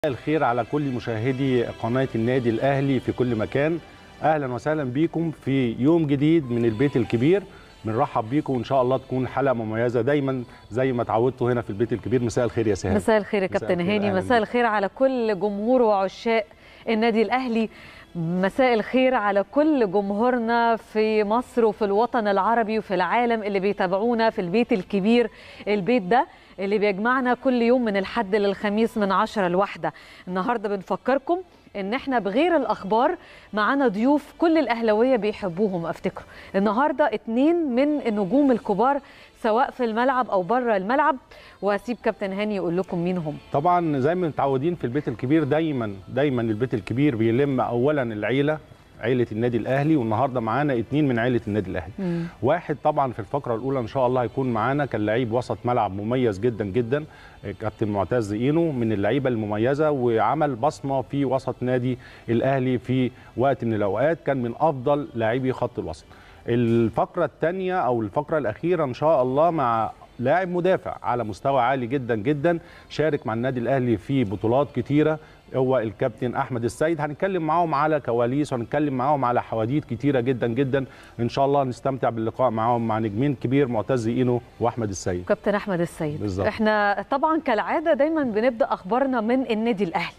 الخير على كل مشاهدي قناة النادي الأهلي في كل مكان أهلا وسهلا بكم في يوم جديد من البيت الكبير بنرحب بيكم وإن شاء الله تكون حلقة مميزة دايما زي ما اتعودتوا هنا في البيت الكبير مساء الخير يا سهام مساء الخير يا مساء كابتن الخير، هاني أهلاً مساء بك. الخير على كل جمهور وعشاق النادي الأهلي مساء الخير على كل جمهورنا في مصر وفي الوطن العربي وفي العالم اللي بيتابعونا في البيت الكبير البيت ده اللي بيجمعنا كل يوم من الحد للخميس من عشرة لواحدة النهاردة بنفكركم ان احنا بغير الاخبار معانا ضيوف كل الاهلاويه بيحبوهم افتكروا النهارده اتنين من النجوم الكبار سواء في الملعب او بره الملعب وهسيب كابتن هاني يقول لكم مين هم طبعا زي ما متعودين في البيت الكبير دايما دايما البيت الكبير بيلم أولا العيلة عيلة النادي الأهلي والنهاردة معانا اتنين من عيلة النادي الأهلي مم. واحد طبعا في الفقره الاولى ان شاء الله هيكون معانا كان لعيب وسط ملعب مميز جدا جدا كابتن معتز اينو من اللعيبه المميزه وعمل بصمه في وسط نادي الاهلي في وقت من الاوقات كان من افضل لاعبي خط الوسط الفقره الثانيه او الفقره الاخيره ان شاء الله مع لاعب مدافع على مستوى عالي جدا جدا شارك مع النادي الاهلي في بطولات كتيره هو الكابتن احمد السيد هنتكلم معاهم على كواليس وهنتكلم معاهم على حواديت كتيره جدا جدا ان شاء الله نستمتع باللقاء معاهم مع نجمين كبير معتز اينو واحمد السيد كابتن احمد السيد بالظبط. احنا طبعا كالعاده دايما بنبدا اخبارنا من النادي الاهلي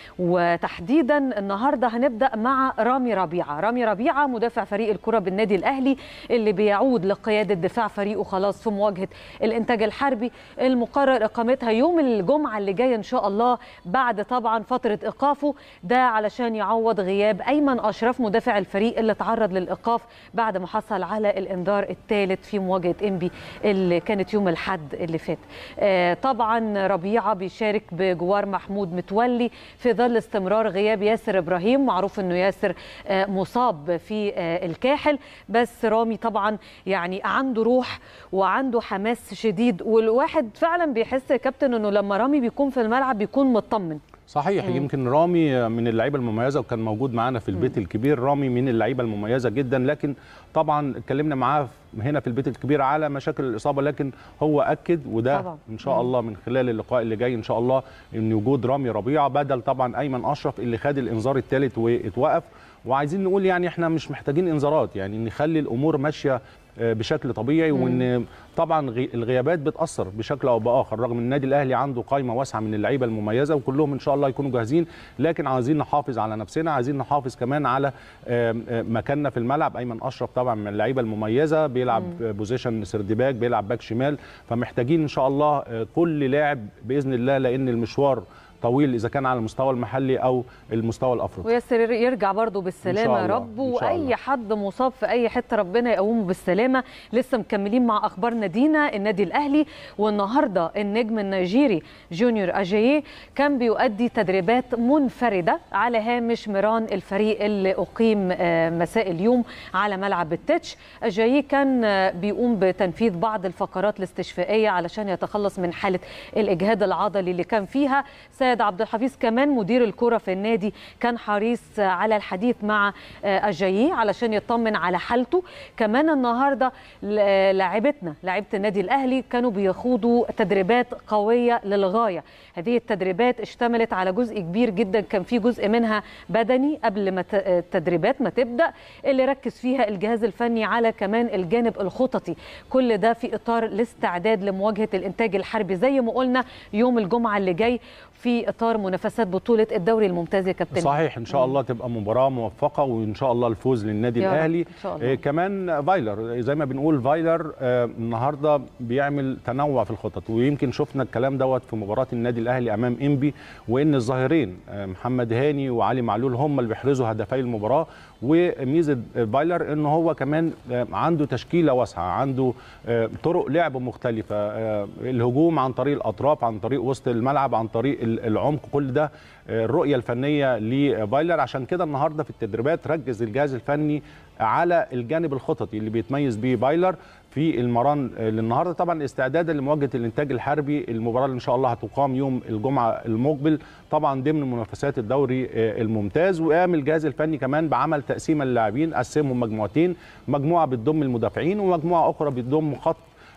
وتحديدا النهارده هنبدا مع رامي ربيعه، رامي ربيعه مدافع فريق الكره بالنادي الاهلي اللي بيعود لقياده دفاع فريقه خلاص في مواجهه الانتاج الحربي المقرر اقامتها يوم الجمعه اللي جايه ان شاء الله بعد طبعا فتره ايقافه ده علشان يعوض غياب ايمن اشرف مدافع الفريق اللي تعرض للايقاف بعد ما حصل على الانذار الثالث في مواجهه انبي اللي كانت يوم الاحد اللي فات. آه، طبعا ربيعه بيشارك بجوار محمود متولي في ظل استمرار غياب ياسر ابراهيم معروف انه ياسر آه، مصاب في آه، الكاحل بس رامي طبعا يعني عنده روح وعنده حماس شديد والواحد فعلا بيحس يا كابتن انه لما رامي بيكون في الملعب بيكون مطمن صحيح مم. يمكن رامي من اللعيبه المميزه وكان موجود معانا في البيت الكبير رامي من اللعيبه المميزه جدا لكن طبعا اتكلمنا معاه هنا في البيت الكبير على مشاكل الاصابه لكن هو اكد وده طبعاً. ان شاء الله من خلال اللقاء اللي جاي ان شاء الله ان وجود رامي ربيعه بدل طبعا ايمن اشرف اللي خد الانذار الثالث واتوقف وعايزين نقول يعني احنا مش محتاجين انذارات يعني نخلي الامور ماشيه آه، بشكل طبيعي وان طبعا غي- الغيابات بتاثر بشكل او باخر رغم ان النادي الاهلي عنده قائمه واسعه من اللعيبه المميزه وكلهم ان شاء الله يكونوا جاهزين لكن عايزين نحافظ على نفسنا عايزين نحافظ كمان على آم، آم، مكاننا في الملعب ايمن اشرف طبعا من اللعيبه المميزه بيلعب بوزيشن سردباك بيلعب باك شمال فمحتاجين ان شاء الله آه، كل لاعب باذن الله لان المشوار طويل اذا كان على المستوى المحلي او المستوى الافريقي وياسر يرجع برضه بالسلامه يا الله، رب إن شاء الله. واي حد مصاب في اي حته ربنا يقومه بالسلامه لسه مكملين مع اخبار نادينا النادي الاهلي والنهارده النجم النيجيري جونيور اجاييه كان بيؤدي تدريبات منفرده على هامش ميران الفريق اللي اقيم آه، مساء اليوم على ملعب التتش اجاييه كان آه، بيقوم بتنفيذ بعض الفقرات الاستشفائيه علشان يتخلص من حاله الاجهاد العضلي اللي كان فيها سيد عبد الحفيظ كمان مدير الكره في النادي كان حريص على الحديث مع آه، اجاييه علشان يطمن على حالته كمان النهارده ل- لاعبتنا لاعيبه النادي الاهلي كانوا بيخوضوا تدريبات قويه للغايه هذه التدريبات اشتملت على جزء كبير جدا كان في جزء منها بدني قبل ما ت- التدريبات ما تبدا اللي ركز فيها الجهاز الفني على كمان الجانب الخططي كل ده في اطار الاستعداد لمواجهه الانتاج الحربي زي ما قلنا يوم الجمعه اللي جاي في اطار منافسات بطوله الدوري الممتاز يا كابتن صحيح ان شاء الله تبقى مباراه موفقه وان شاء الله الفوز للنادي يا رب، الاهلي إن شاء الله. آه، كمان فايلر زي ما بنقول فايلر آه، النهارده بيعمل تنوع في الخطط ويمكن شفنا الكلام دوت في مباراه النادي الاهلي امام انبي وان الظاهرين آه، محمد هاني وعلي معلول هم اللي بيحرزوا هدفي المباراه وميزه فايلر ان هو كمان آه، عنده تشكيله واسعه عنده آه، طرق لعب مختلفه آه، الهجوم عن طريق الاطراف عن طريق وسط الملعب عن طريق ال- العمق كل ده آه، الرؤيه الفنيه لفايلر عشان كده النهارده في التدريبات ركز الجهاز الفني على الجانب الخططي اللي بيتميز بيه بايلر في المران للنهارده طبعا استعدادا لمواجهه الانتاج الحربي المباراه اللي ان شاء الله هتقام يوم الجمعه المقبل طبعا ضمن منافسات الدوري آه، الممتاز وقام الجهاز الفني كمان بعمل تقسيم اللاعبين قسمهم مجموعتين مجموعه بتضم المدافعين ومجموعه اخرى بتضم خط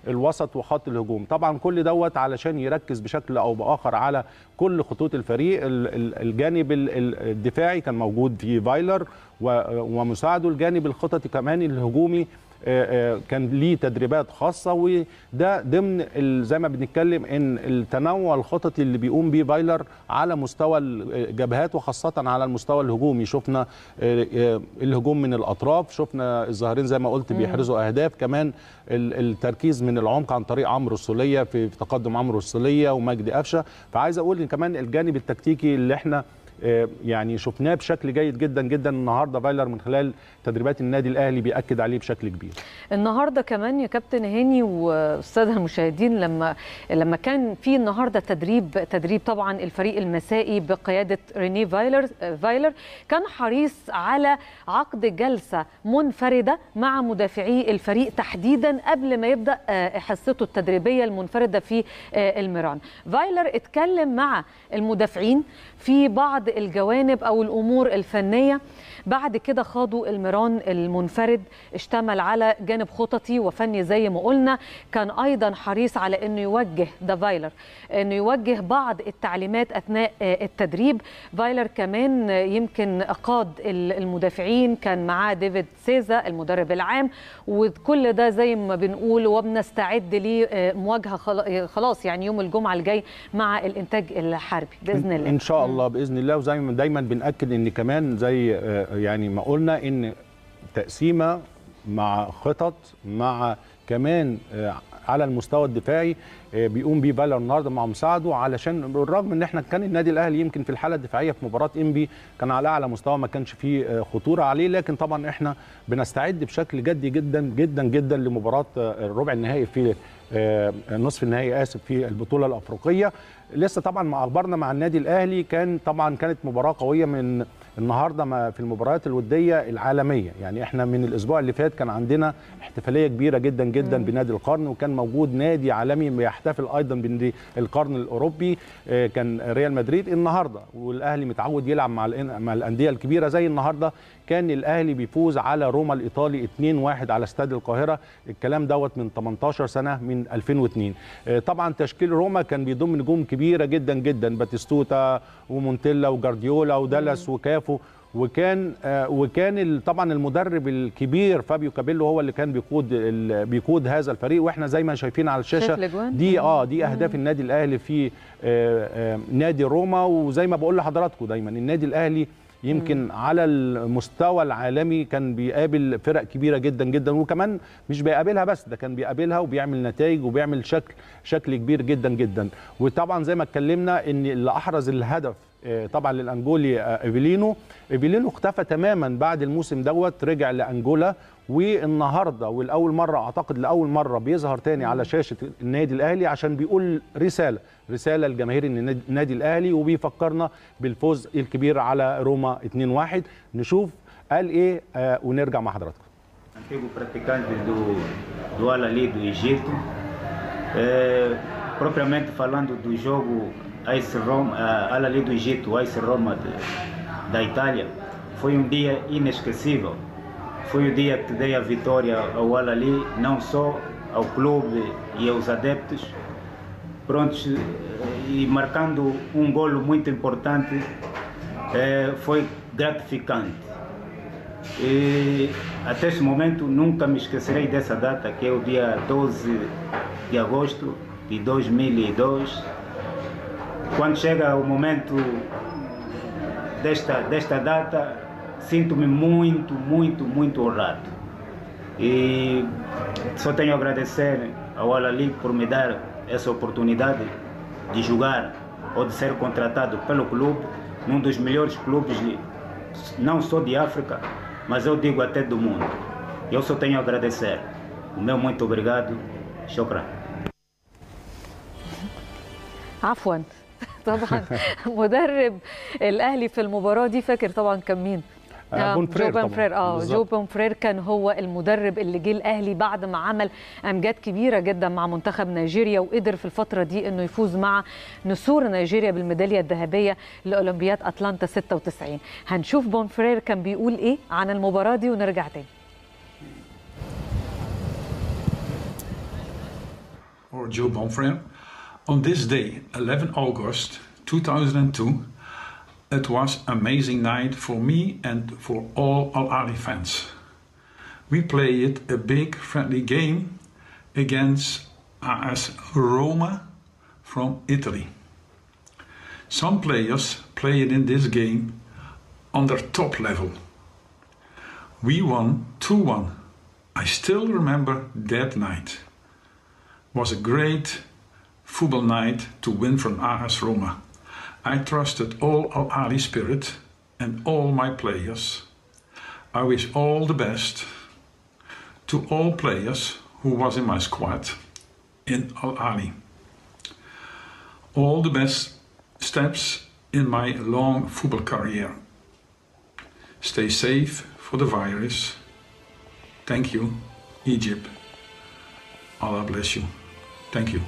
الوسط وخط الهجوم طبعا كل دوت علشان يركز بشكل او باخر على كل خطوط الفريق ال- ال- الجانب ال- ال- الدفاعي كان موجود في فايلر و- ومساعده الجانب الخططي كمان الهجومي آه، آه، كان ليه تدريبات خاصه وده ضمن ال- زي ما بنتكلم ان التنوع الخططي اللي بيقوم بيه فايلر على مستوى الجبهات وخاصه على المستوى الهجومي شفنا آه، آه، الهجوم من الاطراف شفنا الظاهرين زي ما قلت بيحرزوا اهداف كمان ال- التركيز من العمق عن طريق عمرو السوليه في في تقدم عمرو السوليه ومجدي قفشه فعايز اقول ان كمان الجانب التكتيكي اللي احنا آه، يعني شفناه بشكل جيد جدا جدا النهارده فايلر من خلال تدريبات النادي الاهلي بياكد عليه بشكل كبير النهارده كمان يا كابتن هاني والساده المشاهدين لما لما كان في النهارده تدريب تدريب طبعا الفريق المسائي بقياده ريني فايلر فايلر كان حريص على عقد جلسه منفرده مع مدافعي الفريق تحديدا قبل ما يبدا آه، حصته التدريبيه المنفرده في آه، الميران فايلر اتكلم مع المدافعين في بعض الجوانب او الامور الفنيه بعد كده خاضوا الميران المنفرد اشتمل على جانب خططي وفني زي ما قلنا كان ايضا حريص على انه يوجه ده فايلر انه يوجه بعض التعليمات اثناء آه، التدريب فايلر كمان آه، يمكن قاد ال- المدافعين كان معاه ديفيد سيزا المدرب العام وكل ده زي ما بنقول وبنستعد لمواجهه خلا- خلاص يعني يوم الجمعه الجاي مع الانتاج الحربي باذن الله ان شاء الله باذن الله وزي ما دايما بناكد ان كمان زي آه، يعني ما قلنا ان تقسيمه مع خطط مع كمان آه، على المستوى الدفاعي آه، بيقوم بيه فالر النهارده مع مساعده علشان بالرغم ان احنا كان النادي الاهلي يمكن في الحاله الدفاعيه في مباراه انبي كان على اعلى مستوى ما كانش فيه آه، خطوره عليه لكن طبعا احنا بنستعد بشكل جدي جدا جدا جدا لمباراه آه، الربع النهائي في آه، نصف النهائي اسف في البطوله الافريقيه لسه طبعا ما اخبارنا مع النادي الاهلي كان طبعا كانت مباراه قويه من النهارده ما في المباريات الوديه العالميه يعني احنا من الاسبوع اللي فات كان عندنا احتفاليه كبيره جدا جدا مم. بنادي القرن وكان موجود نادي عالمي بيحتفل ايضا بنادي القرن الاوروبي آه، كان ريال مدريد النهارده والاهلي متعود يلعب مع الإن- مع الانديه الكبيره زي النهارده كان الاهلي بيفوز على روما الايطالي 2-1 على استاد القاهره الكلام دوت من 18 سنه من 2002 آه، طبعا تشكيل روما كان بيضم نجوم كبيره جدا جدا باتيستوتا ومونتيلا وجارديولا ودالاس وكافو وكان آه، وكان ال- طبعا المدرب الكبير فابيو كابيلو هو اللي كان بيقود ال- بيقود هذا الفريق واحنا زي ما شايفين على شايف الشاشه الأجوان؟ دي مم. اه دي اهداف النادي الاهلي في آه، آه، نادي روما وزي ما بقول لحضراتكم دايما النادي الاهلي يمكن على المستوى العالمي كان بيقابل فرق كبيره جدا جدا وكمان مش بيقابلها بس ده كان بيقابلها وبيعمل نتائج وبيعمل شكل شكل كبير جدا جدا وطبعا زي ما اتكلمنا ان اللي احرز الهدف آه، طبعا للانجولي آه، ايفيلينو ايفيلينو اختفى تماما بعد الموسم دوت رجع لانجولا والنهارده والاول مره اعتقد لاول مره بيظهر تاني على شاشه النادي الاهلي عشان بيقول رساله رساله لجماهير النادي- النادي الاهلي وبيفكرنا بالفوز الكبير على روما 2-1 نشوف قال ايه آه ونرجع مع حضراتكم antigo praticante do, do Al-Ali do Egito. Eh, propriamente falando do jogo AS Roma, eh, Al-Ali do Egito, AS Roma de, da Itália, foi um dia inesquecível. Foi o dia que dei a vitória ao Al-Ali, não só ao clube e aos adeptos, prontos eh, e marcando um golo muito importante, eh, foi gratificante. E até esse momento nunca me esquecerei dessa data, que é o dia 12 de agosto de 2002. Quando chega o momento desta, desta data, sinto-me muito, muito, muito honrado. E só tenho a agradecer ao Alali por me dar essa oportunidade de jogar ou de ser contratado pelo clube, num dos melhores clubes, de- não só de África, mas eu digo até do mundo. Eu só tenho a agradecer. O meu muito obrigado. Shukran. عفوا طبعا مدرب الاهلي في المباراه دي فاكر طبعا كان مين آه، بونفرير جو طبعاً. بونفرير اه بالظبط. جو بونفرير كان هو المدرب اللي جه الاهلي بعد ما عمل امجاد كبيره جدا مع منتخب نيجيريا وقدر في الفتره دي انه يفوز مع نسور نيجيريا بالميداليه الذهبيه لاولمبياد اتلانتا 96 هنشوف بونفرير كان بيقول ايه عن المباراه دي ونرجع تاني or Joe Bonfrere. On this day, 11 August 2002, it was amazing night for me and for all Al Ali fans. We played a big friendly game against AS Roma from Italy. Some players played in this game on their top level. We won 2-1. I still remember that night. was a great football night to win from AS Roma. I trusted all Al Ali spirit and all my players. I wish all the best to all players who was in my squad in Al Ali. All the best steps in my long football career. Stay safe for the virus. Thank you, Egypt. Allah bless you. Thank you.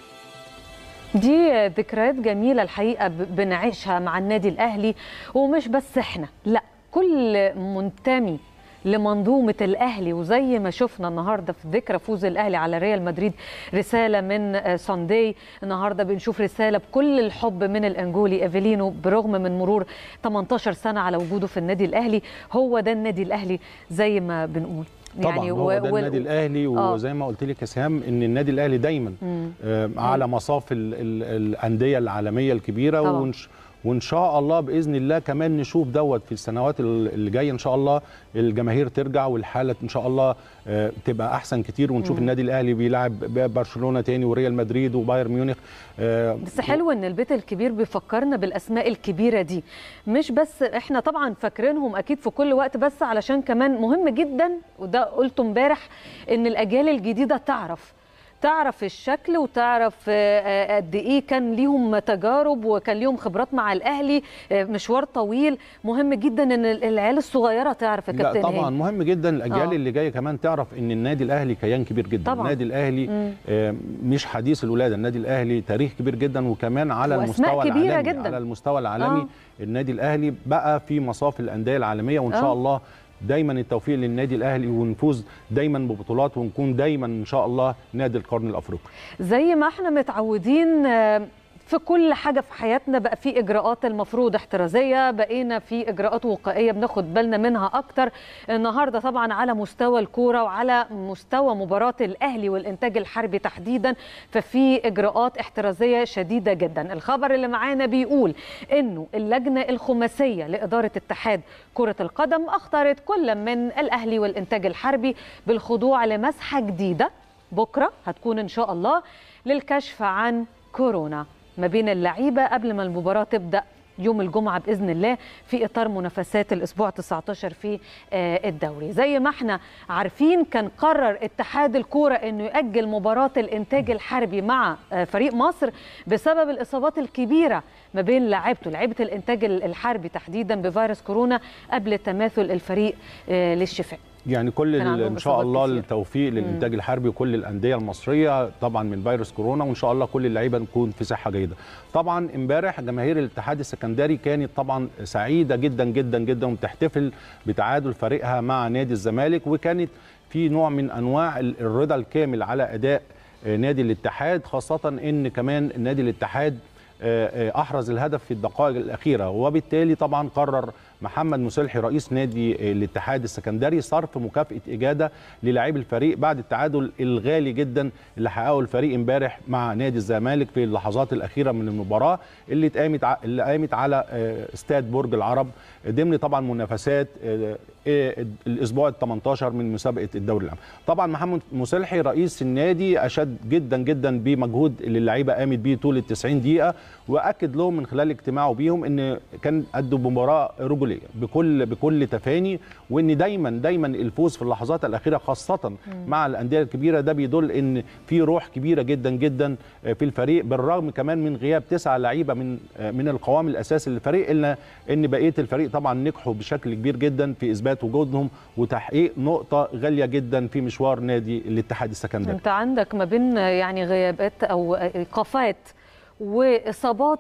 دي ذكريات جميلة الحقيقة ب- بنعيشها مع النادي الأهلي ومش بس إحنا لا كل منتمي لمنظومة الأهلي وزي ما شفنا النهاردة في ذكرى فوز الأهلي على ريال مدريد رسالة من آه، سانداي النهاردة بنشوف رسالة بكل الحب من الأنجولي إيفيلينو برغم من مرور 18 سنة على وجوده في النادي الأهلي هو ده النادي الأهلي زي ما بنقول طبعا هو ده وال- النادي الاهلي آه. وزي ما قلت لك يا سهام ان النادي الاهلي دايما آه على مصاف ال ال الانديه العالميه الكبيره طبعاً. ونش وان شاء الله باذن الله كمان نشوف دوت في السنوات ال- اللي جايه ان شاء الله الجماهير ترجع والحاله ان شاء الله آه، تبقى احسن كتير ونشوف النادي الاهلي بيلعب ب- برشلونه تاني وريال مدريد وبايرن ميونخ آه، بس حلو ان البيت الكبير بيفكرنا بالاسماء الكبيره دي مش بس احنا طبعا فاكرينهم اكيد في كل وقت بس علشان كمان مهم جدا وده قلته امبارح ان الاجيال الجديده تعرف تعرف الشكل وتعرف آه، آه، قد ايه كان ليهم تجارب وكان ليهم خبرات مع الاهلي آه، مشوار طويل مهم جدا ان العيال الصغيره تعرف يا لا كابتن طبعا هاني. مهم جدا الاجيال آه. اللي جايه كمان تعرف ان النادي الاهلي كيان كبير جدا طبعاً. النادي الاهلي آه، مش حديث الولاده النادي الاهلي تاريخ كبير جدا وكمان على وأسماء المستوى كبيرة العالمي جداً. على المستوى العالمي آه. النادي الاهلي بقى في مصاف الانديه العالميه وان آه. شاء الله دايما التوفيق للنادي الاهلي ونفوز دايما ببطولات ونكون دايما ان شاء الله نادي القرن الافريقي زي ما احنا متعودين آه، في كل حاجة في حياتنا بقى في إجراءات المفروض احترازية بقينا في إجراءات وقائية بناخد بالنا منها أكتر النهاردة طبعا على مستوى الكورة وعلى مستوى مباراة الأهلي والإنتاج الحربي تحديدا ففي إجراءات احترازية شديدة جدا الخبر اللي معانا بيقول إنه اللجنة الخماسية لإدارة اتحاد كرة القدم أختارت كل من الأهلي والإنتاج الحربي بالخضوع لمسحة جديدة بكرة هتكون إن شاء الله للكشف عن كورونا ما بين اللعيبة قبل ما المباراة تبدأ يوم الجمعة بإذن الله في إطار منافسات الأسبوع 19 في آه، الدوري زي ما احنا عارفين كان قرر اتحاد الكورة أنه يأجل مباراة الإنتاج الحربي مع آه، فريق مصر بسبب الإصابات الكبيرة ما بين لاعيبته لعيبة الإنتاج الحربي تحديدا بفيروس كورونا قبل تماثل الفريق آه، للشفاء يعني كل كان ال- عندهم ان شاء إصابات الله كتير. التوفيق للانتاج الحربي وكل الانديه المصريه طبعا من فيروس كورونا وان شاء الله كل اللعيبه نكون في صحه جيده. طبعا امبارح جماهير الاتحاد السكندري كانت طبعا سعيده جدا جدا جدا وبتحتفل بتعادل فريقها مع نادي الزمالك وكانت في نوع من انواع ال- الرضا الكامل على اداء آه، نادي الاتحاد خاصه ان كمان نادي الاتحاد آه، آه، احرز الهدف في الدقائق الاخيره وبالتالي طبعا قرر محمد مسلحي رئيس نادي آه، الاتحاد السكندري صرف مكافاه اجاده للاعبي الفريق بعد التعادل الغالي جدا اللي حققه الفريق امبارح مع نادي الزمالك في اللحظات الاخيره من المباراه اللي اتقامت ع- اللي قامت على آه، استاد برج العرب ضمن طبعا منافسات آه، آه، الاسبوع ال 18 من مسابقه الدوري العام. طبعا محمد مسلحي رئيس النادي اشاد جدا جدا بمجهود اللي اللعيبه قامت بيه طول ال 90 دقيقه واكد لهم من خلال اجتماعه بيهم ان كان قدوا مباراه رجوليه بكل بكل تفاني وان دايما دايما الفوز في اللحظات الاخيره خاصه مع الانديه الكبيره ده بيدل ان في روح كبيره جدا جدا في الفريق بالرغم كمان من غياب تسعه لعيبه من من القوام الاساسي للفريق الا ان بقيه الفريق طبعا نجحوا بشكل كبير جدا في اثبات وجودهم وتحقيق نقطه غاليه جدا في مشوار نادي الاتحاد السكندري انت عندك ما بين يعني غيابات او ايقافات واصابات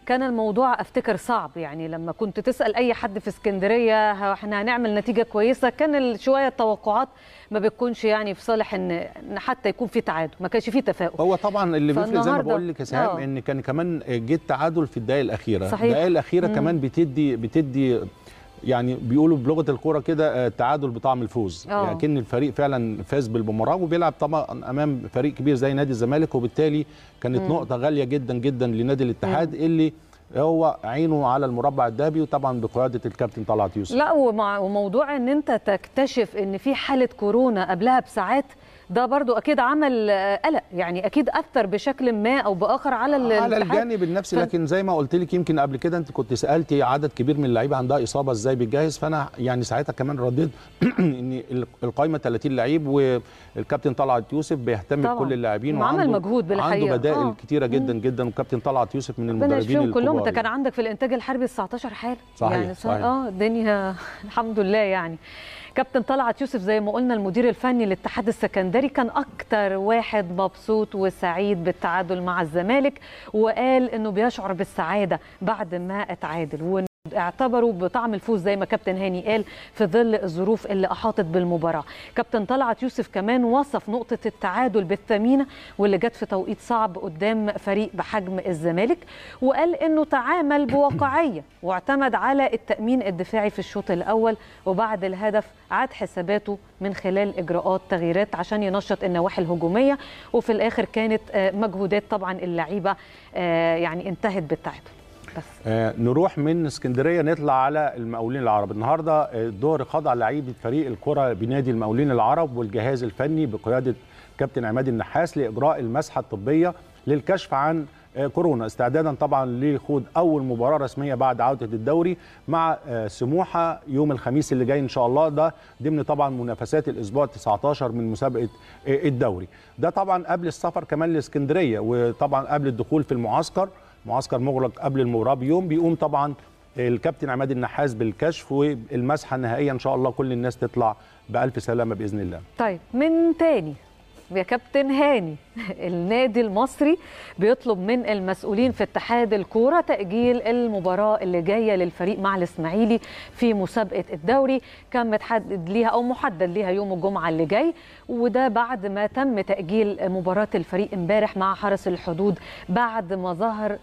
كان الموضوع افتكر صعب يعني لما كنت تسال اي حد في اسكندريه ها احنا هنعمل نتيجه كويسه كان ال- شويه التوقعات ما بتكونش يعني في صالح ان ان حتى يكون في تعادل ما كانش في تفاؤل هو طبعا اللي بيفرق زي ما فالنهاردة- بقول لك يا سهام آه. ان كان كمان جه التعادل في الدقائق الاخيره صحيح. الدقائق الاخيره مم. كمان بتدي بتدي يعني بيقولوا بلغه الكوره كده آه، تعادل بطعم الفوز آه. يعني كان الفريق فعلا فاز بالمباراه وبيلعب طبعا امام فريق كبير زي نادي الزمالك وبالتالي كانت مم. نقطه غاليه جدا جدا لنادي الاتحاد اللي هو عينه على المربع الذهبي وطبعا بقياده الكابتن طلعت يوسف لا ومع وموضوع ان انت تكتشف ان في حاله كورونا قبلها بساعات ده برضو اكيد عمل آه، قلق يعني اكيد اثر بشكل ما او باخر على ال- على الاتحاد. الجانب النفسي ف- لكن زي ما قلت لك يمكن قبل كده انت كنت سالتي عدد كبير من اللعيبه عندها اصابه ازاي بتجهز فانا يعني ساعتها كمان رديت ان ال- القائمه 30 لعيب والكابتن طلعت يوسف بيهتم طبعاً. بكل اللاعبين وعمل وعنده- مجهود بالحقيقة. عنده بدائل آه. كتيره جدا جدا والكابتن طلعت يوسف من ربنا المدربين يشفيهم كلهم الكبار انت كان يعني. عندك في الانتاج الحربي 19 حاله صحيح، يعني صح- صحيح. اه الدنيا الحمد لله يعني كابتن طلعت يوسف زي ما قلنا المدير الفني للاتحاد السكندري كان اكتر واحد مبسوط وسعيد بالتعادل مع الزمالك وقال انه بيشعر بالسعاده بعد ما اتعادل وإن اعتبروا بطعم الفوز زي ما كابتن هاني قال في ظل الظروف اللي احاطت بالمباراه كابتن طلعت يوسف كمان وصف نقطه التعادل بالثمينه واللي جت في توقيت صعب قدام فريق بحجم الزمالك وقال انه تعامل بواقعيه واعتمد على التامين الدفاعي في الشوط الاول وبعد الهدف عاد حساباته من خلال اجراءات تغييرات عشان ينشط النواحي الهجوميه وفي الاخر كانت آه، مجهودات طبعا اللعيبه آه، يعني انتهت بالتعادل بس آه نروح من اسكندريه نطلع على المقاولين العرب النهارده آه، الظهر خضع لعيبه فريق الكره بنادي المقاولين العرب والجهاز الفني بقياده كابتن عماد النحاس لاجراء المسحه الطبيه للكشف عن آه، كورونا استعدادا طبعا لخوض اول مباراه رسميه بعد عوده الدوري مع آه، سموحه يوم الخميس اللي جاي ان شاء الله ده ضمن طبعا منافسات الاسبوع 19 من مسابقه آه، الدوري ده طبعا قبل السفر كمان لاسكندريه وطبعا قبل الدخول في المعسكر معسكر مغلق قبل المباراه بيوم بيقوم طبعا الكابتن عماد النحاس بالكشف والمسحه النهائيه ان شاء الله كل الناس تطلع بالف سلامه باذن الله طيب من تاني يا كابتن هاني النادي المصري بيطلب من المسؤولين في اتحاد الكوره تاجيل المباراه اللي جايه للفريق مع الاسماعيلي في مسابقه الدوري كان متحدد ليها او محدد ليها يوم الجمعه اللي جاي وده بعد ما تم تاجيل مباراه الفريق امبارح مع حرس الحدود بعد ما ظهر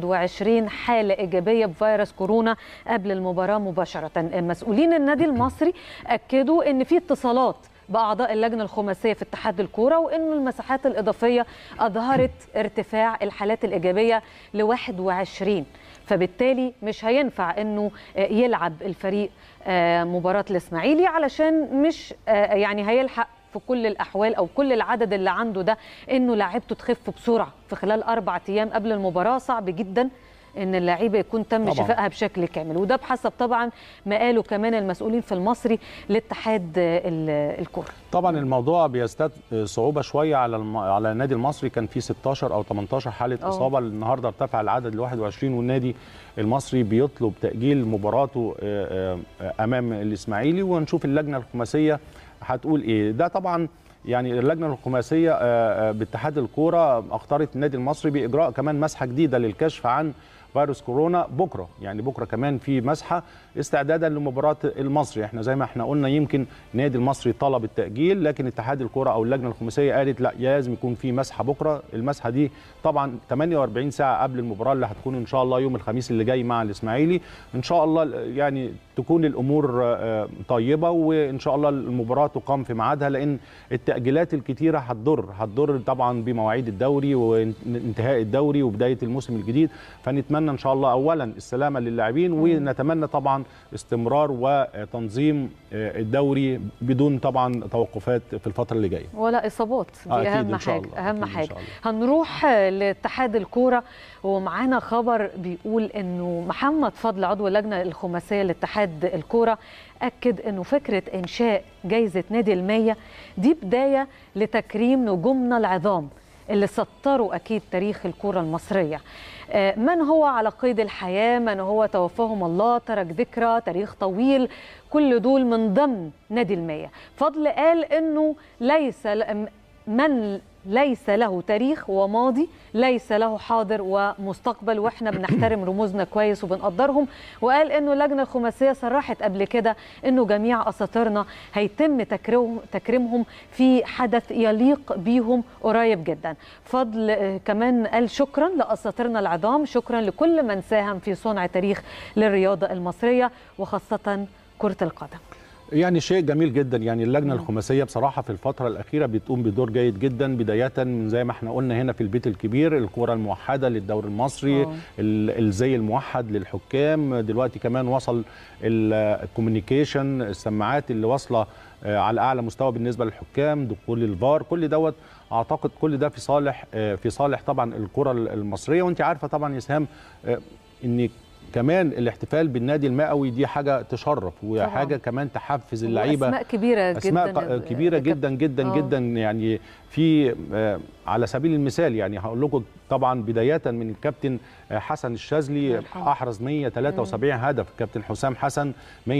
21 حاله ايجابيه بفيروس كورونا قبل المباراه مباشره مسؤولين النادي المصري اكدوا ان في اتصالات باعضاء اللجنه الخماسيه في اتحاد الكوره وان المساحات الاضافيه اظهرت ارتفاع الحالات الايجابيه ل 21 فبالتالي مش هينفع انه يلعب الفريق مباراه الاسماعيلي علشان مش يعني هيلحق في كل الاحوال او كل العدد اللي عنده ده انه لعيبته تخف بسرعه في خلال اربع ايام قبل المباراه صعب جدا ان اللعيبه يكون تم طبعاً. شفائها بشكل كامل وده بحسب طبعا ما قالوا كمان المسؤولين في المصري لاتحاد ال- الكره طبعا الموضوع بيزداد صعوبه شويه على الم... على النادي المصري كان في 16 او 18 حاله أوه. اصابه النهارده ارتفع العدد ل 21 والنادي المصري بيطلب تاجيل مباراته آه، آه، امام الاسماعيلي ونشوف اللجنه الخماسيه هتقول ايه ده طبعا يعني اللجنه الخماسيه آه، آه، باتحاد الكوره اختارت النادي المصري باجراء كمان مسحه جديده للكشف عن فيروس كورونا بكره يعني بكره كمان في مسحه استعدادا لمباراه المصري احنا زي ما احنا قلنا يمكن النادي المصري طلب التاجيل لكن اتحاد الكره او اللجنه الخماسيه قالت لا لازم يكون في مسحه بكره المسحه دي طبعا 48 ساعه قبل المباراه اللي هتكون ان شاء الله يوم الخميس اللي جاي مع الاسماعيلي ان شاء الله يعني تكون الامور آه، طيبه وان شاء الله المباراه تقام في ميعادها لان التاجيلات الكتيره هتضر هتضر طبعا بمواعيد الدوري وانتهاء الدوري وبدايه الموسم الجديد فنتمنى ان شاء الله اولا السلامه لللاعبين ونتمنى طبعا استمرار وتنظيم آه، الدوري بدون طبعا توقفات في الفتره اللي جايه ولا اصابات دي آه، أكيد اهم إن شاء حاجه الله، اهم أكيد إن حاجه شاء الله. هنروح لاتحاد الكوره ومعانا خبر بيقول انه محمد فضل عضو اللجنه الخماسيه لاتحاد الكوره اكد انه فكره انشاء جائزه نادي المية دي بدايه لتكريم نجومنا العظام اللي سطروا اكيد تاريخ الكره المصريه آه، من هو على قيد الحياه من هو توفاهم الله ترك ذكرى تاريخ طويل كل دول من ضمن نادي المية فضل قال انه ليس من ليس له تاريخ وماضي ليس له حاضر ومستقبل واحنا بنحترم رموزنا كويس وبنقدرهم وقال انه اللجنه الخماسيه صرحت قبل كده انه جميع اساطيرنا هيتم تكريمهم تكريمهم في حدث يليق بيهم قريب جدا فضل آه، كمان قال شكرا لاساطيرنا العظام شكرا لكل من ساهم في صنع تاريخ للرياضه المصريه وخاصه كره القدم يعني شيء جميل جدا يعني اللجنه الخماسيه بصراحه في الفتره الاخيره بتقوم بدور جيد جدا بدايه من زي ما احنا قلنا هنا في البيت الكبير الكره الموحده للدوري المصري آه. ال- الزي الموحد للحكام دلوقتي كمان وصل الكوميونيكيشن السماعات اللي واصله آه، على اعلى مستوى بالنسبه للحكام دخول الفار كل دوت اعتقد كل ده في صالح آه، في صالح طبعا الكره المصريه وانت عارفه طبعا يا اسهام آه، ان كمان الاحتفال بالنادي المئوي دي حاجه تشرف وحاجه طبعاً. كمان تحفز اللعيبه اسماء كبيره اسماء جدا ق- كبيره جدا جدا آه. جدا يعني في آه، على سبيل المثال يعني هقول لكم طبعا بدايه من الكابتن آه، حسن الشاذلي يرحمه. احرز 173 هدف الكابتن حسام حسن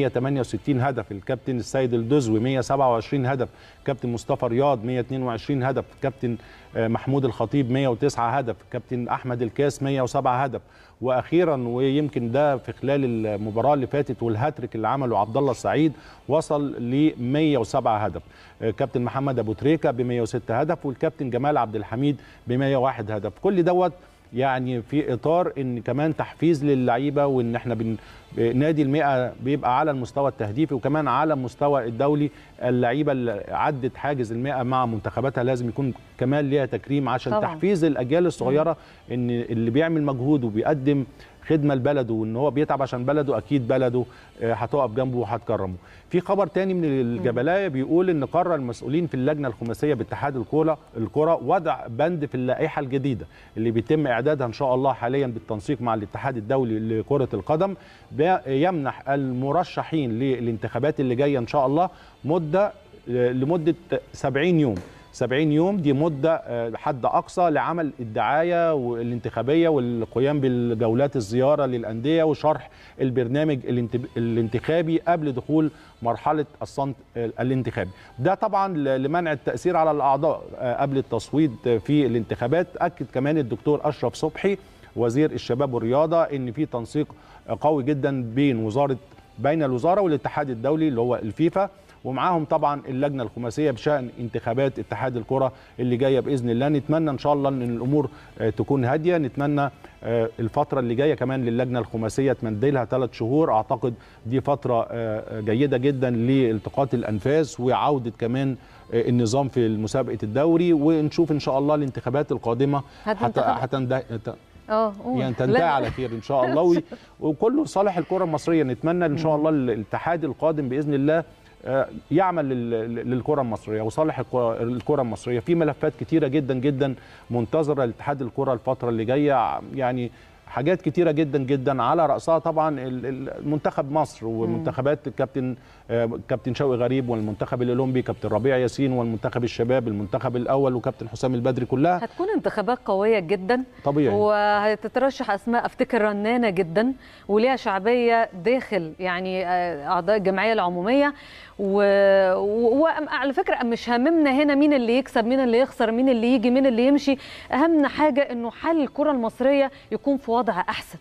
168 هدف الكابتن السيد الدزوي 127 هدف كابتن مصطفى رياض 122 هدف كابتن آه، محمود الخطيب 109 هدف كابتن احمد الكاس 107 هدف واخيرا ويمكن ده في خلال المباراه اللي فاتت والهاتريك اللي عمله عبد الله السعيد وصل ل 107 هدف آه، كابتن محمد ابو تريكه ب 106 هدف والكابتن جمال عبد الحميد ب 101 هدف كل دوت يعني في اطار ان كمان تحفيز للعيبه وان احنا بن نادي المئة بيبقى على المستوى التهديفي وكمان على المستوى الدولي اللعيبه اللي عدت حاجز المئة مع منتخباتها لازم يكون كمان ليها تكريم عشان طبعاً. تحفيز الاجيال الصغيره ان اللي بيعمل مجهود وبيقدم خدمه لبلده وان هو بيتعب عشان بلده اكيد بلده آه، هتقف جنبه وهتكرمه. في خبر تاني من الجبلايه بيقول ان قرر المسؤولين في اللجنه الخماسيه باتحاد الكوره الكره وضع بند في اللائحه الجديده اللي بيتم اعدادها ان شاء الله حاليا بالتنسيق مع الاتحاد الدولي لكره القدم بي- يمنح المرشحين للانتخابات اللي جايه ان شاء الله مده آه، لمده 70 يوم 70 يوم دي مدة آه، حد أقصى لعمل الدعاية والانتخابية والقيام بالجولات الزيارة للأندية وشرح البرنامج الانت- الانتخابي قبل دخول مرحلة الصمت آه، الانتخابي ده طبعا ل- لمنع التأثير على الأعضاء آه، قبل التصويت آه، في الانتخابات أكد كمان الدكتور أشرف صبحي وزير الشباب والرياضة إن في تنسيق آه، قوي جدا بين وزارة بين الوزارة والاتحاد الدولي اللي هو الفيفا ومعاهم طبعا اللجنه الخماسيه بشان انتخابات اتحاد الكره اللي جايه باذن الله نتمنى ان شاء الله ان الامور آه، تكون هاديه نتمنى آه، الفتره اللي جايه كمان للجنه الخماسيه تمد لها ثلاث شهور اعتقد دي فتره آه، جيده جدا لالتقاط الانفاس وعوده كمان آه، النظام في مسابقه الدوري ونشوف ان شاء الله الانتخابات القادمه هت- هتنتخب- هتنده اه قول. يعني لا. تنتهي على خير ان شاء الله وي- وكله صالح الكره المصريه نتمنى ان شاء الله الاتحاد القادم باذن الله آه، يعمل لل- للكره المصريه وصالح الكرة- الكره المصريه في ملفات كتيره جدا جدا منتظره لاتحاد الكره الفتره اللي جايه يعني حاجات كتيرة جدا جدا على رأسها طبعا ال- ال- المنتخب مصر ومنتخبات الكابتن آه، كابتن شوقي غريب والمنتخب الأولمبي كابتن ربيع ياسين والمنتخب الشباب المنتخب الأول وكابتن حسام البدري كلها هتكون انتخابات قويه جدا طبيعي وهتترشح اسماء افتكر رنانه جدا وليها شعبيه داخل يعني آه، اعضاء الجمعيه العموميه وعلى و... وعلى فكره مش هاممنا هنا مين اللي يكسب مين اللي يخسر مين اللي يجي مين اللي يمشي اهم حاجه انه حل الكره المصريه يكون في وضع احسن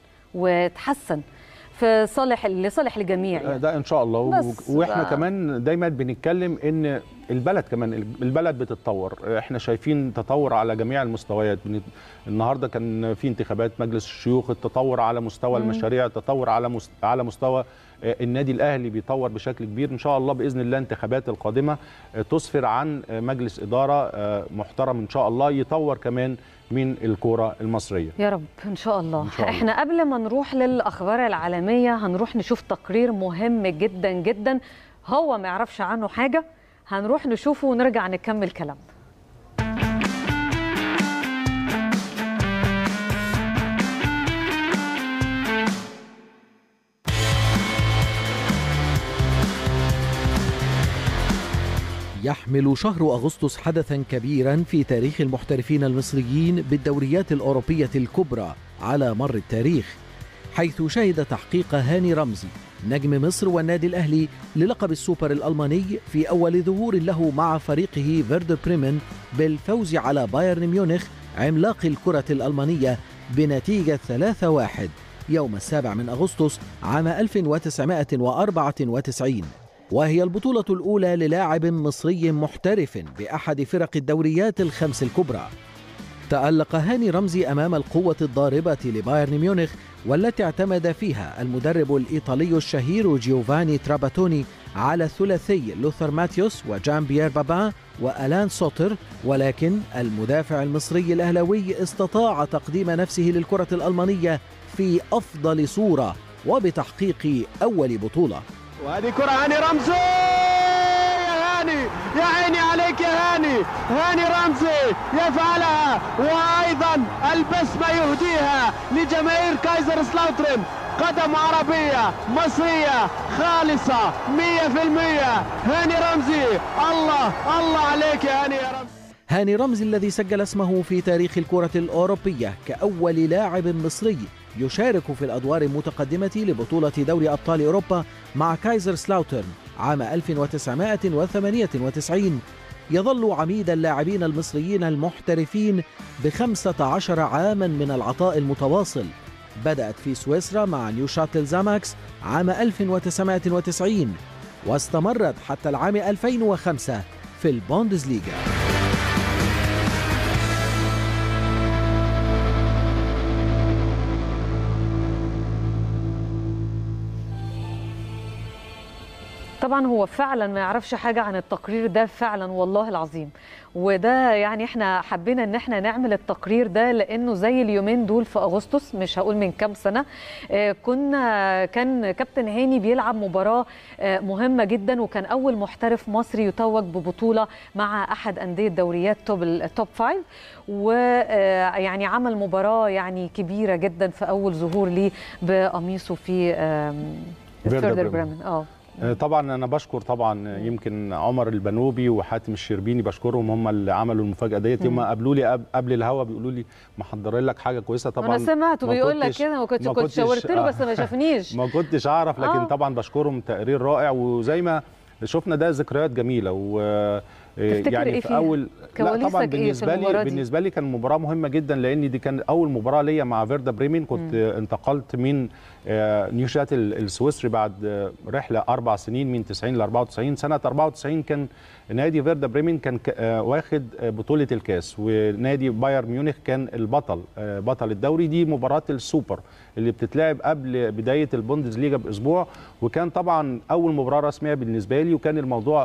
وتحسن في صالح لصالح الجميع يعني. ده ان شاء الله و- بس واحنا بقى- كمان دايما بنتكلم ان البلد كمان البلد بتتطور احنا شايفين تطور على جميع المستويات بن- النهارده كان في انتخابات مجلس الشيوخ التطور على مستوى المشاريع التطور على مست... على مستوى آه، النادي الاهلي بيطور بشكل كبير ان شاء الله باذن الله الانتخابات القادمه آه، تسفر عن آه، مجلس اداره آه، محترم ان شاء الله يطور كمان من الكوره المصريه يا رب ان شاء الله إن شاء الله. احنا قبل ما نروح للاخبار العالميه هنروح نشوف تقرير مهم جدا جدا هو ما يعرفش عنه حاجه هنروح نشوفه ونرجع نكمل كلامنا يحمل شهر أغسطس حدثا كبيرا في تاريخ المحترفين المصريين بالدوريات الأوروبية الكبرى على مر التاريخ حيث شهد تحقيق هاني رمزي نجم مصر والنادي الأهلي للقب السوبر الألماني في أول ظهور له مع فريقه فيردر بريمن بالفوز على بايرن ميونخ عملاق الكرة الألمانية بنتيجة 3-1 يوم السابع من أغسطس عام 1994 وهي البطولة الأولى للاعب مصري محترف بأحد فرق الدوريات الخمس الكبرى تألق هاني رمزي أمام القوة الضاربة لبايرن ميونخ والتي اعتمد فيها المدرب الإيطالي الشهير جيوفاني تراباتوني على الثلاثي لوثر ماتيوس وجان بيير بابان وألان سوتر ولكن المدافع المصري الأهلوي استطاع تقديم نفسه للكرة الألمانية في أفضل صورة وبتحقيق أول بطولة وهذه كرة هاني رمزي يا هاني يا عيني عليك يا هاني هاني رمزي يفعلها وأيضا البسمة يهديها لجماهير كايزر سلاوترن قدم عربية مصرية خالصة مية في المية هاني رمزي الله الله عليك يا هاني يا رمزي هاني رمزي الذي سجل اسمه في تاريخ الكرة الأوروبية كأول لاعب مصري يشارك في الأدوار المتقدمة لبطولة دوري أبطال أوروبا مع كايزر سلاوترن عام 1998 يظل عميد اللاعبين المصريين المحترفين بخمسة عشر عاما من العطاء المتواصل بدأت في سويسرا مع نيو شاتل زاماكس عام 1990 واستمرت حتى العام 2005 في البوندسليغا طبعا هو فعلا ما يعرفش حاجه عن التقرير ده فعلا والله العظيم وده يعني احنا حبينا ان احنا نعمل التقرير ده لانه زي اليومين دول في اغسطس مش هقول من كام سنه آه كنا كان كابتن هاني بيلعب مباراه آه مهمه جدا وكان اول محترف مصري يتوج ببطوله مع احد انديه دوريات توب التوب فايف ويعني عمل مباراه يعني كبيره جدا في اول ظهور ليه بقميصه في فيردر بريمن اه طبعا انا بشكر طبعا يمكن عمر البنوبي وحاتم الشربيني بشكرهم هم اللي عملوا المفاجاه ديت يوم قابلوا لي قبل الهوا بيقولوا لي محضرين لك حاجه كويسه طبعا انا سمعته بيقول لك كده وكنت كنت شاورت له بس ما شافنيش ما كنتش اعرف لكن آه. طبعا بشكرهم تقرير رائع وزي ما شفنا ده ذكريات جميله و يعني إيه في اول لا طبعا بالنسبه إيه لي بالنسبه لي كان مباراه مهمه جدا لان دي كان اول مباراه ليا مع فيردا بريمين كنت م. انتقلت من نيو شاتل السويسري بعد رحله اربع سنين من 90 ل 94 سنه 94 كان نادي فيردا بريمين كان واخد بطوله الكاس ونادي بايرن ميونخ كان البطل بطل الدوري دي مباراه السوبر اللي بتتلعب قبل بدايه البوندسليجا باسبوع وكان طبعا اول مباراه رسميه بالنسبه لي وكان الموضوع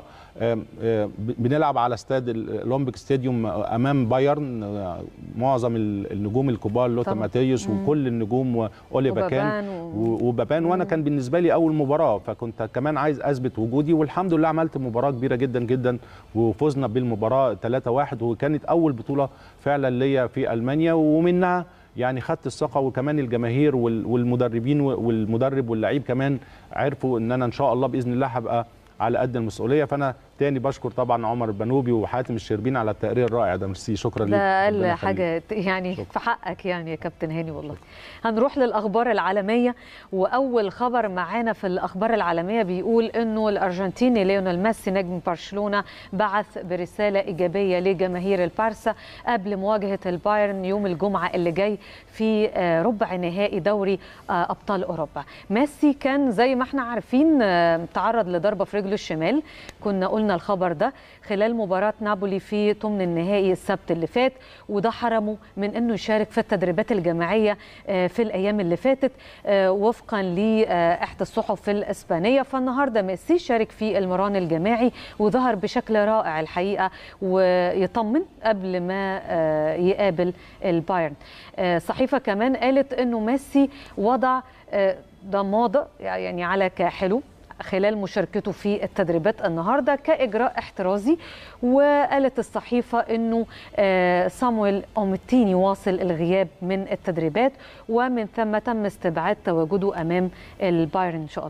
بنلعب على استاد الاولمبيك ستاديوم امام بايرن معظم النجوم الكبار لوتا ماتيوس وكل النجوم واوليفا كان وبابان وانا كان بالنسبه لي اول مباراه فكنت كمان عايز اثبت وجودي والحمد لله عملت مباراه كبيره جدا جدا وفزنا بالمباراه 3-1 وكانت اول بطوله فعلا ليا في المانيا ومنها يعني خدت الثقه وكمان الجماهير والمدربين والمدرب واللعيب كمان عرفوا ان انا ان شاء الله باذن الله هبقى على قد المسؤوليه فانا تاني بشكر طبعا عمر البنوبي وحاتم الشربين على التقرير الرائع ده ميرسي شكرا لك ده اقل حاجه يعني شكرا. في حقك يعني يا كابتن هاني والله هنروح للاخبار العالميه واول خبر معانا في الاخبار العالميه بيقول انه الارجنتيني ليونيل ميسي نجم برشلونه بعث برساله ايجابيه لجماهير البارسا قبل مواجهه البايرن يوم الجمعه اللي جاي في ربع نهائي دوري ابطال اوروبا ميسي كان زي ما احنا عارفين تعرض لضربه في رجله الشمال كنا قلنا الخبر ده خلال مباراة نابولي في ثمن النهائي السبت اللي فات وده حرمه من انه يشارك في التدريبات الجماعية في الايام اللي فاتت وفقا لاحدى الصحف الاسبانية فالنهارده ميسي شارك في المران الجماعي وظهر بشكل رائع الحقيقة ويطمن قبل ما يقابل البايرن صحيفة كمان قالت انه ميسي وضع ضمادة يعني على كاحله خلال مشاركته في التدريبات النهارده كاجراء احترازي وقالت الصحيفه انه صامويل اومتيني واصل الغياب من التدريبات ومن ثم تم استبعاد تواجده امام البايرن ان شاء الله.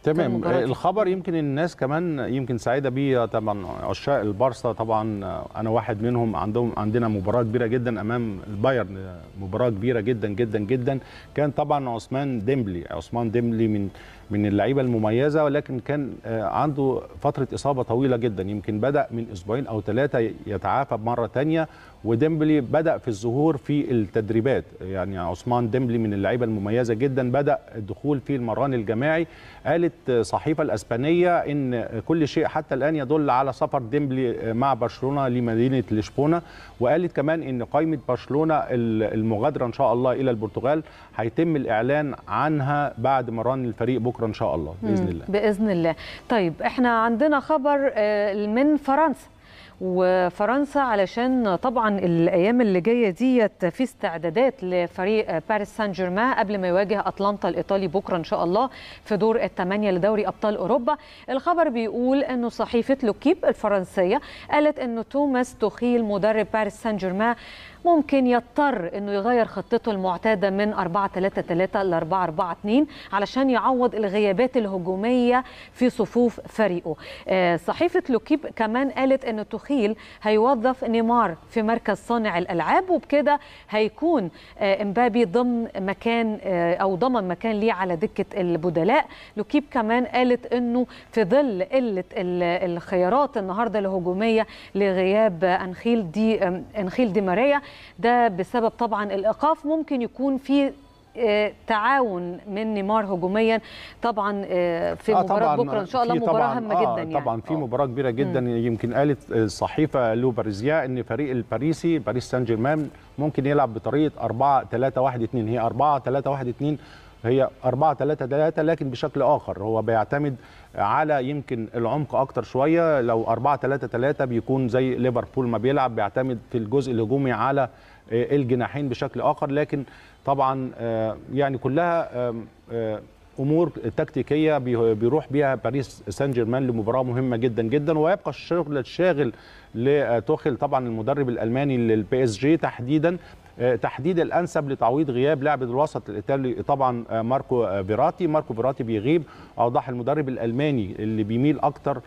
تمام المباراة. الخبر يمكن الناس كمان يمكن سعيده بيه طبعا عشاق البارسا طبعا انا واحد منهم عندهم عندنا مباراه كبيره جدا امام البايرن مباراه كبيره جدا جدا جدا كان طبعا عثمان ديمبلي عثمان ديمبلي من من اللعيبه المميزه ولكن كان آه، عنده فتره اصابه طويله جدا يمكن بدا من اسبوعين او ثلاثه يتعافى مره ثانيه وديمبلي بدا في الظهور في التدريبات يعني عثمان ديمبلي من اللعيبه المميزه جدا بدا الدخول في المران الجماعي قالت صحيفه الاسبانيه ان كل شيء حتى الان يدل على سفر ديمبلي مع برشلونه لمدينه لشبونه وقالت كمان ان قائمه برشلونه المغادره ان شاء الله الى البرتغال هيتم الاعلان عنها بعد مران الفريق بكره ان شاء الله باذن الله باذن الله طيب احنا عندنا خبر آه، من فرنسا وفرنسا علشان طبعا الايام اللي جايه ديت في استعدادات لفريق باريس سان جيرمان قبل ما يواجه اتلانتا الايطالي بكره ان شاء الله في دور الثمانيه لدوري ابطال اوروبا الخبر بيقول انه صحيفه لوكيب الفرنسيه قالت انه توماس توخيل مدرب باريس سان جيرمان ممكن يضطر انه يغير خطته المعتاده من 4 3 3 ل 4 4 2 علشان يعوض الغيابات الهجوميه في صفوف فريقه. آه، صحيفه لوكيب كمان قالت ان توخيل هيوظف نيمار في مركز صانع الالعاب وبكده هيكون آه، امبابي ضمن مكان آه، او ضمن مكان ليه على دكه البدلاء. لوكيب كمان قالت انه في ظل قله ال- الخيارات النهارده الهجوميه لغياب انخيل دي انخيل دي ماريا ده بسبب طبعا الايقاف ممكن يكون في آه، تعاون من نيمار هجوميا طبعا آه، في آه مباراه طبعاً بكره ان شاء الله في مباراه طبعاً هامه آه جدا يعني طبعا في آه. مباراه كبيره جدا يمكن قالت الصحيفه لو باريزيا ان فريق الباريسي باريس سان جيرمان ممكن يلعب بطريقه 4 3 1 2 هي 4 3 1 2 هي 4 3 3 لكن بشكل اخر هو بيعتمد على يمكن العمق اكتر شويه لو 4 3 3 بيكون زي ليفربول ما بيلعب بيعتمد في الجزء الهجومي على آه، الجناحين بشكل اخر لكن طبعا آه، يعني كلها آم، آه، امور تكتيكيه بي- بيروح بيها باريس سان جيرمان لمباراه مهمه جدا جدا ويبقى الشغل الشاغل لتوخل طبعا المدرب الالماني للبي اس جي تحديدا آه، تحديد الانسب لتعويض غياب لاعب الوسط الايطالي طبعا آه، ماركو آه، فيراتي ماركو فيراتي بيغيب اوضح المدرب الالماني اللي بيميل اكتر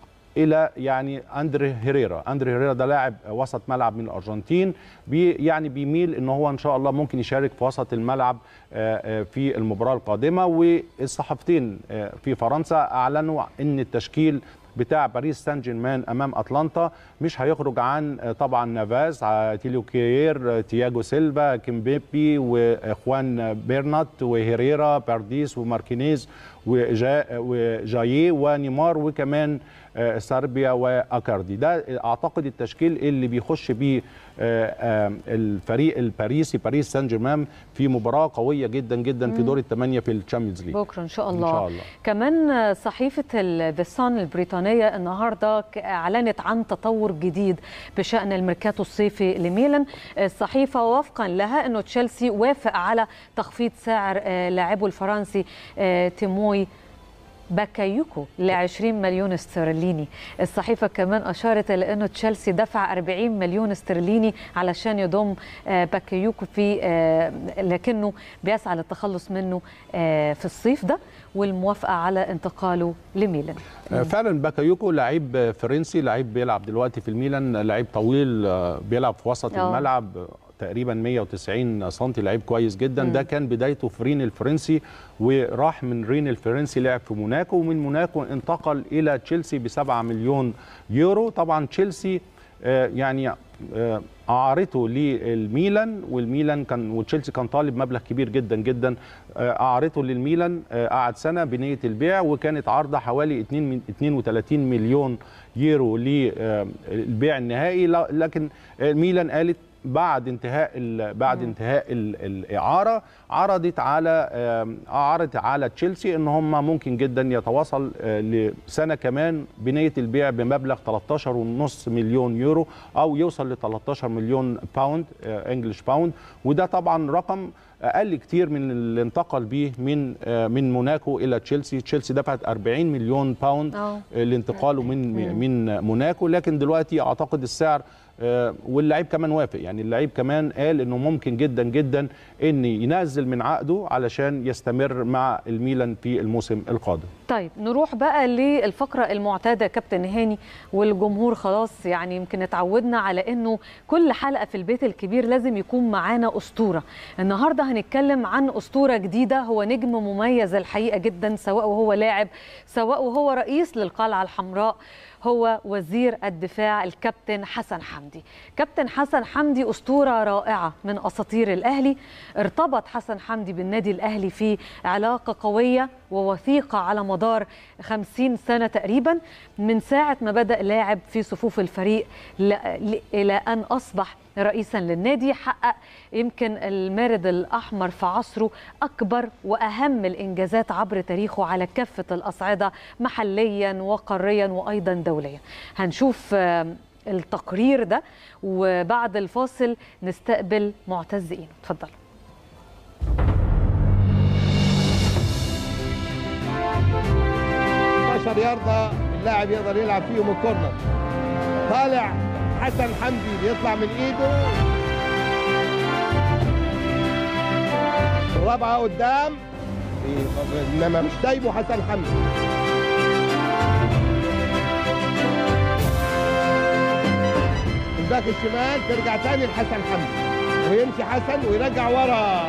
الى يعني اندري هيريرا اندري هيريرا ده لاعب وسط ملعب من الارجنتين بي يعني بيميل ان هو ان شاء الله ممكن يشارك في وسط الملعب آه، آه، في المباراه القادمه والصحفتين آه، في فرنسا اعلنوا ان التشكيل بتاع باريس سان جيرمان امام اتلانتا مش هيخرج عن آه، طبعا نافاز آه، تيليو كيير آه، تياجو سيلفا كيمبيبي واخوان بيرنات وهيريرا بارديس وماركينيز وجا وجاييه ونيمار وكمان آه، ساربيا واكاردي ده اعتقد التشكيل اللي بيخش بيه آه، آه، الفريق الباريسي باريس سان جيرمان في مباراه قويه جدا جدا في دور الثمانيه في الشامبيونز ليج بكره ان شاء الله إن شاء الله. كمان صحيفه ذا سان البريطانيه النهارده ك- اعلنت عن تطور جديد بشان الميركاتو الصيفي لميلان الصحيفه وفقا لها انه تشيلسي وافق على تخفيض سعر آه، لاعبه الفرنسي آه، تيموي باكايوكو ل 20 مليون استرليني الصحيفة كمان أشارت إلى أنه تشيلسي دفع 40 مليون استرليني علشان يضم آه، باكايوكو في آه، لكنه بيسعى للتخلص منه آه، في الصيف ده والموافقة على انتقاله لميلان آه، فعلا باكايوكو لعيب آه، فرنسي لعيب بيلعب دلوقتي في الميلان لعيب طويل آه، بيلعب في وسط آه. الملعب آه، تقريبا 190 سم لعيب كويس جدا ده كان بدايته في رين الفرنسي وراح من رين الفرنسي لعب في موناكو ومن موناكو انتقل الى تشيلسي ب 7 مليون يورو طبعا تشيلسي آه، يعني آه، اعارته للميلان والميلان كان وتشيلسي كان طالب مبلغ كبير جدا جدا آه، اعارته للميلان آه، قعد سنه بنيه البيع وكانت عارضه حوالي 2 من- 32 مليون يورو للبيع النهائي لا- لكن الميلان قالت بعد انتهاء ال بعد انتهاء ال الاعاره عرضت على آم، عرضت على تشيلسي ان هم ممكن جدا يتواصل آه، لسنه كمان بنيه البيع بمبلغ 13.5 مليون يورو او يوصل ل 13 مليون باوند آه، انجلش باوند وده طبعا رقم اقل كتير من اللي انتقل بيه من آه، من موناكو الى تشيلسي تشيلسي دفعت 40 مليون باوند آه. لانتقاله من من موناكو لكن دلوقتي اعتقد السعر آه، واللعيب كمان وافق يعني اللعيب كمان قال انه ممكن جدا جدا ان ينزل من عقده علشان يستمر مع الميلان في الموسم القادم طيب نروح بقى للفقرة المعتادة كابتن هاني والجمهور خلاص يعني يمكن اتعودنا على انه كل حلقة في البيت الكبير لازم يكون معانا أسطورة النهاردة هنتكلم عن أسطورة جديدة هو نجم مميز الحقيقة جدا سواء وهو لاعب سواء وهو رئيس للقلعة الحمراء هو وزير الدفاع الكابتن حسن حمدي كابتن حسن حمدي أسطورة رائعة من أساطير الأهلي ارتبط حسن حمدي بالنادي الأهلي في علاقة قوية ووثيقة على مدار 50 سنة تقريبا من ساعة ما بدأ لاعب في صفوف الفريق ل- ل- إلى أن أصبح رئيسا للنادي حقق يمكن المارد الأحمر في عصره أكبر وأهم الإنجازات عبر تاريخه على كافة الأصعدة محليا وقاريا وأيضا دوليا هنشوف آم، التقرير ده وبعد الفاصل نستقبل معتز إينو اتفضل 12 ياردة اللاعب يقدر يلعب فيهم الكورنر طالع حسن حمدي بيطلع من ايده الرابعة قدام انما مش سايبه حسن حمدي الباك الشمال ترجع تاني لحسن حمدي ويمشي حسن ويرجع ورا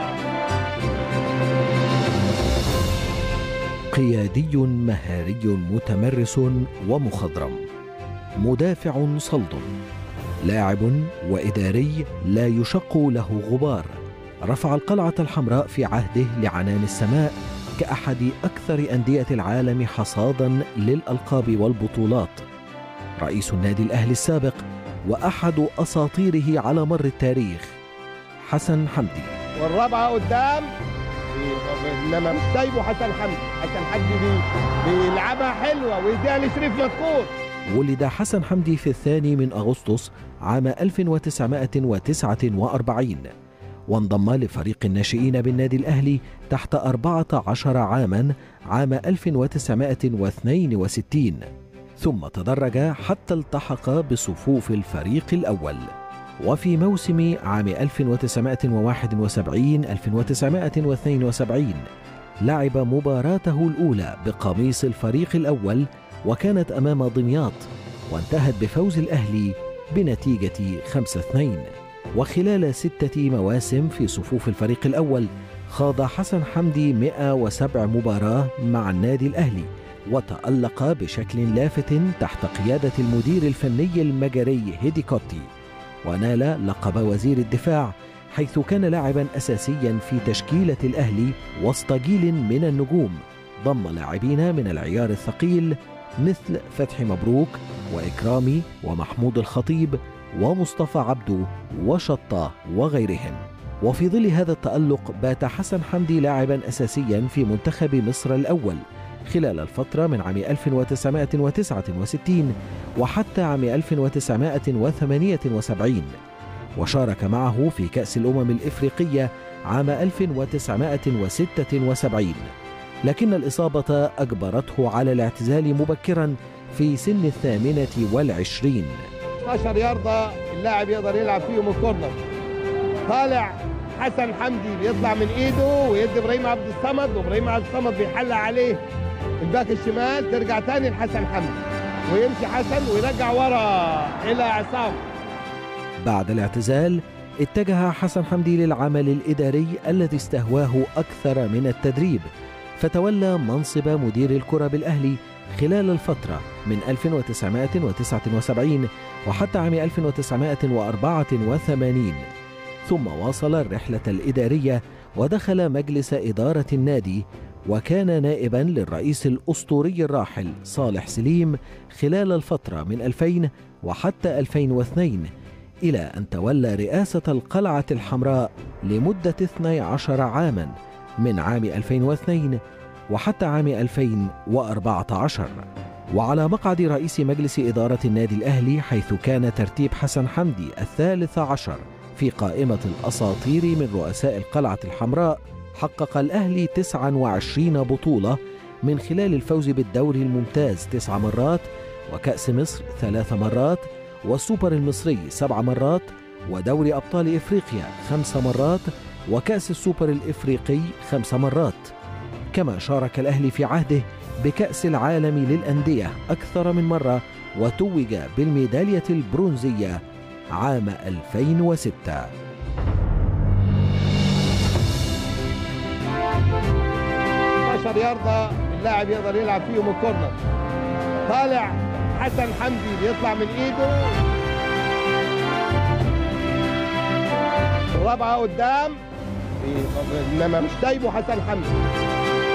قيادي مهاري متمرس ومخضرم مدافع صلد لاعب واداري لا يشق له غبار رفع القلعه الحمراء في عهده لعنان السماء كاحد اكثر انديه العالم حصادا للالقاب والبطولات رئيس النادي الاهلي السابق واحد اساطيره على مر التاريخ حسن حمدي والرابعه قدام انما مش سايبه حسن حمدي حسن حمدي بي... بيلعبها حلوه ويديها لشريف مذكور ولد حسن حمدي في الثاني من أغسطس عام 1949 وانضم لفريق الناشئين بالنادي الأهلي تحت 14 عاما عام 1962 ثم تدرج حتى التحق بصفوف الفريق الأول وفي موسم عام 1971 1972 لعب مباراته الأولى بقميص الفريق الأول وكانت أمام دمياط وانتهت بفوز الأهلي بنتيجة 5-2 وخلال ستة مواسم في صفوف الفريق الأول خاض حسن حمدي 107 مباراة مع النادي الأهلي وتألق بشكل لافت تحت قيادة المدير الفني المجري هيدي كوتي ونال لقب وزير الدفاع حيث كان لاعبا أساسيا في تشكيلة الأهلي وسط جيل من النجوم ضم لاعبين من العيار الثقيل مثل فتحي مبروك وإكرامي ومحمود الخطيب ومصطفى عبدو وشطة وغيرهم وفي ظل هذا التألق بات حسن حمدي لاعبا أساسيا في منتخب مصر الأول خلال الفترة من عام 1969 وحتى عام 1978 وشارك معه في كأس الأمم الإفريقية عام 1976 لكن الإصابة أجبرته على الاعتزال مبكرا في سن الثامنة والعشرين 12 ياردة اللاعب يقدر يلعب فيهم الكورنر طالع حسن حمدي بيطلع من ايده ويدي ابراهيم عبد الصمد وابراهيم عبد الصمد بيحلق عليه الباك الشمال ترجع تاني لحسن حمدي ويمشي حسن ويرجع ورا الى عصام بعد الاعتزال اتجه حسن حمدي للعمل الإداري الذي استهواه أكثر من التدريب فتولى منصب مدير الكرة بالأهلي خلال الفترة من 1979 وحتى عام 1984 ثم واصل الرحلة الإدارية ودخل مجلس إدارة النادي وكان نائبا للرئيس الأسطوري الراحل صالح سليم خلال الفترة من 2000 وحتى 2002 إلى أن تولى رئاسة القلعة الحمراء لمدة 12 عاما من عام 2002 وحتى عام 2014 وعلى مقعد رئيس مجلس إدارة النادي الأهلي حيث كان ترتيب حسن حمدي الثالث عشر في قائمة الأساطير من رؤساء القلعة الحمراء حقق الأهلي 29 بطولة من خلال الفوز بالدوري الممتاز تسع مرات وكأس مصر ثلاث مرات والسوبر المصري سبع مرات ودوري أبطال إفريقيا خمس مرات وكأس السوبر الإفريقي خمس مرات كما شارك الأهلي في عهده بكأس العالم للأندية أكثر من مرة وتوج بالميدالية البرونزية عام 2006 12 يرضى اللاعب يقدر يلعب فيهم الكورنر طالع حسن حمدي بيطلع من ايده الرابعه قدام انما مش سايبه حسن حمدي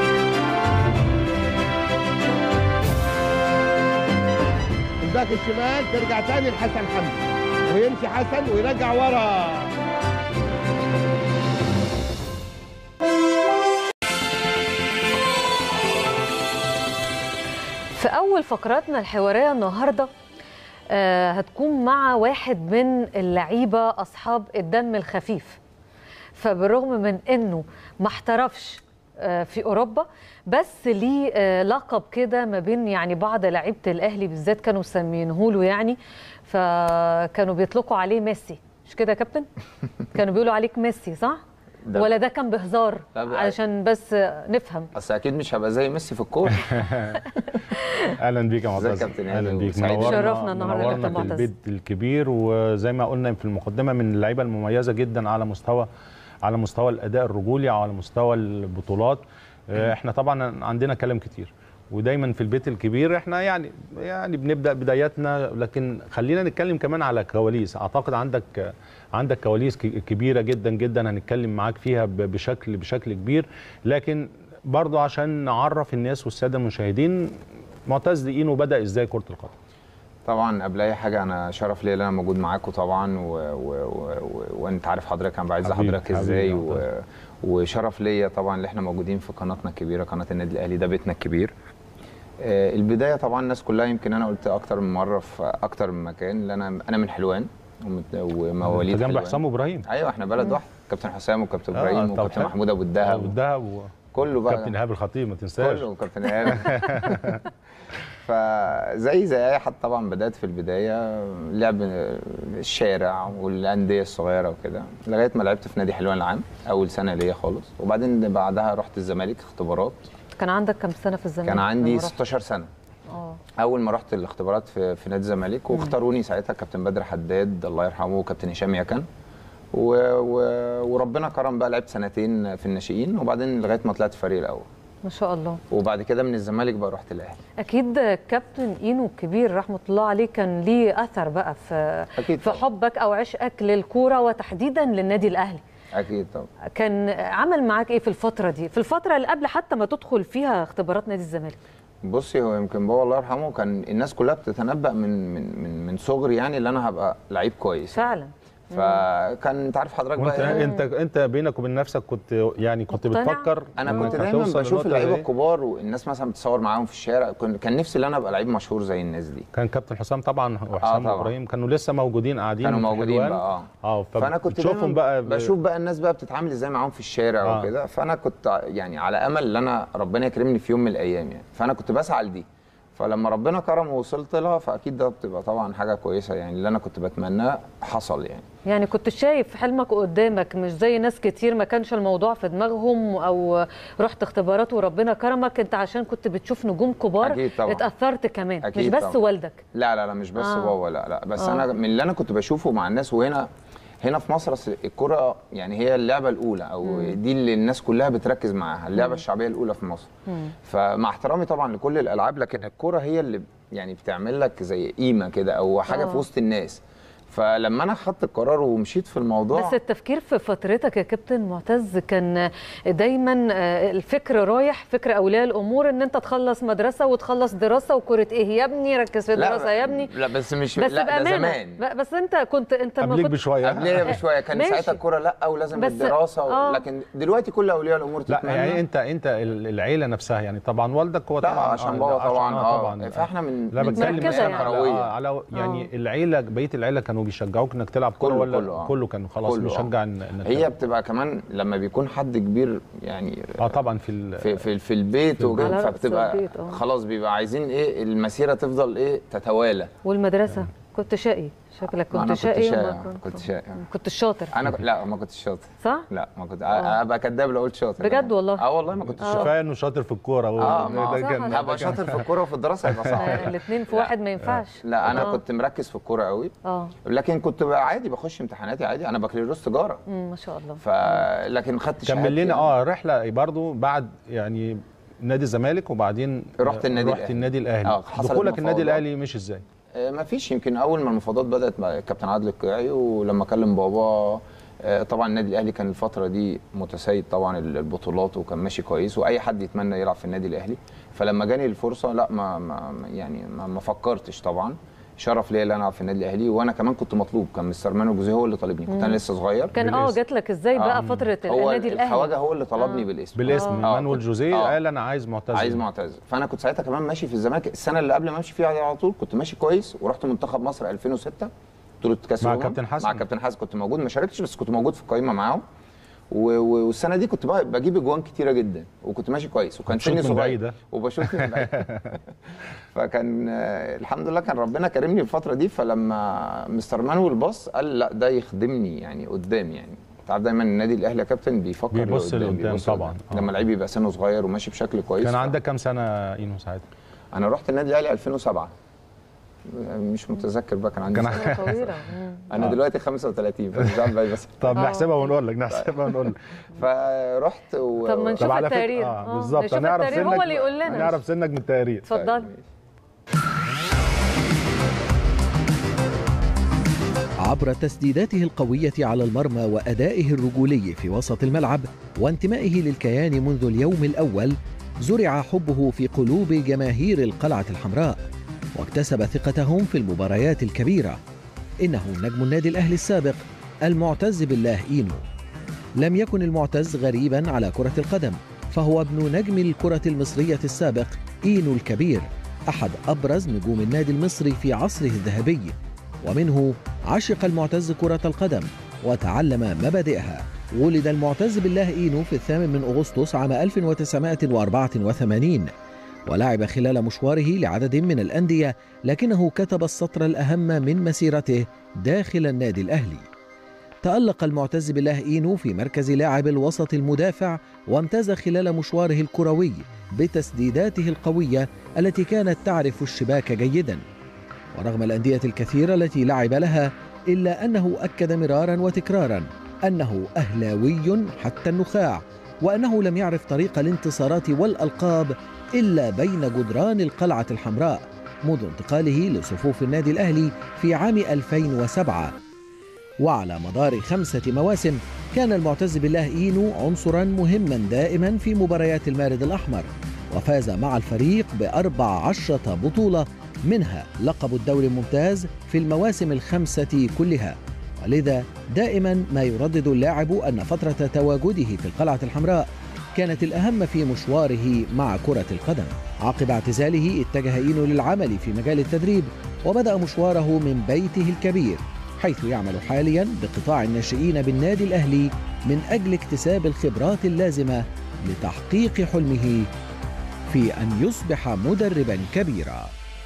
الباك الشمال ترجع تاني لحسن حمدي ويمشي حسن ويرجع ورا في أول فقراتنا الحوارية النهاردة آه، هتكون مع واحد من اللعيبة أصحاب الدم الخفيف فبالرغم من أنه ما احترفش آه، في أوروبا بس ليه آه، لقب كده ما بين يعني بعض لعيبة الأهلي بالذات كانوا مسمينه له يعني فكانوا بيطلقوا عليه ميسي مش كده يا كابتن؟ كانوا بيقولوا عليك ميسي صح؟ ده- ولا ده كان بهزار لا، ب- علشان بس نفهم اصل اكيد مش هبقى زي ميسي في الكوره اهلا بيك يا ازيك يا معتز كابتن اهلا هاني بيك وسعيد منورنا- شرفنا النهاردة يا منورنا كابتن في معتز. البيت الكبير وزي ما قلنا في المقدمه من اللعيبه المميزه جدا على مستوى على مستوى الاداء الرجولي او على مستوى البطولات آه، احنا طبعا عندنا كلام كتير ودايما في البيت الكبير احنا يعني يعني بنبدا بداياتنا لكن خلينا نتكلم كمان على كواليس اعتقد عندك عندك كواليس ك- كبيره جدا جدا هنتكلم معاك فيها ب- بشكل بشكل كبير لكن برضو عشان نعرف الناس والساده المشاهدين معتز دقينو بدا ازاي كره القدم طبعا قبل اي حاجه انا شرف ليا ان انا موجود معاكم طبعا و... و... و... و... وانت عارف حضرتك انا بعز حبيبي، حضرتك حبيبي ازاي يا و... معتز. وشرف ليا طبعا اللي احنا موجودين في قناتنا الكبيره قناه النادي الاهلي ده بيتنا الكبير آه، البدايه طبعا الناس كلها يمكن انا قلت اكتر من مره في اكتر من مكان لان انا انا من حلوان ومت- ومواليد جنب حلوان. حسام ابراهيم ايوه احنا بلد واحد كابتن حسام وكابتن آه، ابراهيم طب وكابتن حلو. محمود ابو الدهب والذهب كله بقى وكابتن ايهاب الخطيب ما تنساش كله كابتن ايهاب فزي زي اي حد طبعا بدات في البدايه لعب الشارع والانديه الصغيره وكده لغايه ما لعبت في نادي حلوان العام اول سنه ليا خالص وبعدين بعدها رحت الزمالك اختبارات كان عندك كم سنة في الزمالك؟ كان عندي لما رحت؟ 16 سنه اه اول ما رحت الاختبارات في, في نادي الزمالك واختاروني ساعتها كابتن بدر حداد الله يرحمه وكابتن هشام يكن و... و... وربنا كرم بقى لعبت سنتين في الناشئين وبعدين لغايه ما طلعت الفريق الاول ما شاء الله وبعد كده من الزمالك بقى رحت الاهلي اكيد كابتن اينو الكبير رحمه الله عليه كان ليه اثر بقى في أكيد في طبعاً. حبك او عشقك للكوره وتحديدا للنادي الاهلي اكيد طبعا كان عمل معاك ايه في الفتره دي في الفتره اللي قبل حتى ما تدخل فيها اختبارات نادي الزمالك بصي هو يمكن بابا الله يرحمه كان الناس كلها بتتنبأ من من من من صغري يعني اللي انا هبقى لعيب كويس فعلا فكان انت عارف حضرتك وانت بقى إيه؟ انت انت بينك وبين نفسك كنت يعني كنت مقتنع؟ بتفكر انا إنك كنت دايما هتوصل بشوف للنقطة اللعيبه دي. الكبار والناس مثلا بتصور معاهم في الشارع كن- كان نفسي ان انا ابقى لعيب مشهور زي الناس دي كان كابتن حسام طبعا وحسام طبعاً. ابراهيم كانوا لسه موجودين قاعدين كانوا في موجودين حلوان. بقى اه اه فانا كنت بتشوفهم دايما بقى ب- بشوف بقى الناس بقى بتتعامل ازاي معاهم في الشارع آه. وكده فانا كنت يعني على امل ان انا ربنا يكرمني في يوم من الايام يعني فانا كنت بسعى لدي فلما ربنا كرم ووصلت لها فاكيد ده بتبقى طبعا حاجه كويسه يعني اللي انا كنت بتمناه حصل يعني يعني كنت شايف حلمك قدامك مش زي ناس كتير ما كانش الموضوع في دماغهم او رحت اختبارات وربنا كرمك انت عشان كنت بتشوف نجوم كبار أكيد طبعاً. اتاثرت كمان أكيد مش بس طبعاً. والدك لا لا لا مش بس آه. آه. بابا لا لا بس آه. آه. انا من اللي انا كنت بشوفه مع الناس وهنا هنا في مصر أصل الكرة يعني هي اللعبة الأولى أو مم. دي اللي الناس كلها بتركز معاها اللعبة الشعبية الأولى في مصر مم. فمع احترامي طبعا لكل الألعاب لكن الكرة هي اللي يعني بتعمل لك زي قيمة كده أو حاجة آه. في وسط الناس فلما أنا خدت القرار ومشيت في الموضوع بس التفكير في فترتك يا كابتن معتز كان دايما آه، الفكر رايح فكر اولياء الامور ان انت تخلص مدرسه وتخلص دراسه وكره ايه يا ابني ركز في الدراسه يا ابني لا بس مش بس لا ده بامانه زمان لا، بس انت كنت انت ما قبليك كنت بشويه قبلها بشويه كان ماشي. ساعتها الكوره لا ولازم بس- الدراسه آه. و... لكن دلوقتي كل اولياء الامور لا تتمنى يعني انت انت ال- العيله نفسها يعني طبعا والدك هو لا طبعا عشان آه، بابا عشان- طبعا آه اه فاحنا من لا من بتكلم مركزة مثلا يعني. على, كروية. آه على يعني العيله بقيه العيله كانوا كانوا بيشجعوك انك تلعب كوره كله- ولا كله، آه. كله كان خلاص كله، آه. بيشجع إن- انك هي تلعب؟ بتبقى كمان لما بيكون حد كبير يعني اه طبعا في ال- في في, في البيت على وكده رأس فبتبقى البيت، آه. خلاص بيبقى عايزين ايه المسيره تفضل ايه تتوالى والمدرسه كنت شقي شكلك أنا كنت كنت شقي شقي، وما آه، كنت شقي. كنت شاطر انا ك- لا ما كنتش شاطر صح لا ما كنت آه. ابقى كداب لو قلت شاطر بجد يعني. والله؟ اه والله ما كنتش شاطر كفايه انه شاطر في الكوره هو اه ده- ما ده صح، كان- أنا ده هبقى كان- شاطر في الكوره وفي الدراسه هيبقى صعب الاثنين في واحد ما ينفعش لا انا آه. كنت مركز في الكوره قوي اه لكن كنت بقى عادي بخش امتحاناتي عادي انا بكالوريوس تجاره مم، ما شاء الله ف لكن خدت كمل شهادتي لنا يعني. اه رحله برضو بعد يعني نادي الزمالك وبعدين رحت النادي رحت الأهلي. النادي الاهلي آه، حصلت دخولك النادي مفاوضات. الاهلي مش ازاي آه، ما فيش يمكن اول ما المفاوضات بدات مع الكابتن عادل القيعي ولما كلم بابا آه، طبعا النادي الاهلي كان الفتره دي متسيد طبعا البطولات وكان ماشي كويس واي حد يتمنى يلعب في النادي الاهلي فلما جاني الفرصه لا ما, ما ما- يعني ما, ما فكرتش طبعا شرف ليا ان انا العب في النادي الاهلي وانا كمان كنت مطلوب كان مستر مانو جوزيه هو اللي طالبني كنت انا لسه صغير كان اه بالاسم. جات لك ازاي بقى آه. فتره هو النادي الخواجه الاهلي هو اللي طلبني آه. بالاسم بالاسم آه. مانويل كنت- جوزيه آه. قال انا عايز معتزل عايز معتزل فانا كنت ساعتها كمان ماشي في الزمالك السنه اللي قبل ما امشي فيها على طول كنت ماشي كويس ورحت منتخب مصر 2006 بطوله كاس مع الأمم. كابتن حسن. مع كابتن حسن كنت موجود ما شاركتش بس كنت موجود في القائمه معاهم و- و- والسنه دي كنت بقى بجيب اجوان كتيره جدا وكنت ماشي كويس وكان بتشوط سني من صغير بعيد، ها؟ وبشوط من بعيد فكان آه، الحمد لله كان ربنا كرمني الفتره دي فلما مستر مانويل بص قال لا ده يخدمني يعني قدام يعني انت عارف دايما النادي الاهلي يا كابتن بيفكر بيبص لقدام، لقدام بيبص طبعاً. لقدام. آه. لما اللعيب يبقى سنه صغير وماشي بشكل كويس كان ف- عندك كام سنه اينو ساعتها انا رحت النادي الاهلي 2007 مش متذكر بقى كان عندي كان سنة. فترة طويله مم. انا دلوقتي 35 فمش عارف بقى بس طب آه. نحسبها ونقول لك نحسبها ونقول لك فرحت و... طب ما نشوف طب على التقرير فكره آه، اه بالظبط نشوف هنعرف التقرير سنك هو اللي يقول لنا هنعرف سنك من التقرير اتفضل عبر تسديداته القوية على المرمى وأدائه الرجولي في وسط الملعب وانتمائه للكيان منذ اليوم الأول زرع حبه في قلوب جماهير القلعة الحمراء واكتسب ثقتهم في المباريات الكبيرة إنه نجم النادي الأهلي السابق المعتز بالله إينو لم يكن المعتز غريبا على كرة القدم فهو ابن نجم الكرة المصرية السابق إينو الكبير أحد أبرز نجوم النادي المصري في عصره الذهبي ومنه عشق المعتز كرة القدم وتعلم مبادئها ولد المعتز بالله إينو في الثامن من أغسطس عام 1984 ولعب خلال مشواره لعدد من الأندية لكنه كتب السطر الأهم من مسيرته داخل النادي الأهلي تألق المعتز بالله إينو في مركز لاعب الوسط المدافع وامتاز خلال مشواره الكروي بتسديداته القوية التي كانت تعرف الشباك جيداً ورغم الأندية الكثيرة التي لعب لها إلا أنه أكد مرارا وتكرارا أنه أهلاوي حتى النخاع وأنه لم يعرف طريق الانتصارات والألقاب إلا بين جدران القلعة الحمراء منذ انتقاله لصفوف النادي الأهلي في عام 2007 وعلى مدار خمسة مواسم كان المعتز بالله إينو عنصرا مهما دائما في مباريات المارد الأحمر وفاز مع الفريق بأربع عشرة بطولة منها لقب الدوري الممتاز في المواسم الخمسة كلها ولذا دائما ما يردد اللاعب أن فترة تواجده في القلعة الحمراء كانت الأهم في مشواره مع كرة القدم عقب اعتزاله اتجه إينو للعمل في مجال التدريب وبدأ مشواره من بيته الكبير حيث يعمل حاليا بقطاع الناشئين بالنادي الأهلي من أجل اكتساب الخبرات اللازمة لتحقيق حلمه في أن يصبح مدربا كبيرا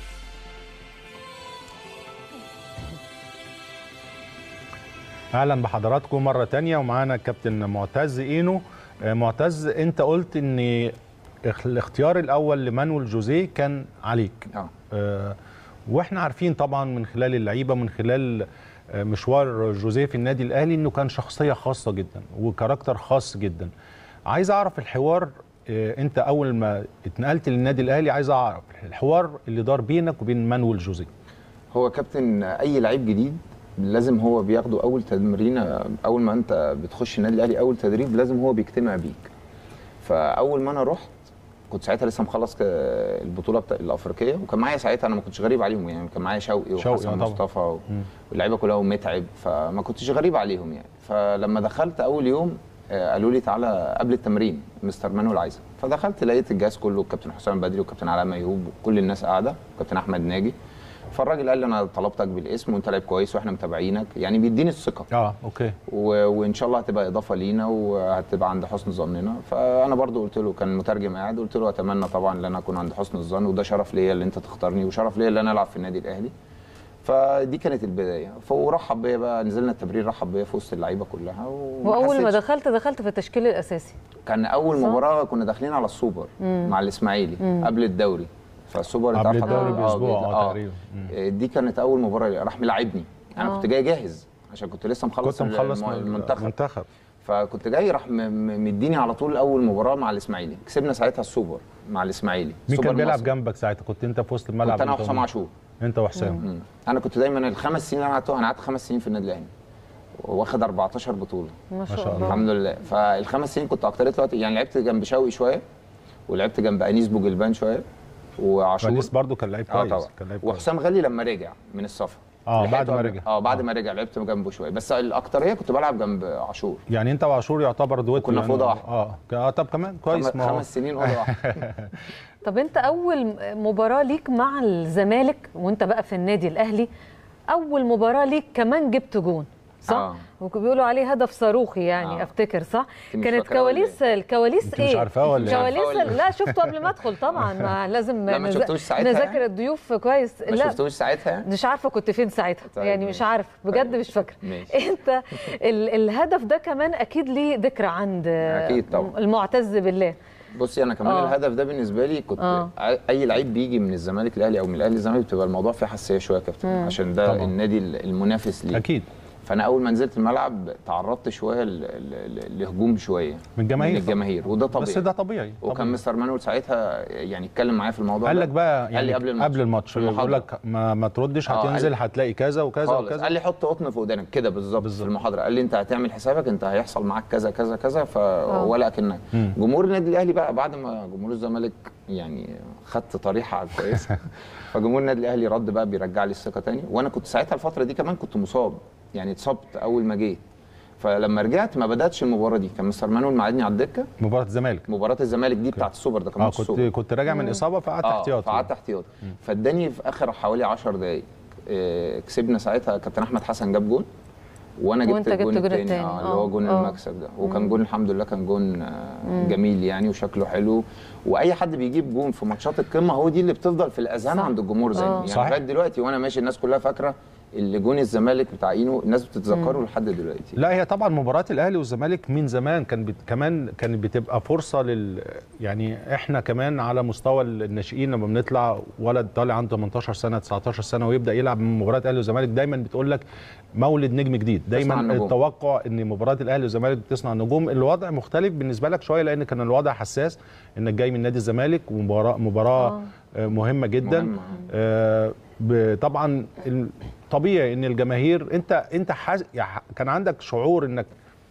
اهلا بحضراتكم مره تانية ومعانا الكابتن معتز اينو آه، معتز انت قلت ان اخ- الاختيار الاول لمانويل جوزيه كان عليك اه آه، واحنا عارفين طبعا من خلال اللعيبه من خلال آه، مشوار جوزيه في النادي الاهلي انه كان شخصيه خاصه جدا وكاركتر خاص جدا عايز اعرف الحوار آه، انت اول ما اتنقلت للنادي الاهلي عايز اعرف الحوار اللي دار بينك وبين مانويل جوزيه هو كابتن اي لعيب جديد لازم هو بياخده اول تمرينه اول ما انت بتخش النادي الاهلي اول تدريب لازم هو بيجتمع بيك فاول ما انا رحت كنت ساعتها لسه مخلص ك- البطوله بتاع الافريقيه وكان معايا ساعتها انا ما كنتش غريب عليهم يعني كان معايا شوقي شوقي، آه وحسن طبعا. مصطفى و- واللعيبه كلها ومتعب فما كنتش غريب عليهم يعني فلما دخلت اول يوم آه، قالوا لي تعالى قبل التمرين مستر مانويل عايزك فدخلت لقيت الجهاز كله الكابتن حسام بدري والكابتن علاء ميهوب وكل الناس قاعده والكابتن احمد ناجي فالراجل قال لي انا طلبتك بالاسم وانت لعيب كويس واحنا متابعينك يعني بيديني الثقه اه اوكي و... وان شاء الله هتبقى اضافه لينا وهتبقى عند حسن ظننا فانا برضو قلت له كان المترجم قاعد قلت له اتمنى طبعا ان انا اكون عند حسن الظن وده شرف ليا اللي انت تختارني وشرف ليا اللي انا العب في النادي الاهلي فدي كانت البدايه فرحب بيا بقى نزلنا التمرين رحب بيا في وسط اللعيبه كلها وما واول ما حسيتش- دخلت دخلت في التشكيل الاساسي كان اول صح؟ مباراه كنا داخلين على السوبر مع الاسماعيلي قبل الدوري فالسوبر انت قبل عارف الدوري حضرتك- بأسبوع، بي- آه، تقريبا. آه، دي كانت اول مباراه راح ملاعبني انا آه. كنت جاي جاهز عشان كنت لسه مخلص كنت مخلص الم- من المنتخب المنتخب فكنت جاي راح م- م- مديني على طول اول مباراه مع الاسماعيلي كسبنا ساعتها السوبر مع الاسماعيلي مين سوبر كان بيلعب مصر. جنبك ساعتها كنت انت في وسط الملعب كنت انا أنت وحسام ومين؟ عاشور انت وحسام مم. انا كنت دايما الخمس سنين اللي انا قعدتهم انا قعدت خمس سنين في النادي الاهلي واخد 14 بطوله ما شاء شاء الله. الله الحمد لله فالخمس سنين كنت اكتريت الوقت يعني لعبت جنب شوقي شويه ولعبت جنب انيس بوجلبان شويه وعاشور ونيس برضو كان لعيب اه كويس طبعا كان لعيب كويس وحسام غالي لما رجع من السفر آه، لحقته بعد ما قبل- رجع. اه بعد آه. ما رجع لعبت جنبه شويه بس الاكتريه كنت بلعب جنب عاشور يعني انت وعاشور يعتبر دويتو كنا في يعني أوضة واحدة. اه ك- اه طب كمان كويس خمس, ما هو خمس سنين اوضه واحده طب انت اول مباراه ليك مع الزمالك وانت بقى في النادي الاهلي اول مباراه ليك كمان جبت جون صح آه. وبيقولوا عليه هدف صاروخي يعني آه. افتكر صح انت مش كانت فاكرة ولا كواليس الكواليس انت ايه مش عارفاه ولا ايه؟ كواليس عارفاه ولا لا شفته قبل ما ادخل طبعا ما لازم لا، ما نز- شفتوش ساعتها نذاكر يعني؟ الضيوف كويس ما لا شفتوش ساعتها يعني؟ مش عارفه كنت فين ساعتها طيب يعني مش ماشي. عارف بجد طيب. مش فاكره ماشي. انت ال الهدف ده كمان اكيد ليه ذكرى عند أكيد طبعا. المعتز بالله بصي انا كمان آه. آه. الهدف ده بالنسبه لي كنت آه. آه. اي لعيب بيجي من الزمالك الاهلي او من الاهلي الزمالك بتبقى الموضوع فيه حساسيه شويه يا كابتن عشان ده طبعاً. طبعا. النادي المنافس ليه اكيد فانا اول ما نزلت الملعب تعرضت شويه ل- ل- لهجوم شويه من الجماهير من الجماهير وده طبيعي بس ده طبيعي وكان طبيعي. مستر مانويل ساعتها يعني اتكلم معايا في الموضوع قال ده لك بقى يعني قال لي قبل الماتش قبل الماتش في يقول المحاضرة. لك ما, ما تردش آه، قال هتنزل لي- هتلاقي كذا وكذا خالص وكذا قال لي حط قطن في ودانك كده بالظبط في المحاضره قال لي انت هتعمل حسابك انت هيحصل معاك كذا كذا كذا ف ولا كأنك جمهور النادي الاهلي بقى بعد ما جمهور الزمالك يعني خدت طريحه كويسه فجمهور النادي الاهلي رد بقى بيرجع لي الثقه تاني وانا كنت ساعتها الفتره دي كمان كنت مصاب يعني اتصبت اول ما جيت فلما رجعت ما بداتش المباراه دي كان مستر مانويل معادني على الدكه مباراه الزمالك مباراه الزمالك دي بتاعت السوبر ده كان اه ماتش كنت السوبر كنت راجع من اصابه فقعدت اه احتياطي فقعدت احتياطي فاداني في اخر حوالي 10 دقائق آه، كسبنا ساعتها كابتن احمد حسن جاب جون وانا جبت وانت جبت الجون الجون التاني التاني. اه اللي آه، هو جون آه. المكسب ده وكان جون الحمد لله كان جون آه، جميل يعني وشكله حلو واي حد بيجيب جون في ماتشات القمه هو دي اللي بتفضل في الاذهان صح. عند الجمهور زي آه. يعني صحيح. لغايه دلوقتي وانا ماشي الناس كلها فاكره اللي جون الزمالك بتاع اينو الناس بتتذكره لحد دلوقتي لا هي طبعا مباراه الاهلي والزمالك من زمان كان بت... كمان كانت بتبقى فرصه لل يعني احنا كمان على مستوى الناشئين لما بنطلع ولد طالع عنده 18 سنه 19 سنه ويبدا يلعب من مباراه الاهلي والزمالك دايما بتقول لك مولد نجم جديد دايما النجوم. التوقع ان مباراه الاهلي والزمالك بتصنع نجوم الوضع مختلف بالنسبه لك شويه لان كان الوضع حساس انك جاي من نادي الزمالك ومباراه مباراه آه. مهمه جدا مهمة. آه ب- طبعا ال- طبيعي ان الجماهير انت انت حاس... يعني كان عندك شعور انك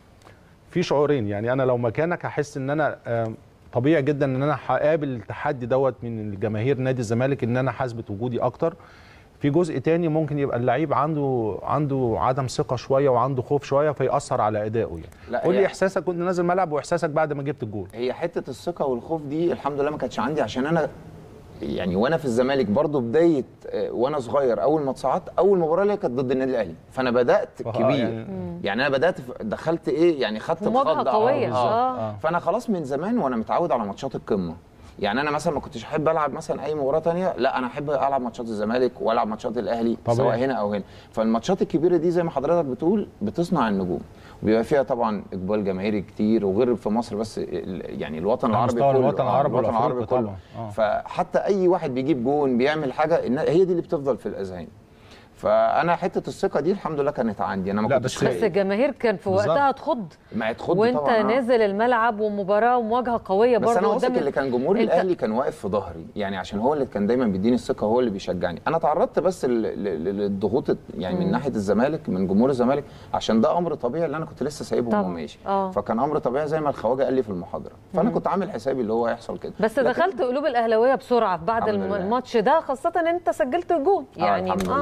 في شعورين يعني انا لو مكانك هحس ان انا آه، طبيعي جدا ان انا هقابل التحدي دوت من الجماهير نادي الزمالك ان انا حاسبت وجودي اكتر في جزء تاني ممكن يبقى اللعيب عنده عنده عدم ثقه شويه وعنده خوف شويه فيأثر على ادائه يعني لا، قول لي هي- احساسك كنت نازل الملعب واحساسك بعد ما جبت الجول هي حته الثقه والخوف دي الحمد لله ما كانتش عندي عشان انا يعني وانا في الزمالك برضو بدايه آه، وانا صغير اول ما اتصعدت اول مباراه ليا كانت ضد النادي الاهلي فانا بدات آه، كبير يعني- يعني, يعني انا بدات في- دخلت ايه يعني خدت مواجهة الخض قوية. آه. آه. آه. فانا خلاص من زمان وانا متعود على ماتشات القمه يعني انا مثلا ما كنتش احب العب مثلا اي مباراه تانية لا انا احب العب ماتشات الزمالك والعب ماتشات الاهلي طبيعي. سواء هنا او هنا فالماتشات الكبيره دي زي ما حضرتك بتقول بتصنع النجوم وبيبقى فيها طبعا اقبال جماهيري كتير وغير في مصر بس ال- يعني الوطن على العربي مستوى كله الوطن آه، العربي الوطن العربي والأفريقي كله طبعاً. آه. فحتى اي واحد بيجيب جون بيعمل حاجه إن هي دي اللي بتفضل في الاذهان فانا حته الثقه دي الحمد لله كانت عندي انا ما لا، كنتش بس- بس الجماهير كان في بالظبط. وقتها تخض ما تخض وانت طبعا آه. نازل الملعب ومباراه ومواجهه قويه بس برضه انا واثق قدام اللي كان جمهور انت- الاهلي كان واقف في ظهري يعني عشان هو اللي كان دايما بيديني الثقه هو اللي بيشجعني انا تعرضت بس لل- لل- للضغوط يعني من ناحيه الزمالك من جمهور الزمالك عشان ده امر طبيعي اللي انا كنت لسه سايبهم طبعا. وماشي آه. فكان امر طبيعي زي ما الخواجه قال لي في المحاضره فانا كنت عامل حسابي اللي هو هيحصل كده بس لكن- دخلت قلوب الاهلاويه بسرعه بعد الحمد الم- لله. الماتش ده خاصه ان انت سجلت الجون آه يعني الحمد لله لا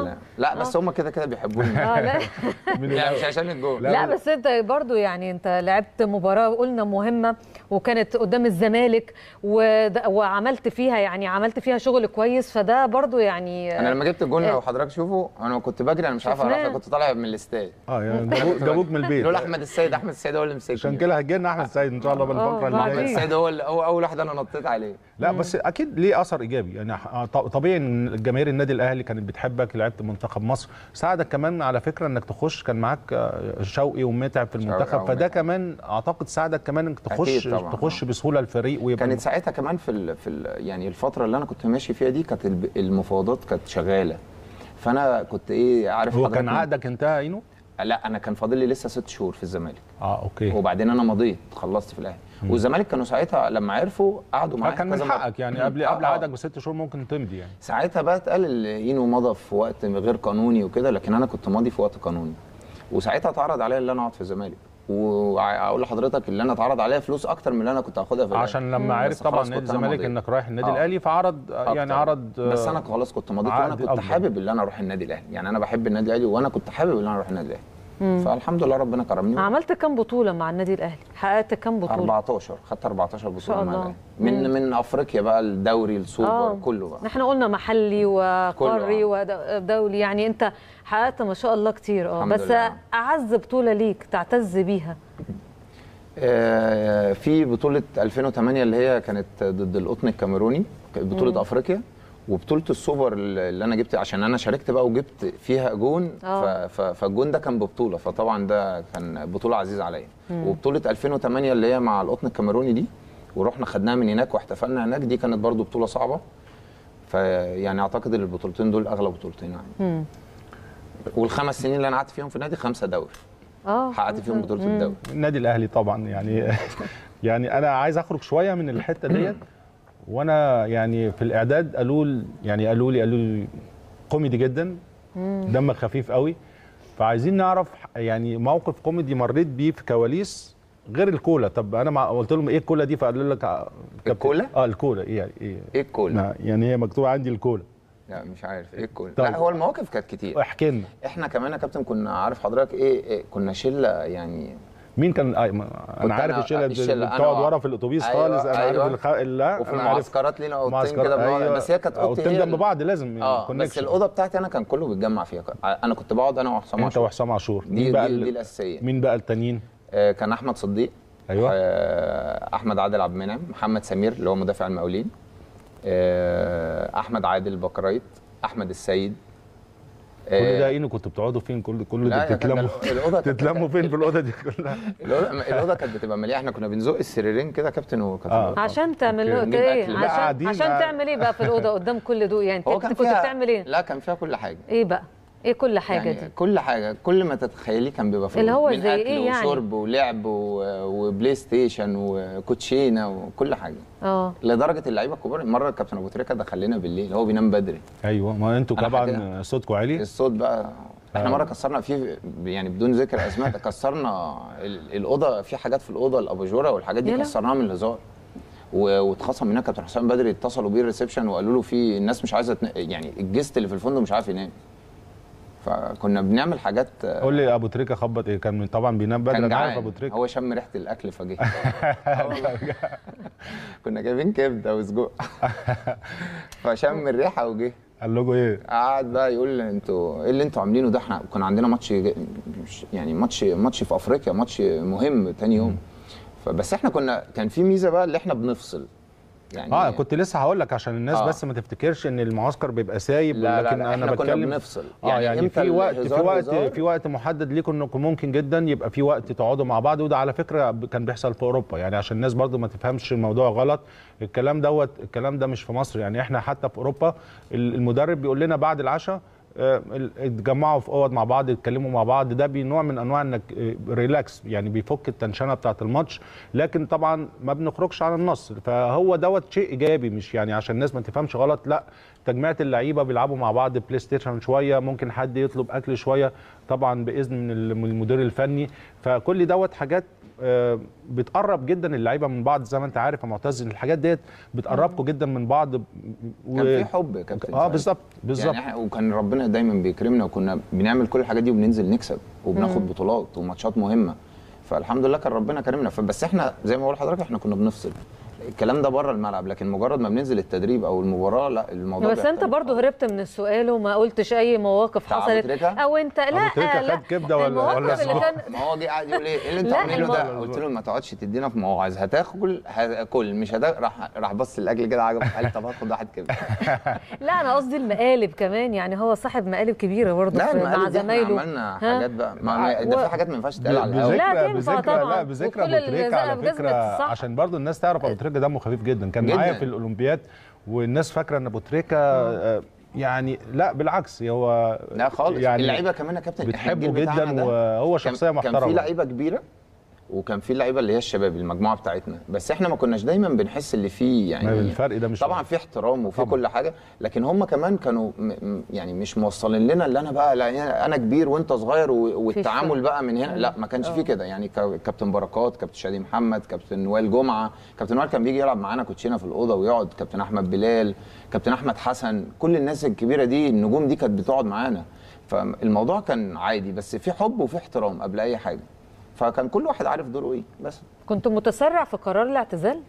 لا بس هم كده كده بيحبوني اه لا يعني مش عشان الجول لا بس انت برضو يعني انت لعبت مباراه قلنا مهمه وكانت قدام الزمالك وده- وعملت فيها يعني عملت فيها شغل كويس فده برضو يعني انا لما جبت الجول لو حضرتك تشوفوا انا كنت بجري انا مش عارف شفناه. اعرف كنت طالع من الاستاد اه يعني جابوك جابوك من البيت لولا احمد السيد احمد السيد هو اللي مسكني عشان كده هتجي لنا احمد سيد ان شاء الله بالفقره اللي بعدين. احمد جايه السيد هو اللي- هو اول واحد انا نطيت عليه لا بس اكيد ليه اثر ايجابي يعني ح- ط- طبيعي ان جماهير النادي الاهلي كانت بتحبك لعبت منتخب مصر ساعدك كمان على فكره انك تخش كان معاك آه، شوقي ومتعب في المنتخب شوقي فده ومتعب. كمان اعتقد ساعدك كمان انك تخش أكيد طبعاً. تخش بسهوله الفريق ويبقى كانت ساعتها كمان في ال في ال يعني الفتره اللي انا كنت ماشي فيها دي كانت الب- المفاوضات كانت شغاله فانا كنت ايه عارف هو حضرتك كان من- عقدك انتهى اينو لا انا كان فاضل لي لسه ست شهور في الزمالك اه اوكي وبعدين انا مضيت خلصت في الاهلي والزمالك كانوا ساعتها لما عرفوا قعدوا آه معايا كان من كذا مرة. حقك يعني قبل آه، قبل آه. عقدك بست شهور ممكن تمضي يعني ساعتها بقى اتقال ال- اينو مضى في وقت غير قانوني وكده لكن انا كنت ماضي في وقت قانوني وساعتها اتعرض عليا اللي انا اقعد في الزمالك واقول لحضرتك اللي انا اتعرض عليا فلوس اكتر من اللي انا كنت هاخدها في الأهلي. عشان لما بس عرف طبعا خلاص نادي كنت أنا الزمالك مضيت. انك رايح النادي آه. الاهلي فعرض آه، يعني أكتر. عرض آه، بس انا خلاص كنت مضيت وانا عقد كنت أكبر. حابب ان انا اروح النادي الاهلي يعني انا بحب النادي الاهلي وانا كنت حابب ان انا اروح النادي الاهلي فالحمد لله ربنا كرمني عملت كام بطوله مع النادي الاهلي حققت كام بطوله 14 خدت 14 شاء بطوله مع الله. الاهلي من من افريقيا بقى الدوري السوبر اه كله بقى احنا قلنا محلي وقاري كله، ودولي يعني انت حققت ما شاء الله كتير اه الحمد بس لله. اعز بطوله ليك تعتز بيها آه، في بطولة 2008 اللي هي كانت ضد القطن الكاميروني كانت بطولة افريقيا وبطولة السوبر اللي انا جبت عشان انا شاركت بقى وجبت فيها جون ف- آه. ف- فالجون ده كان ببطولة فطبعا ده كان بطولة عزيزة عليا وبطولة 2008 اللي هي مع القطن الكاميروني دي ورحنا خدناها من هناك واحتفلنا هناك دي كانت برضو بطولة صعبة فيعني اعتقد ان البطولتين دول اغلى بطولتين يعني والخمس سنين اللي انا قعدت فيهم في النادي خمسة دوري اه حققت فيهم بطولة الدوري النادي الاهلي طبعا يعني يعني انا عايز اخرج شويه من الحته ديت وانا يعني في الاعداد قالوا لي- يعني قالوا لي قالوا لي كوميدي جدا دمك خفيف قوي فعايزين نعرف يعني موقف كوميدي مريت بيه في كواليس غير الكولا طب انا مع قلت لهم ايه الكولا دي فقالوا لك آه، كابتن- الكولا؟ اه الكولا ايه ايه ايه الكولا؟ ما- يعني هي مكتوبه عندي الكولا لا مش عارف ايه الكولا طيب. لا هو المواقف كانت كتير احكي لنا احنا كمان يا كابتن كنا عارف حضرتك ايه, إيه كنا شله يعني مين كان آه ما- كنت انا عارف أنا- الشله اللي الشلة، أنا بتقعد وع- ورا في الاتوبيس أيوة، خالص انا أيوة. عارف الخ... لا وفي أنا عارف المعسكرات لينا اوضتين معسكر- كده بنقعد أيوة. بس هي كانت اوضتي اوضتين هي جنب بعض لازم اه بس connection. الاوضه بتاعتي انا كان كله بيتجمع فيها انا كنت بقعد انا وحسام انت عاشور وحسام عاشور دي مين بقى دي, ال- دي الاساسيه مين بقى التانيين آه كان احمد صديق ايوه آه احمد عادل عبد المنعم محمد سمير اللي هو مدافع المقاولين آه احمد عادل بكرايت احمد السيد كل ده ايه كنتوا بتقعدوا فين كل كل لا ده يا كابتن، بتتلموا الأوضة كانت- تتلموا فين في الاوضه دي كلها الاوضه الاوضه كانت بتبقى مليانه احنا كنا بنزق السريرين كده يا كابتن وكانت آه. عشان تعمل أوكي. نجيب ايه أكل. لا، عشان قاعدين عشان بقى. تعمل ايه بقى في الاوضه قدام كل دول يعني هو انت كان كنت فيها بتعمل ايه لا كان فيها كل حاجه ايه بقى ايه كل حاجه يعني دي كل حاجه كل ما تتخيليه كان بيبقى فيه اللي هو من زي أكل إيه يعني؟ وشرب ولعب و- وبلاي ستيشن وكوتشينه وكل حاجه اه لدرجه اللعيبه الكبار مره الكابتن ابو تريكه دخل لنا بالليل هو بينام بدري ايوه ما انتوا أنا طبعا حكيت- صوتكم عالي الصوت بقى احنا آه. مره كسرنا فيه يعني بدون ذكر اسماء كسرنا ال- الاوضه في حاجات في الاوضه الاباجوره والحاجات دي يلا. كسرناها من الهزار و- واتخصم هناك كابتن حسام بدري اتصلوا بيه الريسبشن وقالوا له في الناس مش عايزه تن... يعني الجست اللي في الفندق مش عارف ينام فكنا بنعمل حاجات آه، قول لي ابو تريكه خبط ايه كان طبعا بينام بدري كان انا عارف جعان ابو تريكه هو شم ريحه الاكل فجه آه والله. كنا جايبين كبده وسجق فشم الريحه وجه قال لكم ايه قعد بقى يقول انتوا ايه اللي انتوا عاملينه ده احنا كان عندنا ماتش ج- مش- يعني ماتش ماتش في افريقيا ماتش مهم تاني يوم فبس احنا كنا كان في ميزه بقى اللي احنا بنفصل يعني اه كنت لسه هقول لك عشان الناس آه. بس ما تفتكرش ان المعسكر بيبقى سايب لا لا لكن لا انا احنا كنا بتكلم بنفصل اه يعني إمتى في وقت في الهزار وقت هزار؟ في وقت محدد ليكم انكم ممكن جدا يبقى في وقت تقعدوا مع بعض وده على فكره ب- كان بيحصل في اوروبا يعني عشان الناس برضو ما تفهمش الموضوع غلط الكلام دوت الكلام ده مش في مصر يعني احنا حتى في اوروبا ال- المدرب بيقول لنا بعد العشاء آه، ال- اتجمعوا في اوض مع بعض اتكلموا مع بعض ده بنوع من انواع انك آه، ريلاكس يعني بيفك التنشنه بتاعه الماتش لكن طبعا ما بنخرجش على النص فهو دوت شيء ايجابي مش يعني عشان الناس ما تفهمش غلط لا تجميعة اللعيبه بيلعبوا مع بعض بلاي ستيشن شويه ممكن حد يطلب اكل شويه طبعا باذن من ال- من المدير الفني فكل دوت حاجات آه، بتقرب جدا اللعيبه من بعض زي ما انت عارف يا معتز إن الحاجات ديت بتقربكم جدا من بعض و... كان في حب يا كابتن اه بالظبط بالظبط يعني احنا وكان ربنا دايما بيكرمنا وكنا بنعمل كل الحاجات دي وبننزل نكسب وبناخد بطولات وماتشات مهمه فالحمد لله كان ربنا كرمنا فبس احنا زي ما بقول لحضرتك احنا كنا بنفصل الكلام ده بره الملعب لكن مجرد ما بننزل التدريب او المباراه لا الموضوع بس انت بيختلف برضو هربت من السؤال وما قلتش اي مواقف بتاع أبو حصلت تريكة؟ او انت لا أبو تريكة لا خد كبدة ولا- المواقف ولا اللي صباح؟ كان ما هو جه قاعد يقول ايه ايه اللي انت لا، عامله ده الموضوع- قلت له ما تقعدش تدينا في مواعظ هتاكل هاكل مش هتاكل راح راح بص الاكل كده عجبه قال لي طب هاخد واحد كده لا انا قصدي المقالب كمان يعني هو صاحب مقالب كبيره برضه لا في- مع المقالب دي احنا زمايله عملنا ها؟ حاجات بقى ما ما- ده و- في حاجات ما ينفعش تتقال على الهوا لا، بذكرى تنفع بذكرى طبعاً. لا بذكرى وكل ابو تريكه اللي على بذمة فكره الصح. عشان برضو الناس تعرف ابو تريكه دمه خفيف جدا كان جداً. معايا في الاولمبياد والناس فاكره ان ابو تريكه آه، يعني لا بالعكس هو لا خالص يعني اللعيبه كمان يا كابتن إحنا بتحبه الجيل بتاعنا جدا ده وهو كان- شخصيه كان في محترمه لعيبه كبيره وكان في لعيبه اللي هي الشباب المجموعه بتاعتنا بس احنا ما كناش دايما بنحس اللي فيه ما يعني الفرق ده مش طبعا في احترام وفي طبعاً. كل حاجه لكن هم كمان كانوا م- م- يعني مش موصلين لنا اللي انا بقى لا انا كبير وانت صغير و- والتعامل فرق. بقى من هنا لا ما كانش في كده يعني كا- كابتن بركات كابتن شادي محمد كابتن وائل جمعه كابتن وائل كان بيجي يلعب معانا كوتشينه في الاوضه ويقعد كابتن احمد بلال كابتن احمد حسن كل الناس الكبيره دي النجوم دي كانت بتقعد معانا فالموضوع كان عادي بس في حب وفي احترام قبل اي حاجه فكان كل واحد عارف دوره ايه بس كنت متسرع في قرار الاعتزال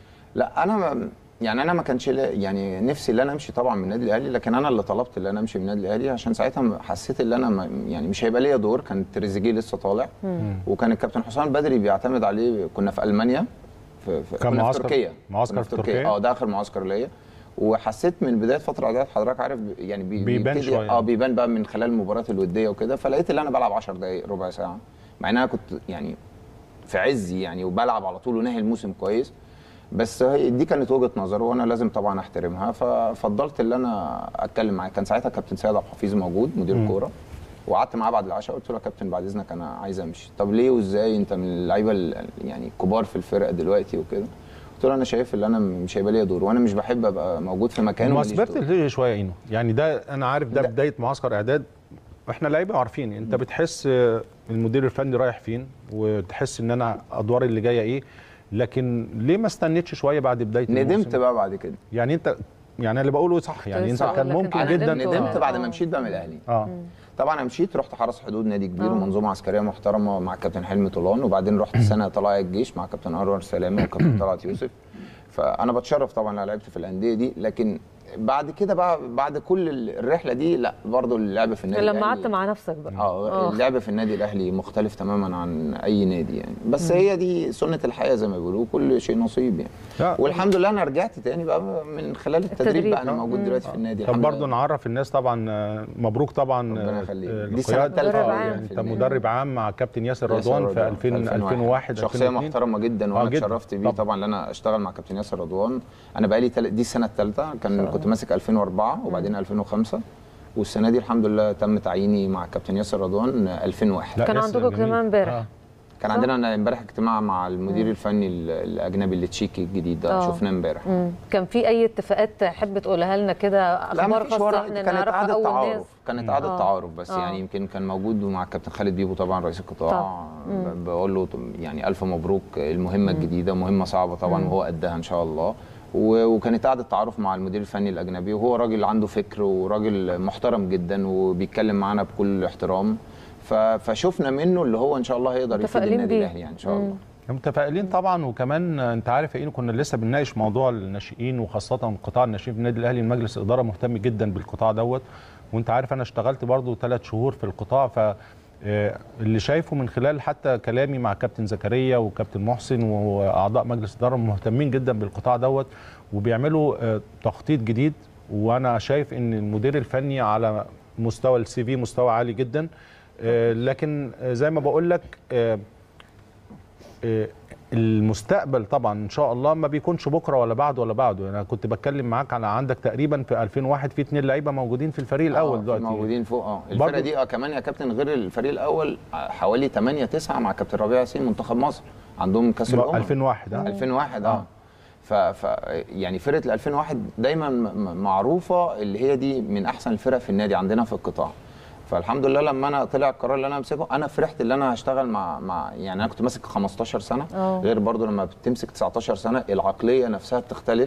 لا انا ما يعني انا ما كانش لا- يعني نفسي ان انا امشي طبعا من النادي الاهلي لكن انا اللي طلبت ان انا امشي من النادي الاهلي عشان ساعتها حسيت ان انا ما يعني مش هيبقى ليا دور كان تريزيجيه لسه طالع وكان الكابتن حسام البدري بيعتمد عليه كنا في المانيا في, في كان كنا معسكر- في تركيا معسكر كنا في تركيا؟ اه ده اخر معسكر ليا وحسيت من بدايه فتره اعداد حضرتك عارف يعني بي بيبان بيبتدي- شوية. اه بيبان بقى من خلال المباريات الوديه وكده فلقيت ان انا بلعب 10 دقائق ربع ساعه مع ان انا كنت يعني في عزي يعني وبلعب على طول ونهي الموسم كويس بس هي دي كانت وجهه نظره وانا لازم طبعا احترمها ففضلت ان انا اتكلم معاه كان ساعتها كابتن سيد عبد الحفيظ موجود مدير الكوره وقعدت معاه بعد العشاء قلت له يا كابتن بعد اذنك انا عايز امشي طب ليه وازاي انت من اللعيبه ال- يعني الكبار في الفرقه دلوقتي وكده قلت له انا شايف ان انا مش هيبقى ليا دور وانا مش بحب ابقى موجود في مكان ما وماليش صبرت دور. ليه شويه اينو يعني ده انا عارف ده لا. بدايه معسكر اعداد احنا لعيبه عارفين انت بتحس آه، المدير الفني رايح فين وتحس ان انا ادواري اللي جايه ايه لكن ليه ما استنيتش شويه بعد بدايه ندمت الموسم؟ بقى بعد كده يعني انت يعني اللي بقوله صح يعني انت لسه كان أقول لك ممكن أنت جدا ندمت ندمت آه. بعد ما آه. مشيت بقى من الاهلي اه طبعا انا مشيت رحت حرس حدود نادي كبير ومنظومه عسكريه محترمه مع كابتن حلمي طولان وبعدين رحت سنه طلائع الجيش مع كابتن انور سلامه وكابتن طلعت يوسف فانا بتشرف طبعا انا لعبت في الانديه دي لكن بعد كده بقى بعد كل الرحله دي لا برضو اللعب في النادي لما الأهلي- قعدت مع نفسك بقى اه اللعب في النادي الاهلي مختلف تماما عن اي نادي يعني بس هي دي سنه الحياه زي ما بيقولوا كل شيء نصيب يعني لا. والحمد لله انا رجعت تاني بقى من خلال التدريب, التدريب. بقى انا موجود دلوقتي في النادي طب الحمد برضه لله. نعرف الناس طبعا آه، مبروك طبعا ربنا آه، يخليك. آه، دي سنة القيادة. تالتة مدرب آه، عام. يعني في انت النادي. مدرب عام مع كابتن ياسر ياسر رضوان في 2000 2001 شخصيه 2002. محترمه جدا آه، وانا جداً. اتشرفت بيه طبعاً. طبعا ان انا اشتغل مع كابتن ياسر رضوان انا بقالي تل... دي السنه الثالثه كان كنت ماسك 2004 وبعدين 2005 والسنه دي الحمد لله تم تعييني مع كابتن ياسر رضوان 2001 لا، كان ياسر عندكم جميل. اجتماع امبارح. آه. كان عندنا امبارح اجتماع مع المدير الفني ال- الاجنبي اللي تشيكي الجديد ده آه. شفناه امبارح مم. كان في اي اتفاقات تحب تقولها لنا كده لا اخبار مفيش خاصه ورق احنا كانت نعرفها قعده اول تعارف ناس كانت قعده آه. تعارف بس آه. يعني يمكن كان موجود مع الكابتن خالد بيبو طبعا رئيس القطاع ب- بقول له يعني الف مبروك المهمه الجديده مهمه صعبه طبعا وهو قدها ان شاء الله و- وكانت قعده تعارف مع المدير الفني الاجنبي وهو راجل عنده فكر وراجل محترم جدا وبيتكلم معانا بكل احترام ف- فشفنا منه اللي هو ان شاء الله هيقدر يفيد متفائلين النادي بيه. الاهلي يعني ان شاء الله متفائلين طبعا وكمان انت عارف ايه كنا لسه بنناقش موضوع الناشئين وخاصه قطاع الناشئين في النادي الاهلي مجلس الاداره مهتم جدا بالقطاع دوت وانت عارف انا اشتغلت برضو ثلاث شهور في القطاع ف آه، اللي شايفه من خلال حتى كلامي مع كابتن زكريا وكابتن محسن واعضاء مجلس الاداره مهتمين جدا بالقطاع دوت وبيعملوا آه، تخطيط جديد وانا شايف ان المدير الفني على مستوى السي في مستوى عالي جدا آه، لكن آه، زي ما بقول لك آه، آه، المستقبل طبعا ان شاء الله ما بيكونش بكره ولا بعد ولا بعده انا كنت بتكلم معاك على عندك تقريبا في 2001 في اثنين لعيبه موجودين في الفريق الاول آه، دلوقتي موجودين فوق اه برضو- الفرقه دي اه كمان يا كابتن غير الفريق الاول آه، حوالي 8 9 مع كابتن ربيع ياسين منتخب مصر عندهم كاس الامم 2001 اه 2001 اه ف, ف يعني فرقه ال 2001 دايما م- م- معروفه اللي هي دي من احسن الفرق في النادي عندنا في القطاع فالحمد لله لما انا طلع القرار اللي انا امسكه انا فرحت اللي انا هشتغل مع مع يعني انا كنت ماسك 15 سنه أوه. غير برضو لما بتمسك 19 سنه العقليه نفسها بتختلف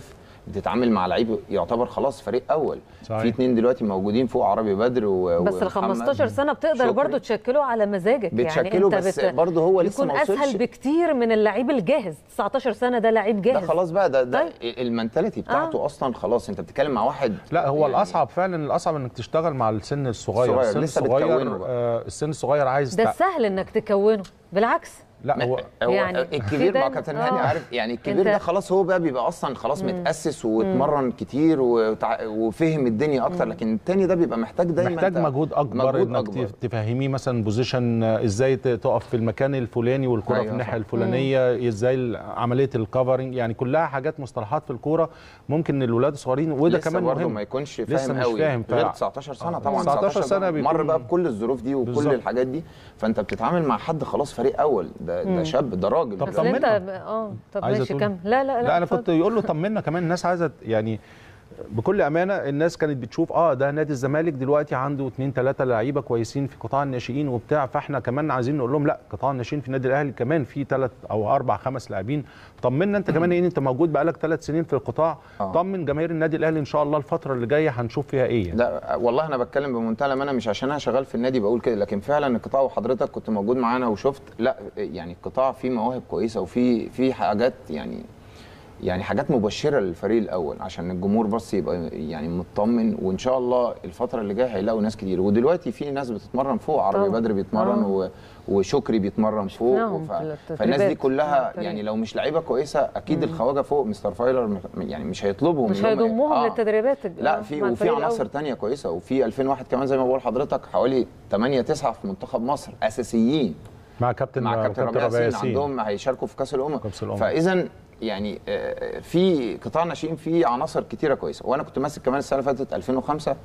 بتتعامل مع لعيب يعتبر خلاص فريق اول صحيح. في اتنين دلوقتي موجودين فوق عربي بدر و بس ال ومحمد 15 سنه بتقدر شكري. برضو تشكله على مزاجك بتشكله يعني بس انت برضه هو لسه يكون ما وصلش. اسهل بكتير من اللعيب الجاهز 19 سنه ده لعيب ده جاهز خلاص بقى ده ده طيب. المنتاليتي بتاعته آه. اصلا خلاص انت بتتكلم مع واحد لا هو يعني الاصعب فعلا الاصعب انك تشتغل مع السن الصغير الصغير، السن لسه الصغير بتكونه بقى. آه السن الصغير عايز ده تع- سهل انك تكونه بالعكس لا هو هو يعني يعني الكبير في مع دايما- كابتن آه. هاني عارف يعني الكبير أنت- ده خلاص هو بقى بيبقى اصلا خلاص متاسس واتمرن كتير وتع... وفهم الدنيا اكتر لكن التاني ده بيبقى محتاج دايما محتاج ت- مجهود اكبر مجهود انك أكبر. تفهميه مثلا بوزيشن ازاي ت- تقف في المكان الفلاني والكره أيوة في الناحيه صح. الفلانيه ازاي ال- عمليه الكفرنج يعني كلها حاجات مصطلحات في الكوره ممكن الولاد الصغيرين وده لسه كمان برضه مهم ما يكونش لسه فاهم مش قوي فاهم. غير ف- 19 سنه آه. طبعا 19 سنة مر بيكون- بقى بكل الظروف دي وكل بالظبط. الحاجات دي فانت بتتعامل مع حد خلاص فريق اول ده ده شاب ده راجل طب اصل انت طمنا. اه طب عايزة ماشي تقول- كمل لا لا لا, لا انا اتفضل. كنت يقول له طمنا كمان الناس عايزه يعني بكل امانه الناس كانت بتشوف اه ده نادي الزمالك دلوقتي عنده اثنين ثلاثه لعيبه كويسين في قطاع الناشئين وبتاع فاحنا كمان عايزين نقول لهم لا قطاع الناشئين في النادي الاهلي كمان في ثلاث او اربع خمس لاعبين طمنا انت كمان ان انت موجود بقالك ثلاث سنين في القطاع آه. طمن جماهير النادي الاهلي ان شاء الله الفتره اللي جايه هنشوف فيها ايه يعني. لا والله انا بتكلم بمنتهى الامانه مش عشان انا شغال في النادي بقول كده لكن فعلا القطاع وحضرتك كنت موجود معانا وشفت لا يعني القطاع فيه مواهب كويسه وفي في حاجات يعني يعني حاجات مبشره للفريق الاول عشان الجمهور بس يبقى يعني مطمن وان شاء الله الفتره اللي جايه هيلاقوا ناس كتير ودلوقتي في ناس بتتمرن فوق عربي طبعا. بدر بيتمرن آه. و... وشكري بيتمرن فوق شفناهم وف... في التدريبات. فالناس دي آه، كلها فريق. يعني لو مش لعيبه كويسه اكيد الخواجه فوق مستر فايلر م- يعني مش هيطلبهم مش إن هم- هيضمهم آه. للتدريبات لا في مع وفي الفريق عناصر الأول. تانية كويسه وفي 2001 كمان زي ما بقول لحضرتك حوالي 8 9 في منتخب مصر اساسيين مع كابتن مع كابتن ربيع ربيع ياسين عندهم هيشاركوا في كاس الامم كأس الأمم. فاذا يعني آه، في قطاع الناشئين فيه عناصر كتيره كويسه وانا كنت ماسك كمان السنه اللي فاتت 2005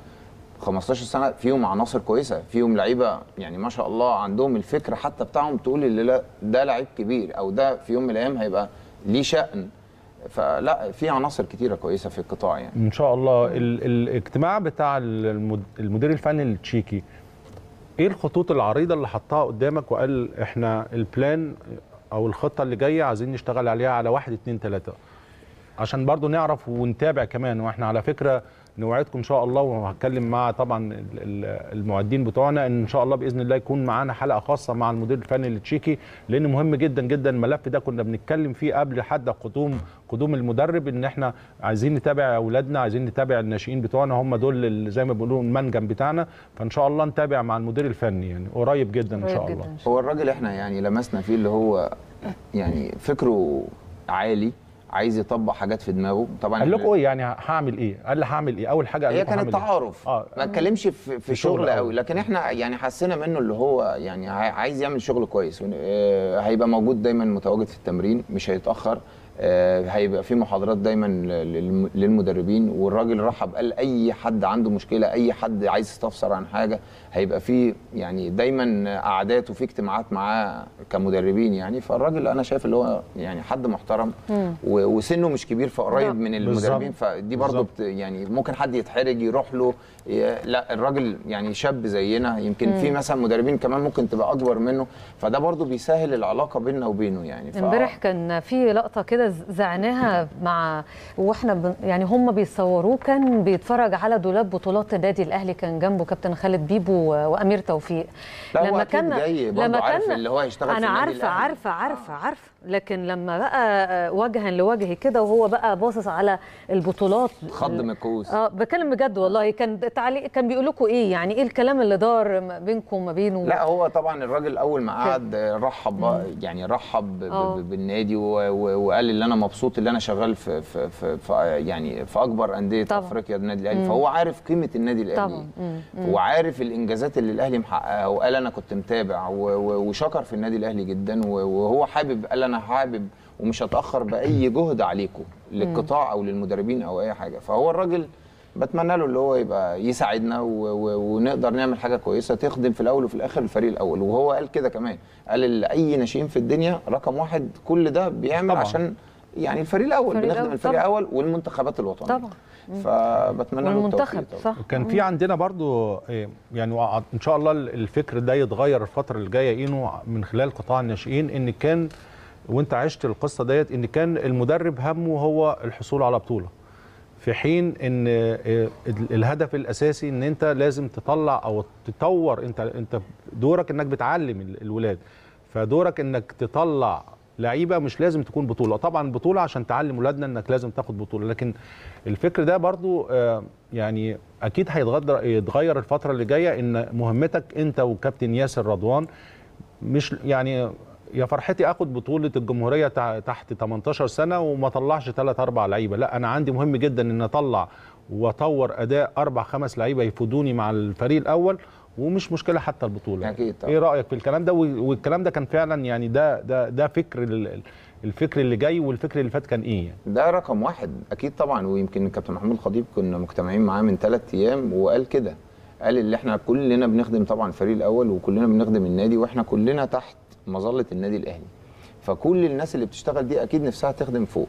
15 سنه فيهم عناصر كويسه فيهم لعيبه يعني ما شاء الله عندهم الفكر حتى بتاعهم تقول اللي لا ده لعيب كبير او ده في يوم من الايام هيبقى ليه شأن فلا في عناصر كتيره كويسه في القطاع يعني ان شاء الله ال الاجتماع بتاع المد المدير الفني التشيكي ايه الخطوط العريضه اللي حطها قدامك وقال احنا البلان او الخطه اللي جايه عايزين نشتغل عليها على واحد اتنين تلاته عشان برضو نعرف ونتابع كمان واحنا على فكره نوعدكم ان شاء الله وهتكلم مع طبعا ال- ال- المعدين بتوعنا ان ان شاء الله باذن الله يكون معانا حلقه خاصه مع المدير الفني التشيكي لان مهم جدا جدا الملف ده كنا بنتكلم فيه قبل حتى قدوم قدوم المدرب ان احنا عايزين نتابع اولادنا عايزين نتابع الناشئين بتوعنا هم دول اللي زي ما بيقولوا المنجم بتاعنا فان شاء الله نتابع مع المدير الفني يعني قريب جدا ان قريب شاء جداً الله إن شاء هو الراجل احنا يعني لمسنا فيه اللي هو يعني فكره عالي عايز يطبق حاجات في دماغه طبعا قال إحنا- لكم ايه يعني هعمل ايه قال لي هعمل ايه اول حاجه قال هي لكم هعمل كانت إيه؟ تعارف اه ما اتكلمش في, في شغل شغل أوي. قوي لكن احنا يعني حسينا منه اللي هو يعني عاي- عايز يعمل شغل كويس ون- آه، هيبقى موجود دايما متواجد في التمرين مش هيتاخر آه، هيبقى في محاضرات دايما للم- للمدربين والراجل رحب قال اي حد عنده مشكله اي حد عايز يستفسر عن حاجه هيبقى في يعني دايما قعدات وفي اجتماعات معاه كمدربين يعني فالراجل انا شايف اللي هو يعني حد محترم و- وسنه مش كبير لا. فقريب من المدربين بالظبط. فدي برضه بالظبط. بت- يعني ممكن حد يتحرج يروح له ي- لا الراجل يعني شاب زينا يمكن في مثلا مدربين كمان ممكن تبقى اكبر منه فده برضه بيسهل العلاقه بيننا وبينه يعني ف... امبارح كان في لقطه كده زعناها مع واحنا بن يعني هم بيصوروه كان بيتفرج على دولاب بطولات النادي الاهلي كان جنبه كابتن خالد بيبو و- وامير توفيق لا هو أكيد جاي برضه عارف اللي هو هيشتغل في انا النادي عارفه الأهلي. عارفه عارفه عارفه لكن لما بقى وجها لوجه كده وهو بقى باصص على البطولات خض من الكؤوس اه بكلم بجد والله كان تعليق كان بيقول لكم ايه يعني ايه الكلام اللي دار ما بينكم وما بينه لا هو طبعا الراجل اول ما قعد رحب بقى- يعني رحب ب- آه. ب- بالنادي و- و- وقال ان انا مبسوط ان انا شغال في في في, في يعني في اكبر انديه طبعا. افريقيا النادي الاهلي فهو عارف قيمه النادي الاهلي طبعا. مم. وعارف الانجازات اللي الاهلي محققها وقال انا كنت متابع و- و- وشكر في النادي الاهلي جدا و- وهو حابب قال انا حابب ومش هتاخر باي جهد عليكم للقطاع او للمدربين او اي حاجه فهو الراجل بتمنى له اللي هو يبقى يساعدنا و... و... ونقدر نعمل حاجه كويسه تخدم في الاول وفي الاخر الفريق الاول وهو قال كده كمان قال ال- اي ناشئين في الدنيا رقم واحد كل ده بيعمل طبعا. عشان يعني الفريق الاول الفريق بنخدم الأول، الفريق طبعا. الاول والمنتخبات الوطنيه طبعا فبتمنى له والمنتخب التوفيق صح كان في عندنا برضو إيه، يعني وع- ان شاء الله الفكر ده يتغير الفتره اللي جايه اينو من خلال قطاع الناشئين ان كان وانت عشت القصه ديت ان كان المدرب همه هو الحصول على بطوله في حين ان آه، ال- الهدف الاساسي ان انت لازم تطلع او تطور انت انت دورك انك بتعلم ال- الولاد فدورك انك تطلع لعيبه مش لازم تكون بطوله طبعا البطوله عشان تعلم ولادنا انك لازم تاخد بطوله لكن الفكر ده برضو آه، يعني اكيد هيتغير يتغير الفتره اللي جايه ان مهمتك انت وكابتن ياسر رضوان مش يعني يا فرحتي اخد بطوله الجمهوريه تع- تحت 18 سنه وما اطلعش 3 4 لعيبه لا انا عندي مهم جدا ان اطلع واطور اداء اربع خمس لعيبه يفيدوني مع الفريق الاول ومش مشكله حتى البطوله أكيد طبعا. ايه رايك في الكلام ده وال- والكلام ده كان فعلا يعني ده ده ده فكر ال- الفكر اللي جاي والفكر اللي فات كان ايه يعني ده رقم واحد اكيد طبعا ويمكن الكابتن محمود الخطيب كنا مجتمعين معاه من ثلاث ايام وقال كده قال اللي احنا كلنا بنخدم طبعا الفريق الاول وكلنا بنخدم النادي واحنا كلنا تحت مظله النادي الاهلي فكل الناس اللي بتشتغل دي اكيد نفسها تخدم فوق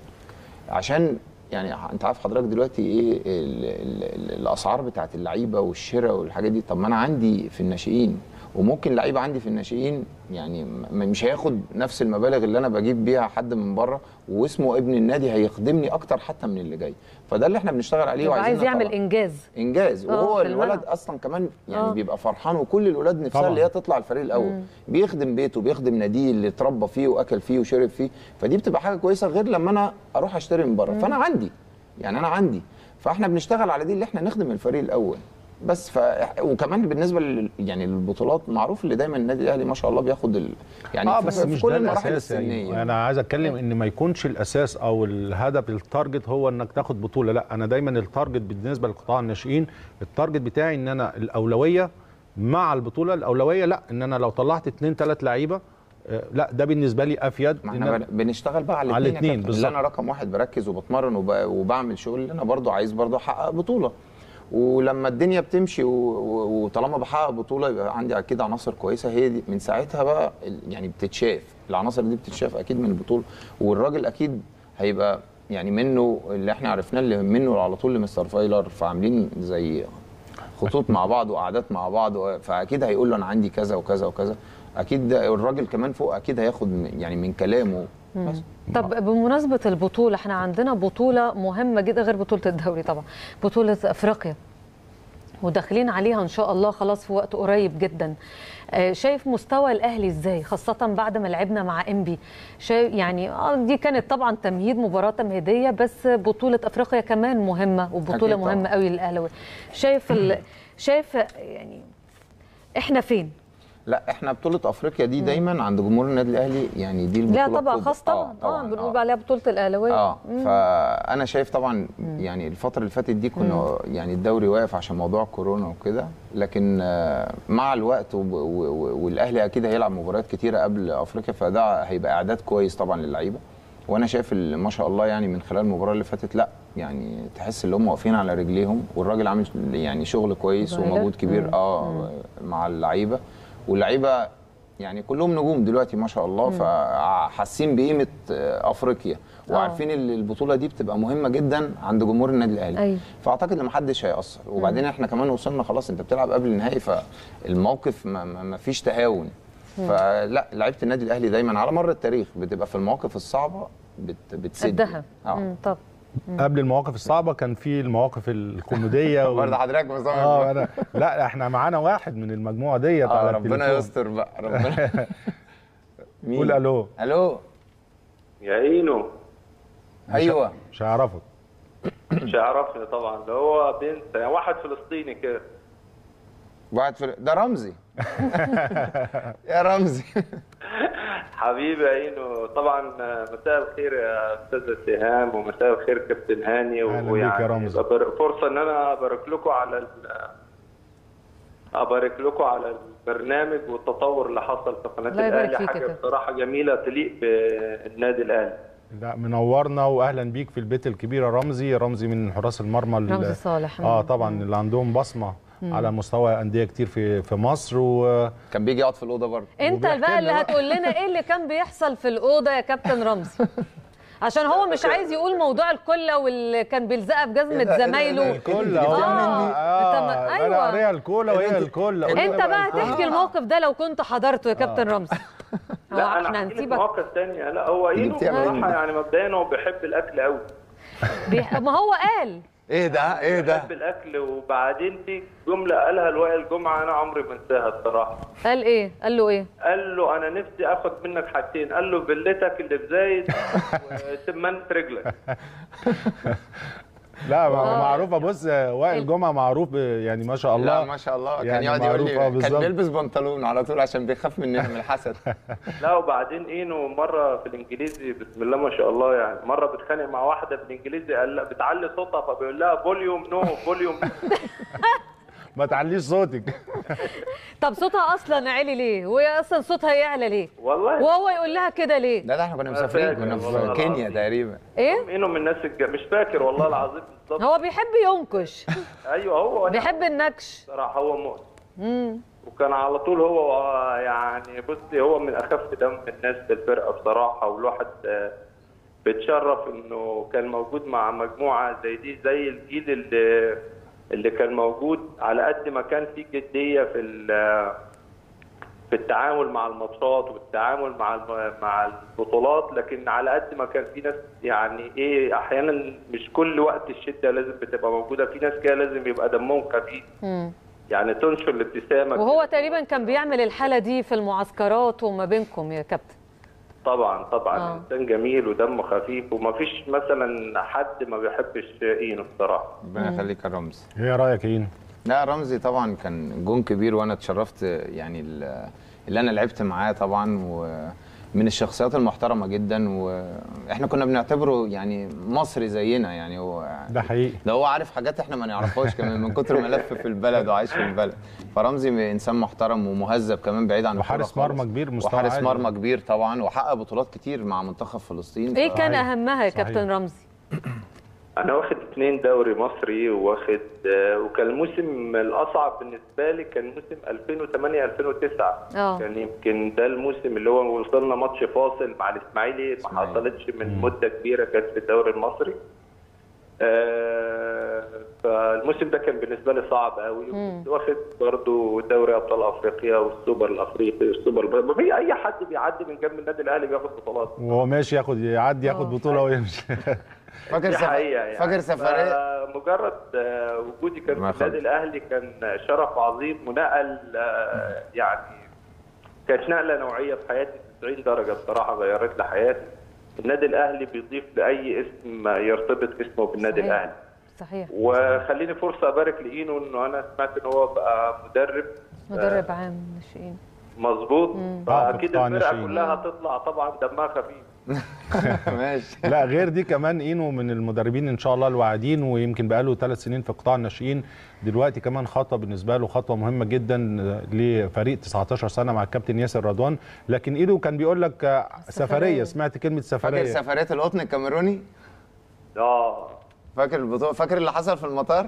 عشان يعني انت عارف حضرتك دلوقتي ايه ال ال ال الاسعار بتاعت اللعيبه والشراء والحاجات دي طب ما انا عندي في الناشئين وممكن لعيبه عندي في الناشئين يعني م- مش هياخد نفس المبالغ اللي انا بجيب بيها حد من بره واسمه ابن النادي هيخدمني اكتر حتى من اللي جاي فده اللي احنا بنشتغل عليه يبقى وعايزين عايز يعمل نطلع. انجاز انجاز آه، وهو في الولد الملعب. اصلا كمان يعني آه. بيبقى فرحان وكل الولاد نفسها طبعاً. اللي هي تطلع الفريق الاول بيخدم بيته بيخدم ناديه اللي اتربى فيه واكل فيه وشرب فيه فدي بتبقى حاجه كويسه غير لما انا اروح اشتري من بره فانا عندي يعني انا عندي فاحنا بنشتغل على دي اللي احنا نخدم الفريق الاول بس ف وكمان بالنسبه لل... يعني للبطولات معروف اللي دايما النادي الاهلي ما شاء الله بياخد ال... يعني اه في- بس في مش كل ده المراحل الاساس السنيه يعني انا عايز اتكلم ان ما يكونش الاساس او الهدف التارجت هو انك تاخد بطوله لا انا دايما التارجت بالنسبه لقطاع الناشئين التارجت بتاعي ان انا الاولويه مع البطوله الاولويه لا ان انا لو طلعت اثنين ثلاث لعيبه آه، لا ده بالنسبه لي افيد ما إن احنا أنا- بن- بنشتغل بقى على على الاثنين الاتنين اللي بالظبط. انا رقم واحد بركز وبتمرن وب... وبعمل شغل اللي انا برضو عايز برضو احقق بطوله ولما الدنيا بتمشي و... و... وطالما بحقق بطوله يبقى عندي اكيد عناصر كويسه هي دي من ساعتها بقى ال- يعني بتتشاف العناصر دي بتتشاف اكيد من البطوله والراجل اكيد هيبقى يعني منه اللي احنا عرفناه اللي منه على طول لمستر فايلر فعاملين زي خطوط مع بعض وقعدات مع بعض و- فاكيد هيقول له انا عندي كذا وكذا وكذا اكيد ده الراجل كمان فوق اكيد هياخد من- يعني من كلامه بس طب بمناسبة البطولة احنا عندنا بطولة مهمة جدا غير بطولة الدوري طبعا بطولة افريقيا وداخلين عليها ان شاء الله خلاص في وقت قريب جدا آه، شايف مستوى الاهلي ازاي خاصة بعد ما لعبنا مع انبي شايف يعني آه، دي كانت طبعا تمهيد مباراة تمهيدية بس بطولة افريقيا كمان مهمة وبطولة أكيد طبعاً. مهمة قوي للاهلاوي شايف ال... شايف يعني احنا فين لا احنا بطوله افريقيا دي دايما عند جمهور النادي الاهلي يعني دي البطوله لا طبعا الكبرى. خاص طبعا طبعا بنقول عليها بطولة الاهلاوية اه فانا شايف طبعا يعني الفتره اللي فاتت دي كنا يعني الدوري واقف عشان موضوع كورونا وكده لكن آه، مع الوقت وب- و- و- والاهلي اكيد هيلعب مباريات كتيره قبل افريقيا فده هيبقى اعداد كويس طبعا للعيبه وانا شايف ال- ما شاء الله يعني من خلال المباراه اللي فاتت لا يعني تحس ان هم واقفين على رجليهم والراجل عامل يعني شغل كويس ظاهرة. ومجهود كبير اه مع اللعيبه واللعيبه يعني كلهم نجوم دلوقتي ما شاء الله فحاسين بقيمه آه، افريقيا وعارفين ان البطوله دي بتبقى مهمه جدا عند جمهور النادي الاهلي أيوة. فاعتقد ان محدش هيأثر وبعدين احنا كمان وصلنا خلاص انت بتلعب قبل النهائي فالموقف ما, ما ما فيش تهاون فلا لعيبه النادي الاهلي دايما على مر التاريخ بتبقى في المواقف الصعبه بت بتسد قدها اه مم، طب قبل المواقف الصعبه كان في المواقف الكوميديه و... برضه حضرتك مصمم اه انا لا احنا معانا واحد من المجموعه ديت اه على ربنا التليفون. يستر بقى ربنا مين؟ قول الو الو يا اينو ايوه مش هيعرفك مش هيعرفني طبعا ده هو بنت يعني واحد فلسطيني كده واحد في ده رمزي يا رمزي حبيبي يا اينو طبعا مساء الخير يا استاذ اتهام ومساء الخير كابتن هاني أهلا بيك ويعني يا رمزي. أبر- فرصه ان انا ابارك لكم على ال- ابارك لكم على البرنامج والتطور اللي حصل في قناه الله يبارك الاهلي فيك يا حاجه كابتن. بصراحه جميله تليق بالنادي الاهلي لا منورنا واهلا بيك في البيت الكبير يا رمزي رمزي من حراس المرمى ال- رمزي صالح. اه مم. طبعا اللي عندهم بصمه على مستوى انديه كتير في في مصر و كان بيجي يقعد في الاوضه برضه انت وبيحكي بقى اللي لنا بقى. هتقول لنا ايه اللي كان بيحصل في الاوضه يا كابتن رمزي عشان هو مش عايز يقول موضوع الكله واللي كان بيلزقها بجزمه زمايله الكل آه. اه أنت ما- اه أيوة. انا قاريها الكولا وهي الكل انت بقى هتحكي الموقف ده لو كنت حضرته يا كابتن رمزي هو لا انا احنا هحكي لك هنسيبك مواقف ثانيه لا هو اينو بتعمل إيه؟ بصراحه يعني مبدئيا هو بيحب الاكل قوي بي... ما هو قال ايه ده ايه ده بحب الاكل وبعدين في جمله قالها لوائل الجمعه انا عمري ما انساها الصراحه قال ايه قال له ايه قال له انا نفسي اخد منك حاجتين قال له فيلتك اللي بزايد وسمنه رجلك لا معروفه بص وائل جمعه معروف ب- يعني ما شاء الله لا ما شاء الله كان يعني يقعد يقول معروف، آه، لي كان بالظبط. بيلبس بنطلون على طول عشان بيخاف مننا من الحسد لا وبعدين اينو مره في الانجليزي بسم الله ما شاء الله يعني مره بتخانق مع واحده بالانجليزي قال لها بتعلي صوتها فبيقول لها فوليوم نو فوليوم ما تعليش صوتك طب صوتها اصلا عالي ليه وهي اصلا صوتها يعلى ليه والله وهو يقول لها كده ليه لا ده احنا كنا أنا مسافرين فاكر كنا والله في كينيا العظيم. تقريبا ايه اينو من الناس الج... مش فاكر والله العظيم بالظبط هو بيحب ينكش ايوه هو بيحب النكش صراحه هو مؤذي امم وكان على طول هو آه، يعني بصي هو من اخف دم الناس في الفرقه بصراحه والواحد آه، بيتشرف انه كان موجود مع مجموعه زي دي زي الجيل اللي اللي كان موجود على قد ما كان في جديه في ال- في التعامل مع الماتشات والتعامل مع الم- مع البطولات لكن على قد ما كان في ناس يعني ايه احيانا مش كل وقت الشده لازم بتبقى موجوده في ناس كده لازم يبقى دمهم خفيف امم يعني تنشر الابتسامه وهو كده. تقريبا كان بيعمل الحاله دي في المعسكرات وما بينكم يا كابتن طبعا طبعا آه. انسان جميل ودمه خفيف وما فيش مثلا حد ما بيحبش اينو بصراحه ربنا يخليك يا رمزي ايه رايك يا اين لا رمزي طبعا كان جون كبير وانا اتشرفت يعني ال- اللي انا لعبت معاه طبعا ومن الشخصيات المحترمه جدا واحنا كنا بنعتبره يعني مصري زينا يعني هو ده حقيقي ده هو عارف حاجات احنا ما نعرفهاش كمان من كتر ما لف في البلد وعايش في البلد فرمزي انسان محترم ومهذب كمان بعيد عن الكورة وحارس خالص. مرمى كبير مستوى وحارس عالي. مرمى كبير طبعا وحقق بطولات كتير مع منتخب فلسطين ايه ف- كان صحيح. اهمها يا صحيح. كابتن رمزي انا واخد اتنين دوري مصري واخد آه، وكان الموسم الاصعب بالنسبه لي كان موسم 2008 2009 اه. كان يمكن ده الموسم اللي هو وصلنا ماتش فاصل مع الاسماعيلي ما إسماعيلي. حصلتش من مده كبيره كانت في الدوري المصري آه، فالموسم ده كان بالنسبه لي صعب قوي وكنت واخد برضو دوري ابطال افريقيا والسوبر الافريقي والسوبر ما في اي حد بيعدي من جنب النادي الاهلي بياخد بطولات وهو ماشي ياخد يعدي ياخد آه. بطوله ويمشي فاكر دي سف... حقيقة يعني فاكر سفريه مجرد آه، وجودي كان ما في النادي خد. الاهلي كان شرف عظيم ونقل آه، يعني كانت نقله نوعيه في حياتي 90 درجه بصراحه غيرت لي حياتي النادي الاهلي بيضيف لاي اسم يرتبط اسمه بالنادي صحيح. الاهلي صحيح وخليني فرصه ابارك لاينو انه انا سمعت ان هو بقى مدرب مدرب عام ناشئين مظبوط آه، فاكيد قطاع الفرقه ناشئين. كلها هتطلع طبعا دمها خفيف ماشي لا غير دي كمان اينو من المدربين ان شاء الله الواعدين ويمكن بقاله ثلاث سنين في قطاع الناشئين دلوقتي كمان خطوه بالنسبه له خطوه مهمه جدا لفريق 19 سنه مع الكابتن ياسر رضوان لكن اينو كان بيقول لك آه، سفريه سمعت كلمه فاكر سفريه سفريه القطن الكاميروني اه فاكر البطوله فاكر اللي حصل في المطار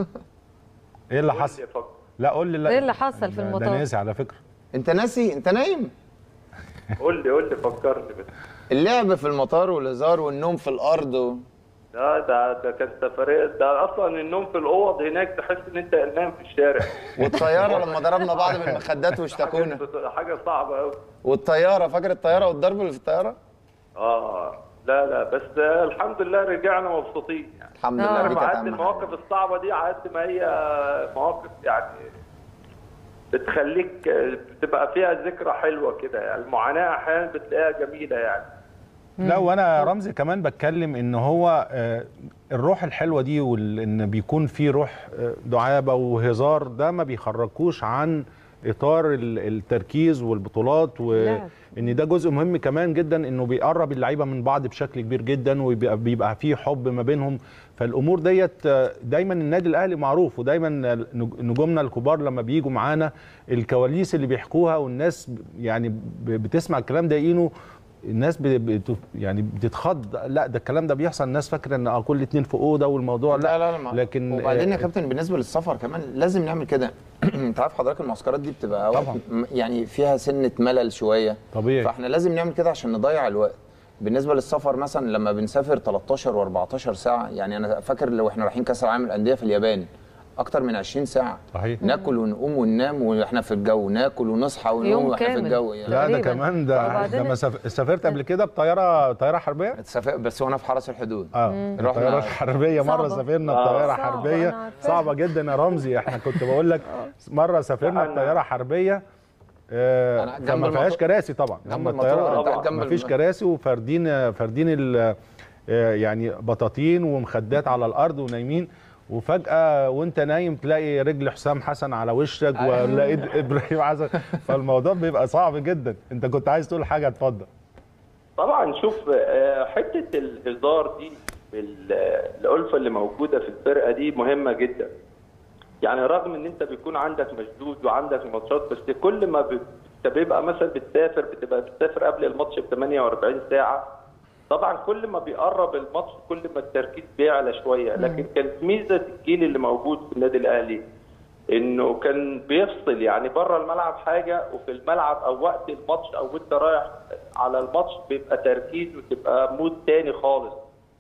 ايه اللي قول حصل لي فك- لا قول لي لا ايه اللي حصل في ده- ده المطار ناسي على فكره انت ناسي انت نايم قول لي قول لي فكرني بس اللعب في المطار والهزار والنوم في الارض و... لا ده ده كان سفريه ده اصلا النوم في الاوض هناك تحس ان انت نايم في الشارع والطياره لما ضربنا بعض بالمخدات واشتكونا حاجه حاجة صعبه قوي والطياره فاكر الطياره والضرب اللي في الطياره اه لا لا بس آه، الحمد لله رجعنا مبسوطين يعني الحمد آه. لله انا دي كانت بعد اهم المواقف حاجه الصعبه دي على قد ما هي مواقف يعني بتخليك آه، بتبقى فيها ذكرى حلوه كده يعني المعاناه احيانا بتلاقيها جميله يعني لا وانا رمزي كمان بتكلم ان هو آه، الروح الحلوه دي وان بيكون في روح آه، دعابه وهزار ده ما بيخرجكوش عن اطار ال- التركيز والبطولات لعب. وان ده جزء مهم كمان جدا انه بيقرب اللعيبه من بعض بشكل كبير جدا وبيبقى بيبقى في حب ما بينهم فالامور ديت آه، دايما النادي الاهلي معروف ودايما نج- نجومنا الكبار لما بيجوا معانا الكواليس اللي بيحكوها والناس ب- يعني ب- بتسمع الكلام ده يقينوا الناس ب- بت يعني بتتخض لا ده الكلام ده بيحصل الناس فاكره ان آه كل اتنين في اوضه والموضوع لا, لا لا لا لكن وبعدين يا آه، كابتن بالنسبه للسفر كمان لازم نعمل كده انت عارف حضرتك المعسكرات دي بتبقى أوقات طبعا. م- يعني فيها سنه ملل شويه طبيعي. فاحنا لازم نعمل كده عشان نضيع الوقت بالنسبه للسفر مثلا لما بنسافر 13 و14 ساعه يعني انا فاكر لو احنا رايحين كاس العالم للانديه في اليابان اكتر من 20 ساعه صحيح ناكل ونقوم وننام واحنا في الجو ناكل ونصحى ونقوم يوم واحنا في كامل. الجو يعني. لا ده تقريباً. كمان ده وبعدين- لما سف- سافرت قبل كده بطياره طياره حربيه اتسافق- بس وانا في حرس الحدود اه رحنا- الطياره الحربيه مره صعبة. سافرنا آه. بطياره صعبة، حربيه أنا عارفاها. صعبه جدا يا رمزي احنا كنت بقول لك مره سافرنا أنا- بطياره حربيه آه أنا جنب فما فيهاش المطار. كراسي طبعا جنب هم المطار، الطياره أنت قاعد جنب ما فيش الم- كراسي وفاردين فاردين ال- آه، يعني بطاطين ومخدات على الارض ونايمين وفجاه وانت نايم تلاقي رجل حسام حسن على وشك ولا ايد ابراهيم حسن فالموضوع بيبقى صعب جدا انت كنت عايز تقول حاجه اتفضل طبعا شوف آه، حته الهزار دي بال- الالفه اللي موجوده في الفرقه دي مهمه جدا يعني رغم ان انت بيكون عندك مشدود وعندك ماتشات بس كل ما ب- انت بيبقى مثلا بتسافر بتبقى بتسافر قبل الماتش ب 48 ساعه طبعا كل ما بيقرب الماتش كل ما التركيز بيعلى شويه لكن كانت ميزه الجيل اللي موجود في النادي الاهلي انه كان بيفصل يعني بره الملعب حاجه وفي الملعب او وقت الماتش او انت رايح على الماتش بيبقى تركيز وتبقى مود تاني خالص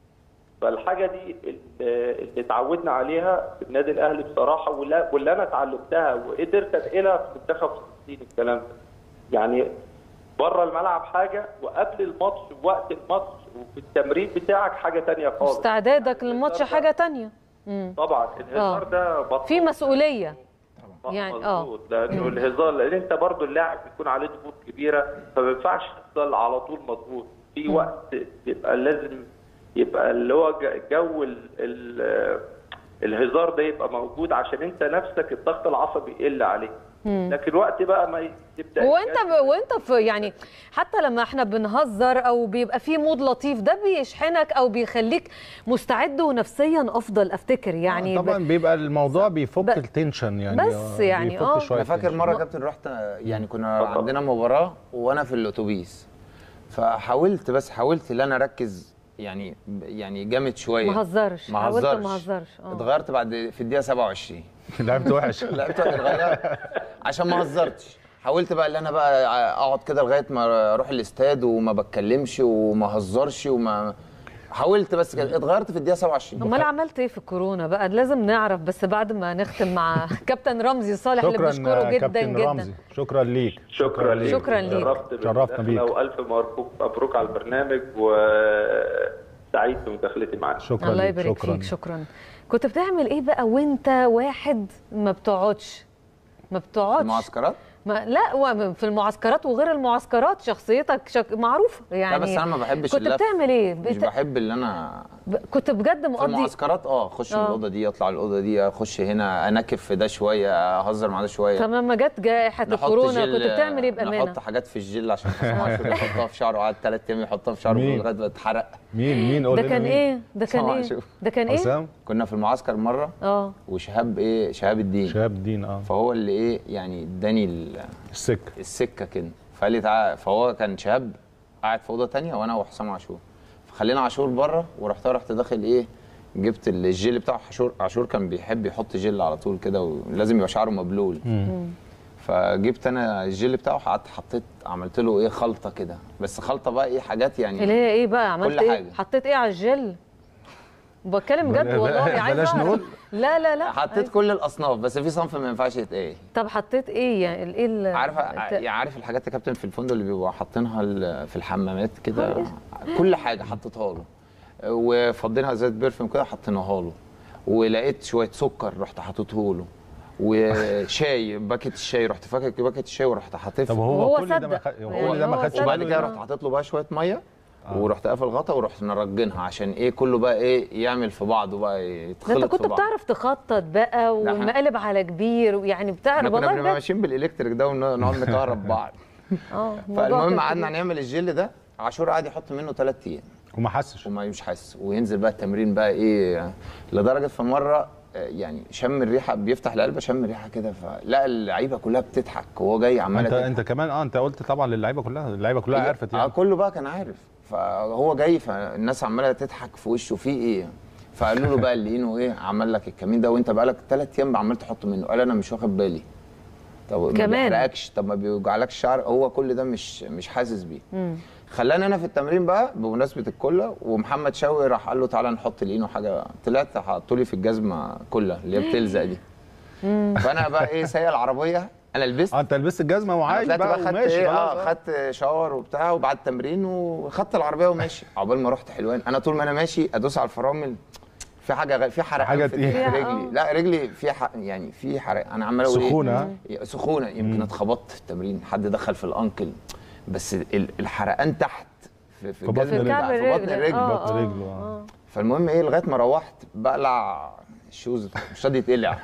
فالحاجه دي اللي اللي اتعودنا عليها في النادي الاهلي بصراحه ولا- واللي انا اتعلمتها وقدرت انقلها في منتخب فلسطين الكلام ده يعني بره الملعب حاجه وقبل الماتش ووقت الماتش وفي التمرين بتاعك حاجه تانية خالص استعدادك للماتش حاجه تانية مم. طبعا الهزار آه. ده مطلوب. في مسؤوليه يعني يعني اه مظبوط لانه الهزار لان انت برضو اللاعب بيكون عليه ضغوط كبيره فما ينفعش تفضل على طول مضغوط في وقت يبقى لازم يبقى اللي هو ج- جو ال ال الهزار ده يبقى موجود عشان انت نفسك الضغط العصبي يقل عليك لكن وقت بقى ما تبدا وانت ب... وانت في يعني حتى لما احنا بنهزر او بيبقى في مود لطيف ده بيشحنك او بيخليك مستعد ونفسيا افضل افتكر يعني طبعا ب... بيبقى الموضوع بيفك ب- التنشن يعني بس آه، يعني بيفك آه. شوية انا فاكر التنشن. مره يا كابتن رحت يعني كنا عندنا مباراه وانا في الاتوبيس فحاولت بس حاولت ان انا اركز يعني يعني جامد شويه ما هزرش ما حاولت هزرش ما هزرش اه اتغيرت بعد في الدقيقه 27 لعبت وحش لعبت اتغيرت عشان ما هزرتش حاولت بقى ان انا بقى اقعد كده لغايه ما اروح الاستاد وما بتكلمش وما هزرش وما حاولت بس كده اتغيرت في الدقيقه 27 امال عملت ايه في الكورونا بقى لازم نعرف بس بعد ما نختم مع كابتن رمزي صالح اللي شكرا بنشكره جدا كابتن جدا رمزي شكرا ليك شكرا ليك شكراً ليك. شرفت شرفنا بيك. والف مبروك مبروك على البرنامج وسعيد بمداخلتي معاك شكرا الله ليك يبارك شكرا فيك شكرا كنت بتعمل ايه بقى وانت واحد ما بتقعدش ما بتقعدش المعسكرات ما لا و- في المعسكرات وغير المعسكرات شخصيتك شك... معروفه يعني لا بس انا ما بحبش كنت اللف. بتعمل ايه مش بت... بحب اللي انا ب... كنت بجد في مقضي المعسكرات اه اخش آه. من الاوضه دي اطلع الاوضه دي اخش هنا انكف في ده شويه اهزر مع ده شويه طب لما جت جائحه نحط الكورونا جل- كنت بتعمل ايه بامانه نحط حاجات في الجل عشان حسام عاشور يحطها في شعره قعد ثلاث ايام يحطها في شعره مين؟ لغايه ما اتحرق مين مين قول ده لنا كان مين؟ ايه ده كان حسام ايه عاشور. ده كان ايه حسام كنا في المعسكر مره اه وشهاب ايه شهاب الدين شهاب الدين اه فهو اللي ايه يعني اداني ال- السكه السكه كده فقال لي تعالى فهو كان شهاب قاعد في اوضه تانية وانا وحسام عاشور فخلينا عاشور بره ورحت رحت داخل ايه جبت الجل بتاع عاشور عاشور كان بيحب يحط جل على طول كده ولازم يبقى شعره مبلول فجبت انا الجل بتاعه قعدت حطيت عملت له ايه خلطه كده بس خلطه بقى ايه حاجات يعني اللي هي ايه بقى عملت كل ايه حاجة. حطيت ايه على الجل بتكلم بجد بلا- والله بلاش عايزه أعرف. نقول. لا لا لا حطيت كل الاصناف بس في صنف ما ينفعش يتقال طب حطيت ايه يعني ايه ال- عارف الت- يعني عارف الحاجات يا كابتن في الفندق اللي بيبقوا حاطينها ال- في الحمامات كده كل حاجه حطيتها له وفضينا زيت برفيوم كده حطيناها له ولقيت شويه سكر رحت حاططه له وشاي باكيت الشاي رحت فاكك باكيت الشاي ورحت حاطط طب وهو هو كل ده ما صدق. خ... هو يعني كل ده ما هو خدش صدق. وبعد باله كده يعني؟ رحت حاطط له بقى شويه ميه ورحت قافل الغطا ورحت مرجنها عشان ايه كله بقى ايه يعمل في بعضه بقى ده انت يتخلط كنت في بعض بتعرف تخطط بقى والمقالب على كبير ويعني بتعرف احنا كنا والله بنبقى بجد ماشيين بالالكتريك ده ونقعد نكهرب بعض اه الموضوع فالمهم كان قعدنا كبير. نعمل الجل ده عاشور قعد يحط منه ثلاث ايام وما حسش وما مش حاسس وينزل بقى التمرين بقى ايه لدرجه في مره آه، يعني شم الريحه بيفتح العلبه شم الريحه كده فلقى اللعيبه كلها بتضحك وهو جاي عمال انت انت كمان اه انت قلت طبعا للعيبه كلها اللعيبه كلها عرفت اه يعني كله بقى كان عارف فهو جاي فالناس عماله تضحك في وشه في ايه فقالوا له بقى اللي انه ايه عمل لك الكمين ده وانت بقالك ثلاث ايام عمال تحط منه قال انا مش واخد بالي طب ما كمان. بيحرقكش طب ما بيوجعلكش الشعر هو كل ده مش مش حاسس بيه خلاني انا في التمرين بقى بمناسبه الكله ومحمد شوقي راح قال له تعالى نحط الاينو حاجه طلعت حطوا لي في الجزمه كله اللي هي بتلزق دي فانا بقى ايه سايق العربيه انا لبست آه، انت لبست الجزمه وعايش طلعت بقى خدت وماشي ايه خلاص اه خدت شاور وبتاع وبعد التمرين وخدت العربيه وماشي عقبال ما رحت حلوان انا طول ما انا ماشي ادوس على الفرامل في حاجه غ... في حرقان حاجة في, تقيلة. في فيها، رجلي آه. لا رجلي في ح... يعني في حرق انا عمال اقول سخونة. ايه سخونه يمكن اتخبطت في التمرين حد دخل في الانكل بس ال- الحرقان تحت في, في في بطن الجزمة الرجل. بتاع- كعب في بطن الرجل. الرجل آه، بطن آه، رجله، آه. آه. فالمهم ايه لغايه ما روحت بقلع الشوز مش راضي يتقلع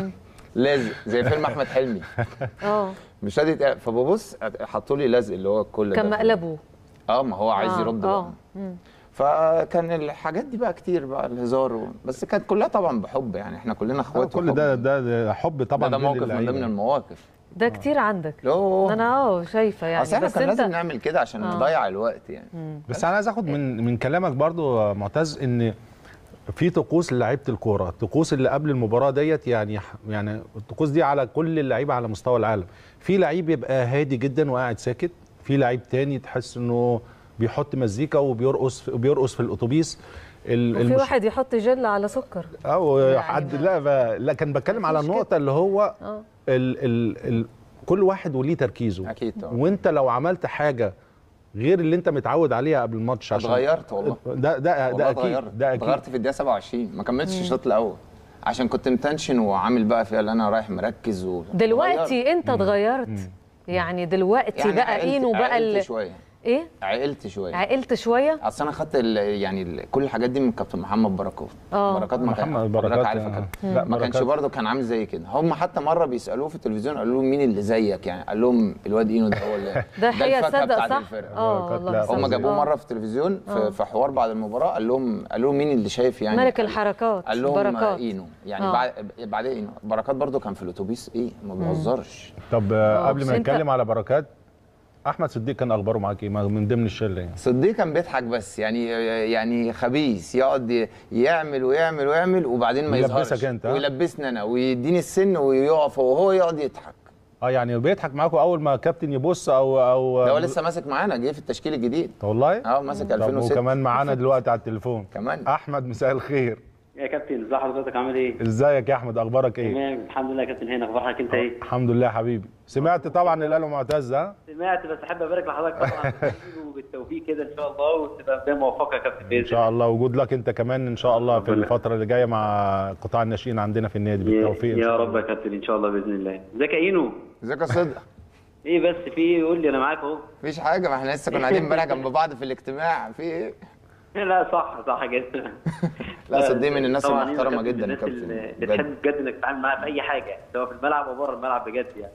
لازق زي فيلم احمد حلمي اه مش راضي يتقلع فببص حطوا لي لزق اللي هو كل كان ده. مقلبه اه ما هو عايز آه، يرد بقى اه مم. فكان الحاجات دي بقى كتير بقى الهزار و... بس كانت كلها طبعا بحب يعني احنا كلنا آه، اخوات كل وحب. ده ده ده حب طبعا ده, ده بين موقف من اللعيبة. ضمن المواقف ده كتير عندك يوه. انا اه شايفه يعني اصل احنا بس كان لازم انت نعمل كده عشان آه. نضيع الوقت يعني بس انا عايز اخد من من كلامك برضو يا معتز ان في طقوس للعيبه الكوره الطقوس اللي قبل المباراه ديت يعني يعني الطقوس دي على كل اللعيبه على مستوى العالم في لعيب يبقى هادي جدا وقاعد ساكت في لعيب تاني تحس انه بيحط مزيكا وبيرقص وبيرقص في الاتوبيس ال- وفي المش- واحد يحط جل على سكر او يعني حد ما- لا ب- لا كان بتكلم على مفيش النقطه اللي هو اه ال ال ال كل واحد وليه تركيزه اكيد طبعا وانت لو عملت حاجه غير اللي انت متعود عليها قبل الماتش عشان اتغيرت والله ده ده والله ده اكيد اتغيرت ده اكيد اتغيرت في الدقيقه 27 ما كملتش الشوط الاول عشان كنت متنشن وعامل بقى فيها اللي انا رايح مركز و... اتغيرت. دلوقتي انت اتغيرت يعني دلوقتي يعني بقى عقلت- اينو بقى عقلت ال... شويه ايه عقلت شويه عقلت شويه اصل انا خدت ال- يعني ال- كل الحاجات دي من كابتن محمد بركات آه. بركات ما كان محمد حضرتك بركات، عارف آه. كابتن. لا، ما كانش بركات. برضه كان عامل زي كده هم حتى مره بيسالوه في التلفزيون قالوا لهم مين اللي زيك يعني قال لهم الواد اينو ده هو اللي ده حقيقه الفاكهة تصدق بتاعت صح الفرقة. اه بركات، والله لا، صح. هم جابوه آه. مره في التلفزيون في, في حوار بعد المباراه قال لهم قال لهم مين اللي شايف يعني ملك الحركات قال لهم بركات اينو يعني آه. بعد بعد اينو بركات برضه كان في الاتوبيس ايه ما بيهزرش طب آه، آه، قبل بس ما أنت- نتكلم على بركات احمد صديق كان اخباره معاك ايه ما- من ضمن الشله يعني صديق كان بيضحك بس يعني يعني خبيث يقعد يعمل ويعمل ويعمل وبعدين ما يلبسك يظهرش أنت، ها؟ ويلبسني انا ويديني السن ويقف وهو يقعد يضحك اه يعني بيضحك معاكم اول ما كابتن يبص او او ده هو لسه ماسك معانا جه في التشكيل الجديد والله اه ماسك طب 2006 وكمان معانا دلوقتي على التليفون كمان احمد مساء الخير يا كابتن ازي حضرتك عامل ايه؟ ازيك يا احمد اخبارك ايه تمام الحمد لله يا كابتن هنا اخبار حضرتك انت ايه؟ الحمد لله يا حبيبي سمعت طبعا اللي قاله معتز ها سمعت بس احب ابارك لحضرتك طبعا وبالتوفيق كده ان شاء الله وتبقى بدايه موفقه يا كابتن ان باذن شاء الله وجود لك انت كمان ان شاء الله في ربنا. الفتره اللي جايه مع قطاع الناشئين عندنا في النادي الله بالتوفيق إن يا, شاء يا الله. رب يا كابتن ان شاء الله باذن الله ازيك يا اينو؟ ازيك يا صدق ايه بس في ايه قول لي انا معاك اهو مفيش حاجه ما احنا لسه كنا قاعدين امبارح جنب بعض في الاجتماع في ايه لا صح صح جدا لا صدقني من الناس طبعاً المحترمه إينو جدا يا الناس كابتن اللي بجد. تحب بجد انك تتعامل معاها في اي حاجه سواء في الملعب او بره الملعب بجد يعني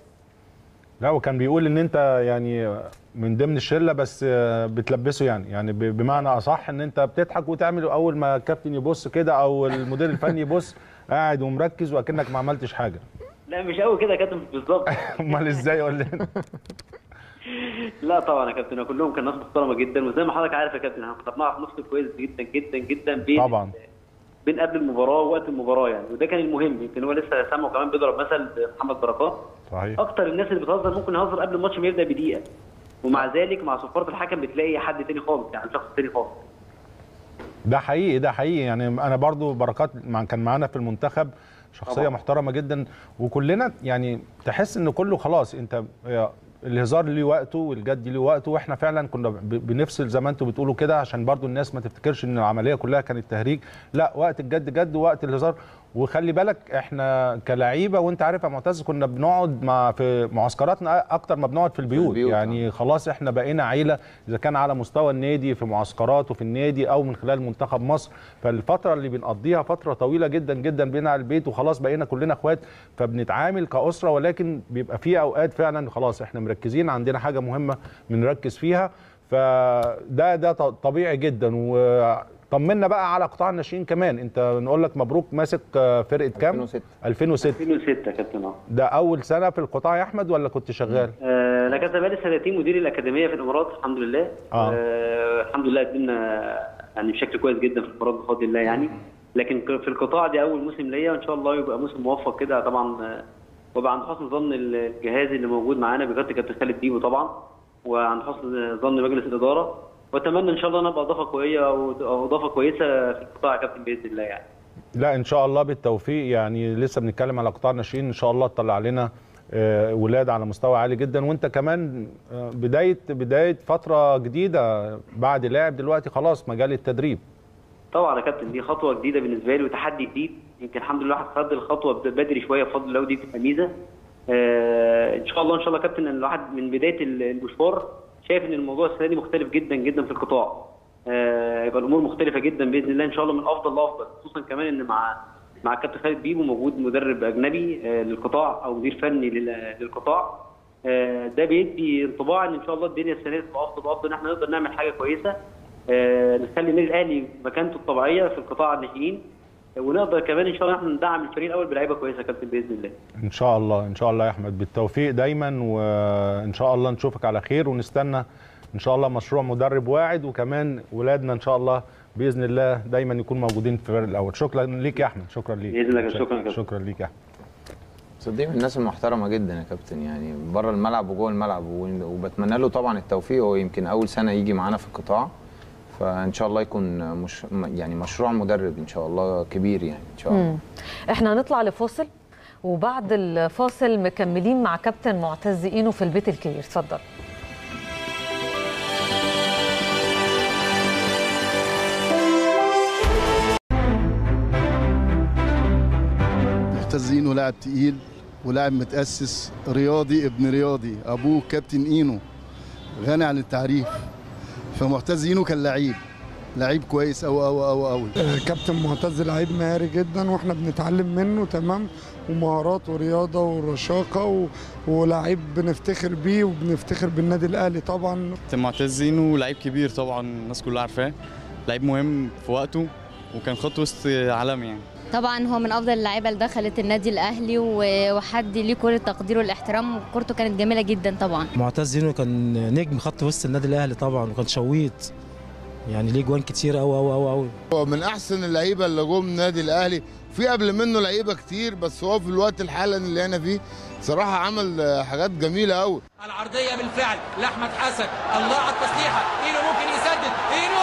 لا وكان بيقول ان انت يعني من ضمن الشله بس بتلبسه يعني يعني ب- بمعنى اصح ان انت بتضحك وتعمل اول ما الكابتن يبص كده او المدير الفني يبص قاعد ومركز واكنك ما عملتش حاجه لا مش قوي كده يا كابتن بالظبط امال ازاي قول لنا لا طبعا يا كابتن كلهم كان ناس محترمه جدا وزي ما حضرتك عارف يا كابتن احنا كنا بنعرف نفصل كويس جدا جدا جدا بين طبعا بين قبل المباراه ووقت المباراه يعني وده كان المهم يمكن هو لسه سامعه كمان بيضرب مثل محمد بركات صحيح اكتر الناس اللي بتهزر ممكن يهزر قبل الماتش ما يبدا بدقيقه ومع ذلك مع صفاره الحكم بتلاقي حد تاني خالص يعني شخص تاني خالص ده حقيقي ده حقيقي يعني انا برضو بركات مع كان معانا في المنتخب شخصيه طبعا. محترمه جدا وكلنا يعني تحس ان كله خلاص انت الهزار ليه وقته والجد ليه وقته واحنا فعلا كنا ب- بنفصل زي ما انتوا بتقولوا كده عشان برضو الناس ما تفتكرش ان العمليه كلها كانت تهريج لا وقت الجد جد ووقت الهزار وخلي بالك احنا كلعيبه وانت عارف يا معتز كنا بنقعد مع في معسكراتنا اكتر ما بنقعد في البيوت, البيوت، يعني خلاص احنا بقينا عيله اذا كان على مستوى النادي في معسكرات وفي النادي او من خلال منتخب مصر فالفتره اللي بنقضيها فتره طويله جدا جدا بينا على البيت وخلاص بقينا كلنا اخوات فبنتعامل كاسره ولكن بيبقى في اوقات فعلا خلاص احنا مركزين عندنا حاجه مهمه بنركز فيها فده ده ط- طبيعي جدا وطمنا بقى على قطاع الناشئين كمان انت نقول لك مبروك ماسك آه، فرقه كام 2006. 2006 2006 يا كابتن اه ده اول سنه في القطاع يا احمد ولا كنت شغال آه، انا كنت بقالي سنتين مدير الاكاديميه في الامارات الحمد لله آه. آه الحمد لله قدمنا يعني بشكل كويس جدا في الامارات بفضل الله يعني لكن ك- في القطاع دي اول موسم ليا وان شاء الله يبقى موسم موفق كده طبعا آه، وابقى عند حسن ظن الجهاز اللي موجود معانا بقياده كابتن خالد بيبو طبعا وعند حسن ظن مجلس الاداره واتمنى ان شاء الله نبقى اضافه قويه او أو اضافه كويسه في القطاع يا كابتن باذن الله يعني لا ان شاء الله بالتوفيق يعني لسه بنتكلم على قطاع الناشئين ان شاء الله تطلع علينا آه، ولاد على مستوى عالي جدا وانت كمان آه، بدايه بدايه فتره جديده بعد لاعب دلوقتي خلاص مجال التدريب طبعا يا كابتن دي خطوه جديده بالنسبه لي وتحدي جديد يمكن الحمد لله الواحد خد الخطوه بدري شويه بفضل الله ودي بتبقى ميزه آه ان شاء الله ان شاء الله يا كابتن ان الواحد من بدايه المشوار شايف ان الموضوع السنه دي مختلف جدا جدا في القطاع آه يبقى الامور مختلفه جدا باذن الله ان شاء الله من افضل لافضل خصوصا كمان ان مع مع الكابتن خالد بيبو موجود مدرب اجنبي آه للقطاع او مدير فني لل- للقطاع آه ده بيدي انطباع ان ان شاء الله الدنيا السنه دي تبقى افضل وافضل ان احنا نقدر نعمل حاجه كويسه آه، نخلي النادي الاهلي مكانته الطبيعيه في القطاع الناشئين ونقدر كمان ان شاء الله احنا ندعم الفريق الاول بلعيبه كويسه يا كابتن باذن الله ان شاء الله ان شاء الله يا احمد بالتوفيق دايما وان شاء الله نشوفك على خير ونستنى ان شاء الله مشروع مدرب واعد وكمان ولادنا ان شاء الله باذن الله دايما يكون موجودين في الفريق الاول شكرا ليك يا احمد شكرا ليك بإذن الله، شكراً يا كابتن. شكرا ليك يا احمد صدقني من الناس المحترمه جدا يا كابتن يعني بره الملعب وجوه الملعب و- وبتمنى له طبعا التوفيق هو يمكن اول سنه يجي معانا في القطاع فان شاء الله يكون مش يعني مشروع مدرب ان شاء الله كبير يعني ان شاء الله مم. احنا هنطلع لفاصل وبعد الفاصل مكملين مع كابتن معتز اينو في البيت الكبير اتفضل معتز اينو لاعب تقيل ولاعب متأسس رياضي ابن رياضي ابوه كابتن اينو غني عن التعريف فمعتز اينو كان لعيب لعيب كويس أوي أوي أوي أوي كابتن معتز لعيب مهاري جدا واحنا بنتعلم منه تمام ومهارات ورياضه ورشاقه و... ولعيب بنفتخر بيه وبنفتخر بالنادي الاهلي طبعا كابتن معتز زينو لعيب كبير طبعا الناس كلها عارفاه لعيب مهم في وقته وكان خط وسط عالمي يعني طبعا هو من افضل اللعيبه اللي دخلت النادي الاهلي و- وحد ليه كل التقدير والاحترام وكورته كانت جميله جدا طبعا معتز زينو كان نجم خط وسط النادي الاهلي طبعا وكان شويط يعني ليه جوان كتير قوي قوي قوي قوي هو من احسن اللعيبه اللي جم النادي الاهلي في قبل منه لعيبه كتير بس هو في الوقت الحالي اللي انا فيه صراحه عمل آه، حاجات جميله قوي العرضيه بالفعل لاحمد حسن الله على التصليحه اينو ممكن يسدد اينو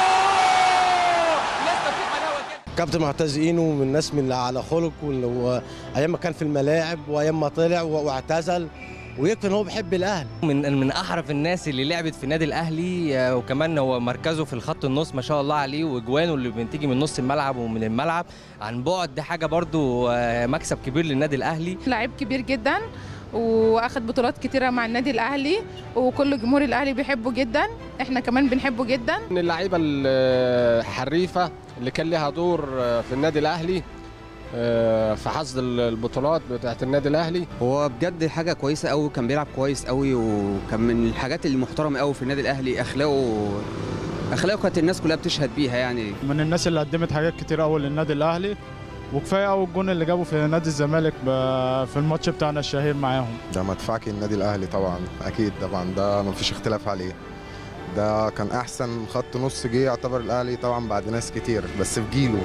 لسه في حلاوه كده كابتن معتز اينو من الناس من اللي على خلق واللي هو ايام ما كان في الملاعب وايام ما طلع و- واعتزل ويكفي ان هو بيحب الاهلي من من احرف الناس اللي لعبت في النادي الاهلي آه، وكمان هو مركزه في الخط النص ما شاء الله عليه واجوانه اللي بتيجي من نص الملعب ومن الملعب عن بعد دي حاجه برضو آه، مكسب كبير للنادي الاهلي لعيب كبير جدا واخد بطولات كتيره مع النادي الاهلي وكل جمهور الاهلي بيحبه جدا احنا كمان بنحبه جدا من اللعيبه الحريفه اللي كان لها دور في النادي الاهلي آه، في حصد البطولات بتاعت النادي الاهلي هو بجد حاجه كويسه قوي كان بيلعب كويس قوي وكان من الحاجات المحترمه قوي في النادي الاهلي اخلاقه اخلاقه كانت الناس كلها بتشهد بيها يعني من الناس اللي قدمت حاجات كتير قوي للنادي الاهلي وكفايه قوي الجون اللي جابه في نادي الزمالك ب- في الماتش بتاعنا الشهير معاهم ده مدفعك النادي الاهلي طبعا اكيد طبعا ده مفيش اختلاف عليه ده كان احسن خط نص جه يعتبر الاهلي طبعا بعد ناس كتير بس في جيله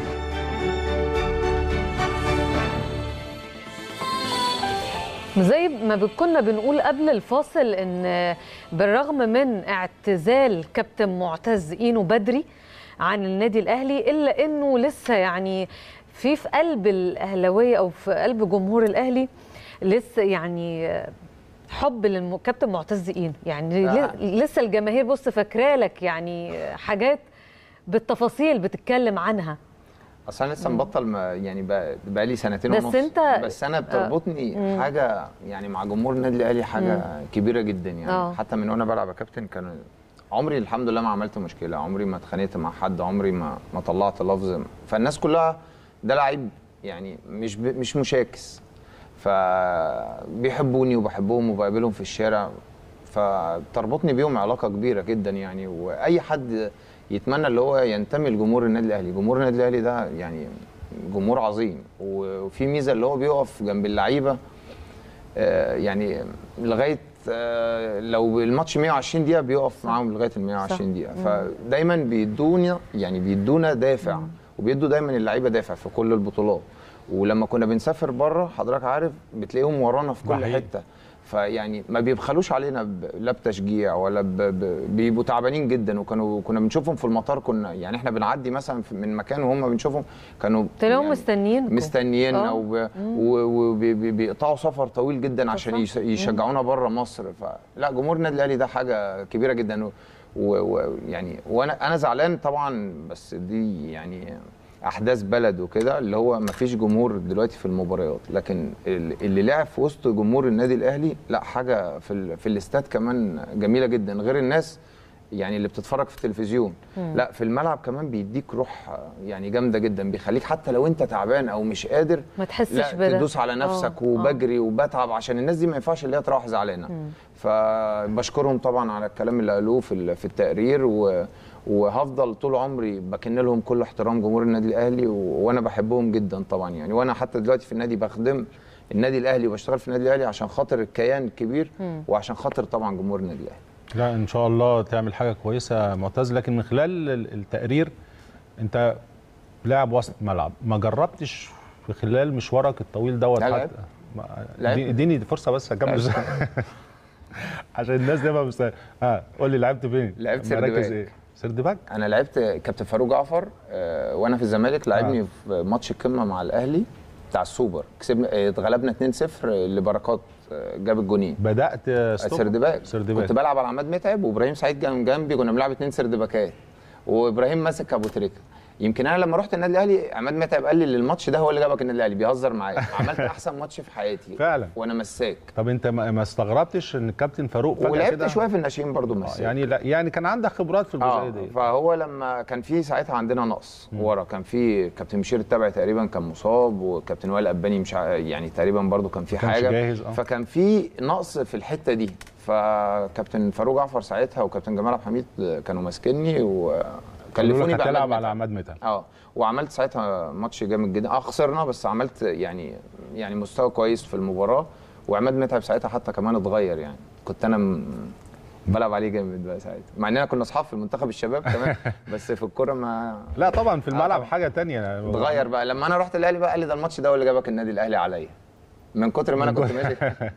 زي ما ب- كنا بنقول قبل الفاصل ان بالرغم من اعتزال كابتن معتز اينو بدري عن النادي الاهلي الا انه لسه يعني في في قلب الاهلاويه او في قلب جمهور الاهلي لسه يعني حب للكابتن معتز اينو يعني آه. ل- لسه الجماهير بص فاكره لك يعني حاجات بالتفاصيل بتتكلم عنها اصل انا لسه مبطل ما يعني بقى بقى لي سنتين بس ونص أنت- بس انا آه. بتربطني مم. حاجه يعني مع جمهور النادي الاهلي حاجه مم. كبيره جدا يعني آه. حتى من وانا بلعب يا كابتن كان عمري الحمد لله ما عملت مشكله عمري ما اتخانقت مع حد عمري ما ما طلعت لفظ فالناس كلها ده لعيب يعني مش ب... مش مشاكس فبيحبوني وبحبهم وبقابلهم في الشارع فتربطني بيهم علاقه كبيره جدا يعني واي حد يتمنى اللي هو ينتمي لجمهور النادي الاهلي جمهور النادي الاهلي ده يعني جمهور عظيم وفي ميزه اللي هو بيقف جنب اللعيبه آه، يعني لغايه آه، لو الماتش 120 دقيقه بيقف معاهم لغايه ال 120 دقيقه مم. فدايما بيدونا يعني بيدونا دافع وبيدوا دايما اللعيبه دافع في كل البطولات ولما كنا بنسافر بره حضرتك عارف بتلاقيهم ورانا في كل حقيقي. حته فيعني ما بيبخلوش علينا ب- لا بتشجيع ولا ب... ب... بيبقوا تعبانين جدا وكانوا كنا بنشوفهم في المطار كنا يعني احنا بنعدي مثلا في- من مكان وهم بنشوفهم كانوا تلاقيهم مستنيين مستنيينا وبيقطعوا سفر طويل جدا عشان يش- يشجعونا بره مصر فلا جمهور النادي الاهلي ده حاجه كبيره جدا ويعني وانا انا زعلان طبعا بس دي يعني احداث بلد وكده اللي هو ما فيش جمهور دلوقتي في المباريات لكن ال- اللي لعب في وسط جمهور النادي الاهلي لا حاجه في ال- في الاستاد كمان جميله جدا غير الناس يعني اللي بتتفرج في التلفزيون مم. لا في الملعب كمان بيديك روح يعني جامده جدا بيخليك حتى لو انت تعبان او مش قادر ما تحسش لا بده. تدوس على نفسك آه، آه. وبجري وبتعب عشان الناس دي ما ينفعش اللي هي تروح زعلانه فبشكرهم طبعا على الكلام اللي قالوه في ال- في التقرير و وهفضل طول عمري بكن لهم كل احترام جمهور النادي الاهلي و... وانا بحبهم جدا طبعا يعني وانا حتى دلوقتي في النادي بخدم النادي الاهلي وبشتغل في النادي الاهلي عشان خاطر الكيان الكبير مم. وعشان خاطر طبعا جمهور النادي الاهلي لا ان شاء الله تعمل حاجه كويسه معتز لكن من خلال ال- التقرير انت لاعب وسط ملعب ما جربتش في خلال مشوارك الطويل دوت لا، حتى لعبت. ما- لعبت. دي- اديني فرصه بس اكمل لعبت. عشان الناس دي ما مست... اه قول لي لعبت فين؟ لعبت مراكز سردباك. ايه؟ سردباك؟ انا لعبت كابتن فاروق جعفر آه، وانا في الزمالك لعبني آه. في ماتش القمه مع الاهلي بتاع السوبر كسبنا آه، اتغلبنا 2-0 لبركات آه، جاب الجونين بدات ستوب؟ سردباك سردباك. كنت بلعب على عماد متعب وابراهيم سعيد كان جنبي كنا بنلعب اتنين سردباكات وابراهيم ماسك ابو تريكه يمكن انا لما رحت النادي الاهلي عماد متعب قال لي اللي الماتش ده هو اللي جابك النادي الاهلي بيهزر معايا عملت احسن ماتش في حياتي فعلا. وانا مساك طب انت ما ما استغربتش ان الكابتن فاروق فجاه ولعبت كده شويه في الناشئين برضو آه، مساك يعني لا يعني كان عندك خبرات في الجزئيه اه دي فهو لما كان في ساعتها عندنا نقص ورا كان في كابتن مشير التبعي تقريبا كان مصاب وكابتن وائل اباني مش ع- يعني تقريبا برضو كان في كانش حاجه جاهز، آه. فكان في نقص في الحته دي فكابتن فاروق جعفر ساعتها وكابتن جمال عبد الحميد كانوا ماسكيني قالوا لك وكلفوني بعماد هتلعب على متعب. عماد متعب اه وعملت ساعتها ماتش جامد جدا اه خسرنا بس عملت يعني يعني مستوى كويس في المباراه وعماد متعب ساعتها حتى كمان اتغير يعني كنت انا م- بلعب عليه جامد بقى ساعتها مع اننا كنا اصحاب في المنتخب الشباب كمان بس في الكوره ما لا طبعا في الملعب حاجه تانية اتغير بقى لما انا رحت الاهلي بقى قال لي ده الماتش ده هو اللي جابك النادي الاهلي عليا من كتر ما انا كنت ماسك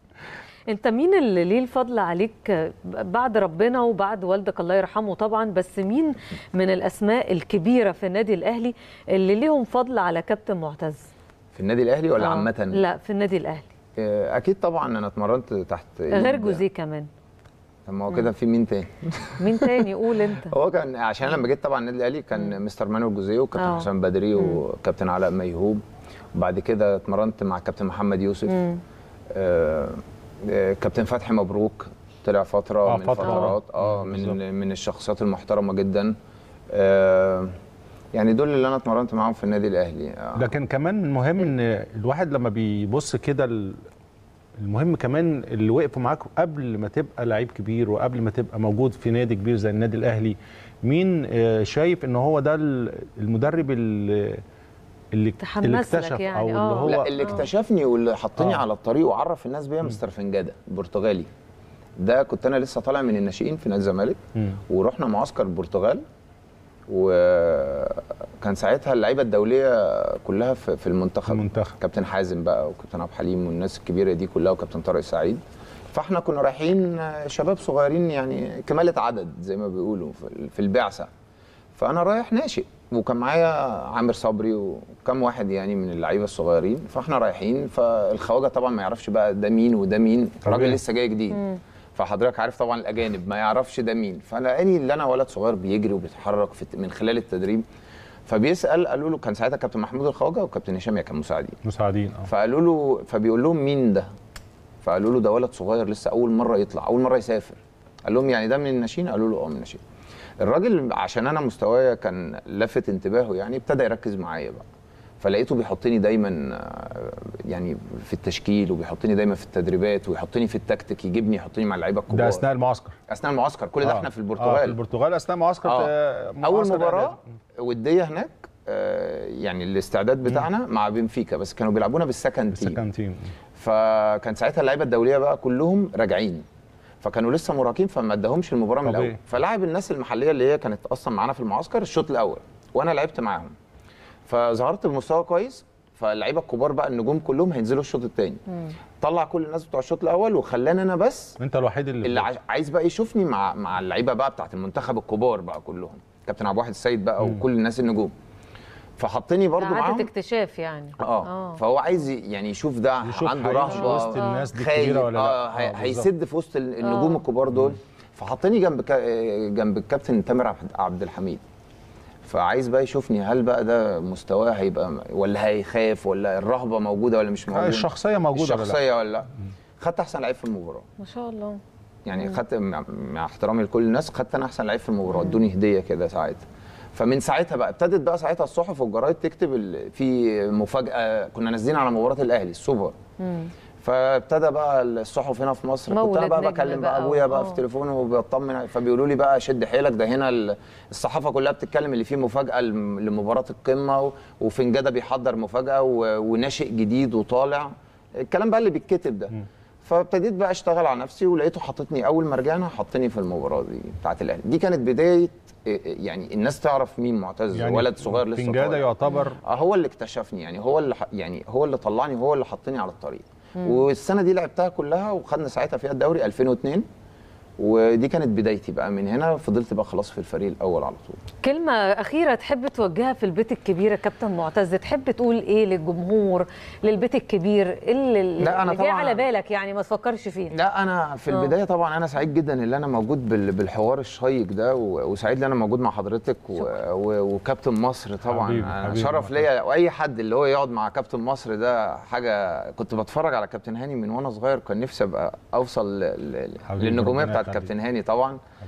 انت مين اللي ليه الفضل عليك بعد ربنا وبعد والدك الله يرحمه طبعا بس مين من الاسماء الكبيره في النادي الاهلي اللي ليهم فضل على كابتن معتز في النادي الاهلي ولا آه. عامه لا في النادي الاهلي آه، اكيد طبعا انا اتمرنت تحت غير جوزيه كمان طب ما هو كده في مين تاني مين تاني قول انت هو كان عشان لما جيت طبعا النادي الاهلي كان مستر مانويل جوزيه وكابتن آه. حسام بدري مم. وكابتن علاء ميهوب وبعد كده اتمرنت مع كابتن محمد يوسف مم. آه آه كابتن فتحي مبروك طلع فتره آه، من فترة. فترات اه مم، من من الشخصيات المحترمه جدا آه يعني دول اللي انا اتمرنت معاهم في النادي الاهلي آه. لكن كمان المهم ان الواحد لما بيبص كده ال- المهم كمان اللي وقفوا معاك قبل ما تبقى لعيب كبير وقبل ما تبقى موجود في نادي كبير زي النادي الاهلي مين آه، شايف ان هو ده ال- المدرب اللي اللي تحمس اللي لك اكتشف يعني، او اللي آه. هو لا اللي اكتشفني واللي حطني آه. على الطريق وعرف الناس بيا مستر فنجاده البرتغالي ده كنت انا لسه طالع من الناشئين في نادي الزمالك مم. ورحنا معسكر البرتغال وكان ساعتها اللعيبه الدوليه كلها في في المنتخب المنتخب كابتن حازم بقى وكابتن عبد الحليم والناس الكبيره دي كلها وكابتن طارق سعيد فاحنا كنا رايحين شباب صغيرين يعني كمالة عدد زي ما بيقولوا في- في البعثه فانا رايح ناشئ وكان معايا عامر صبري وكم واحد يعني من اللعيبه الصغيرين فاحنا رايحين فالخواجه طبعا ما يعرفش بقى ده مين وده مين طبيعي. راجل لسه جاي جديد فحضرتك عارف طبعا الاجانب ما يعرفش ده مين فلقاني اللي انا ولد صغير بيجري وبيتحرك في من خلال التدريب فبيسال قالوا له كان ساعتها كابتن محمود الخواجه وكابتن هشام كان مساعدين مساعدين اه فقالوا له فبيقول لهم مين ده فقالوا له ده ولد صغير لسه اول مره يطلع اول مره يسافر قال لهم يعني ده من الناشئين قالوا له اه من الناشئين الراجل عشان انا مستوايا كان لافت انتباهه يعني ابتدى يركز معايا بقى فلقيته بيحطني دايما آه، يعني في التشكيل وبيحطني دايما في التدريبات ويحطني في التكتيك يجيبني يحطني مع اللعيبه الكبار ده اثناء المعسكر اثناء المعسكر كل ده آه. احنا في آه البرتغال في البرتغال اثناء معسكر آه. آه، اول معسكر مباراه وديه هناك آه، يعني الاستعداد بتاعنا مع بنفيكا بس كانوا بيلعبونا بالسكند تيم السكند تيم فكان ساعتها اللعيبه الدوليه بقى كلهم راجعين فكانوا لسه مراهقين فما اداهمش المباراه من طبيعي. الاول فلعب الناس المحليه اللي هي كانت اصلا معانا في المعسكر الشوط الاول وانا لعبت معاهم فظهرت بمستوى كويس فاللعيبه الكبار بقى النجوم كلهم هينزلوا الشوط الثاني طلع كل الناس بتوع الشوط الاول وخلاني انا بس انت الوحيد اللي, اللي عايز- عايز بقى يشوفني مع مع اللعيبه بقى بتاعت المنتخب الكبار بقى كلهم كابتن عبد الواحد السيد بقى وكل الناس النجوم فحطني برضو اعاده معاهم اكتشاف يعني اه فهو عايز ي- يعني يشوف ده يشوف عنده هيمشي رهبه وسط الناس دي خايف، كبيرة ولا لا. اه آه، هي- بالظبط. هيسد في وسط ال- النجوم آه. الكبار دول فحطني جنب كا- جنب الكابتن تامر عبد- عبد الحميد فعايز بقى يشوفني هل بقى ده مستواه هيبقى ولا هيخاف ولا الرهبه موجوده ولا مش موجوده الشخصية موجودة ولا لا؟ الشخصيه ولا لا خدت احسن لعيب في المباراه ما شاء الله يعني خدت مع, مع احترامي لكل الناس خدت انا احسن لعيب في المباراه ادوني هديه كده ساعتها فمن ساعتها بقى ابتدت بقى ساعتها الصحف والجرايد تكتب ال- في مفاجاه كنا نازلين على مباراه الاهلي السوبر فابتدى بقى الصحف هنا في مصر كنت انا مولد بقى نجم بكلم بقى بقى ابويا و- بقى آه. في تليفونه وبطمن فبيقولوا لي بقى شد حيلك ده هنا ال- الصحافه كلها بتتكلم اللي فيه مفاجاه لم- لمباراه القمه و- وفنجاده بيحضر مفاجاه و- وناشئ جديد وطالع الكلام بقى اللي بيتكتب ده فابتديت بقى اشتغل على نفسي ولقيته حاططني اول ما رجعنا حطني في المباراه دي بتاعت الاهلي دي كانت بدايه إيه، إيه، يعني الناس تعرف مين معتز يعني ولد صغير لسه فنجادة طالع. يعتبر اه هو اللي اكتشفني يعني هو اللي ح- يعني هو اللي طلعني هو اللي حطني على الطريق مم. والسنه دي لعبتها كلها وخدنا ساعتها فيها الدوري 2002 ودي كانت بدايتي بقى من هنا فضلت بقى خلاص في الفريق الاول على طول كلمة أخيرة تحب توجهها في البيت الكبير يا كابتن معتز تحب تقول إيه للجمهور للبيت الكبير إيه اللي, لا، أنا اللي جاي طبعاً- على بالك يعني ما تفكرش فيه لا انا في آه. البدايه طبعا انا سعيد جدا ان انا موجود بال- بالحوار الشيق ده و- وسعيد ان انا موجود مع حضرتك و- و- وكابتن مصر طبعا حبيبي، انا حبيبي شرف محمد. ليا واي حد اللي هو يقعد مع كابتن مصر ده حاجه كنت بتفرج على كابتن هاني من وانا صغير كان نفسي ابقى اوصل ل- ل- حبيبي، للنجوميه ربنا بتاعت يخليك. كابتن هاني طبعا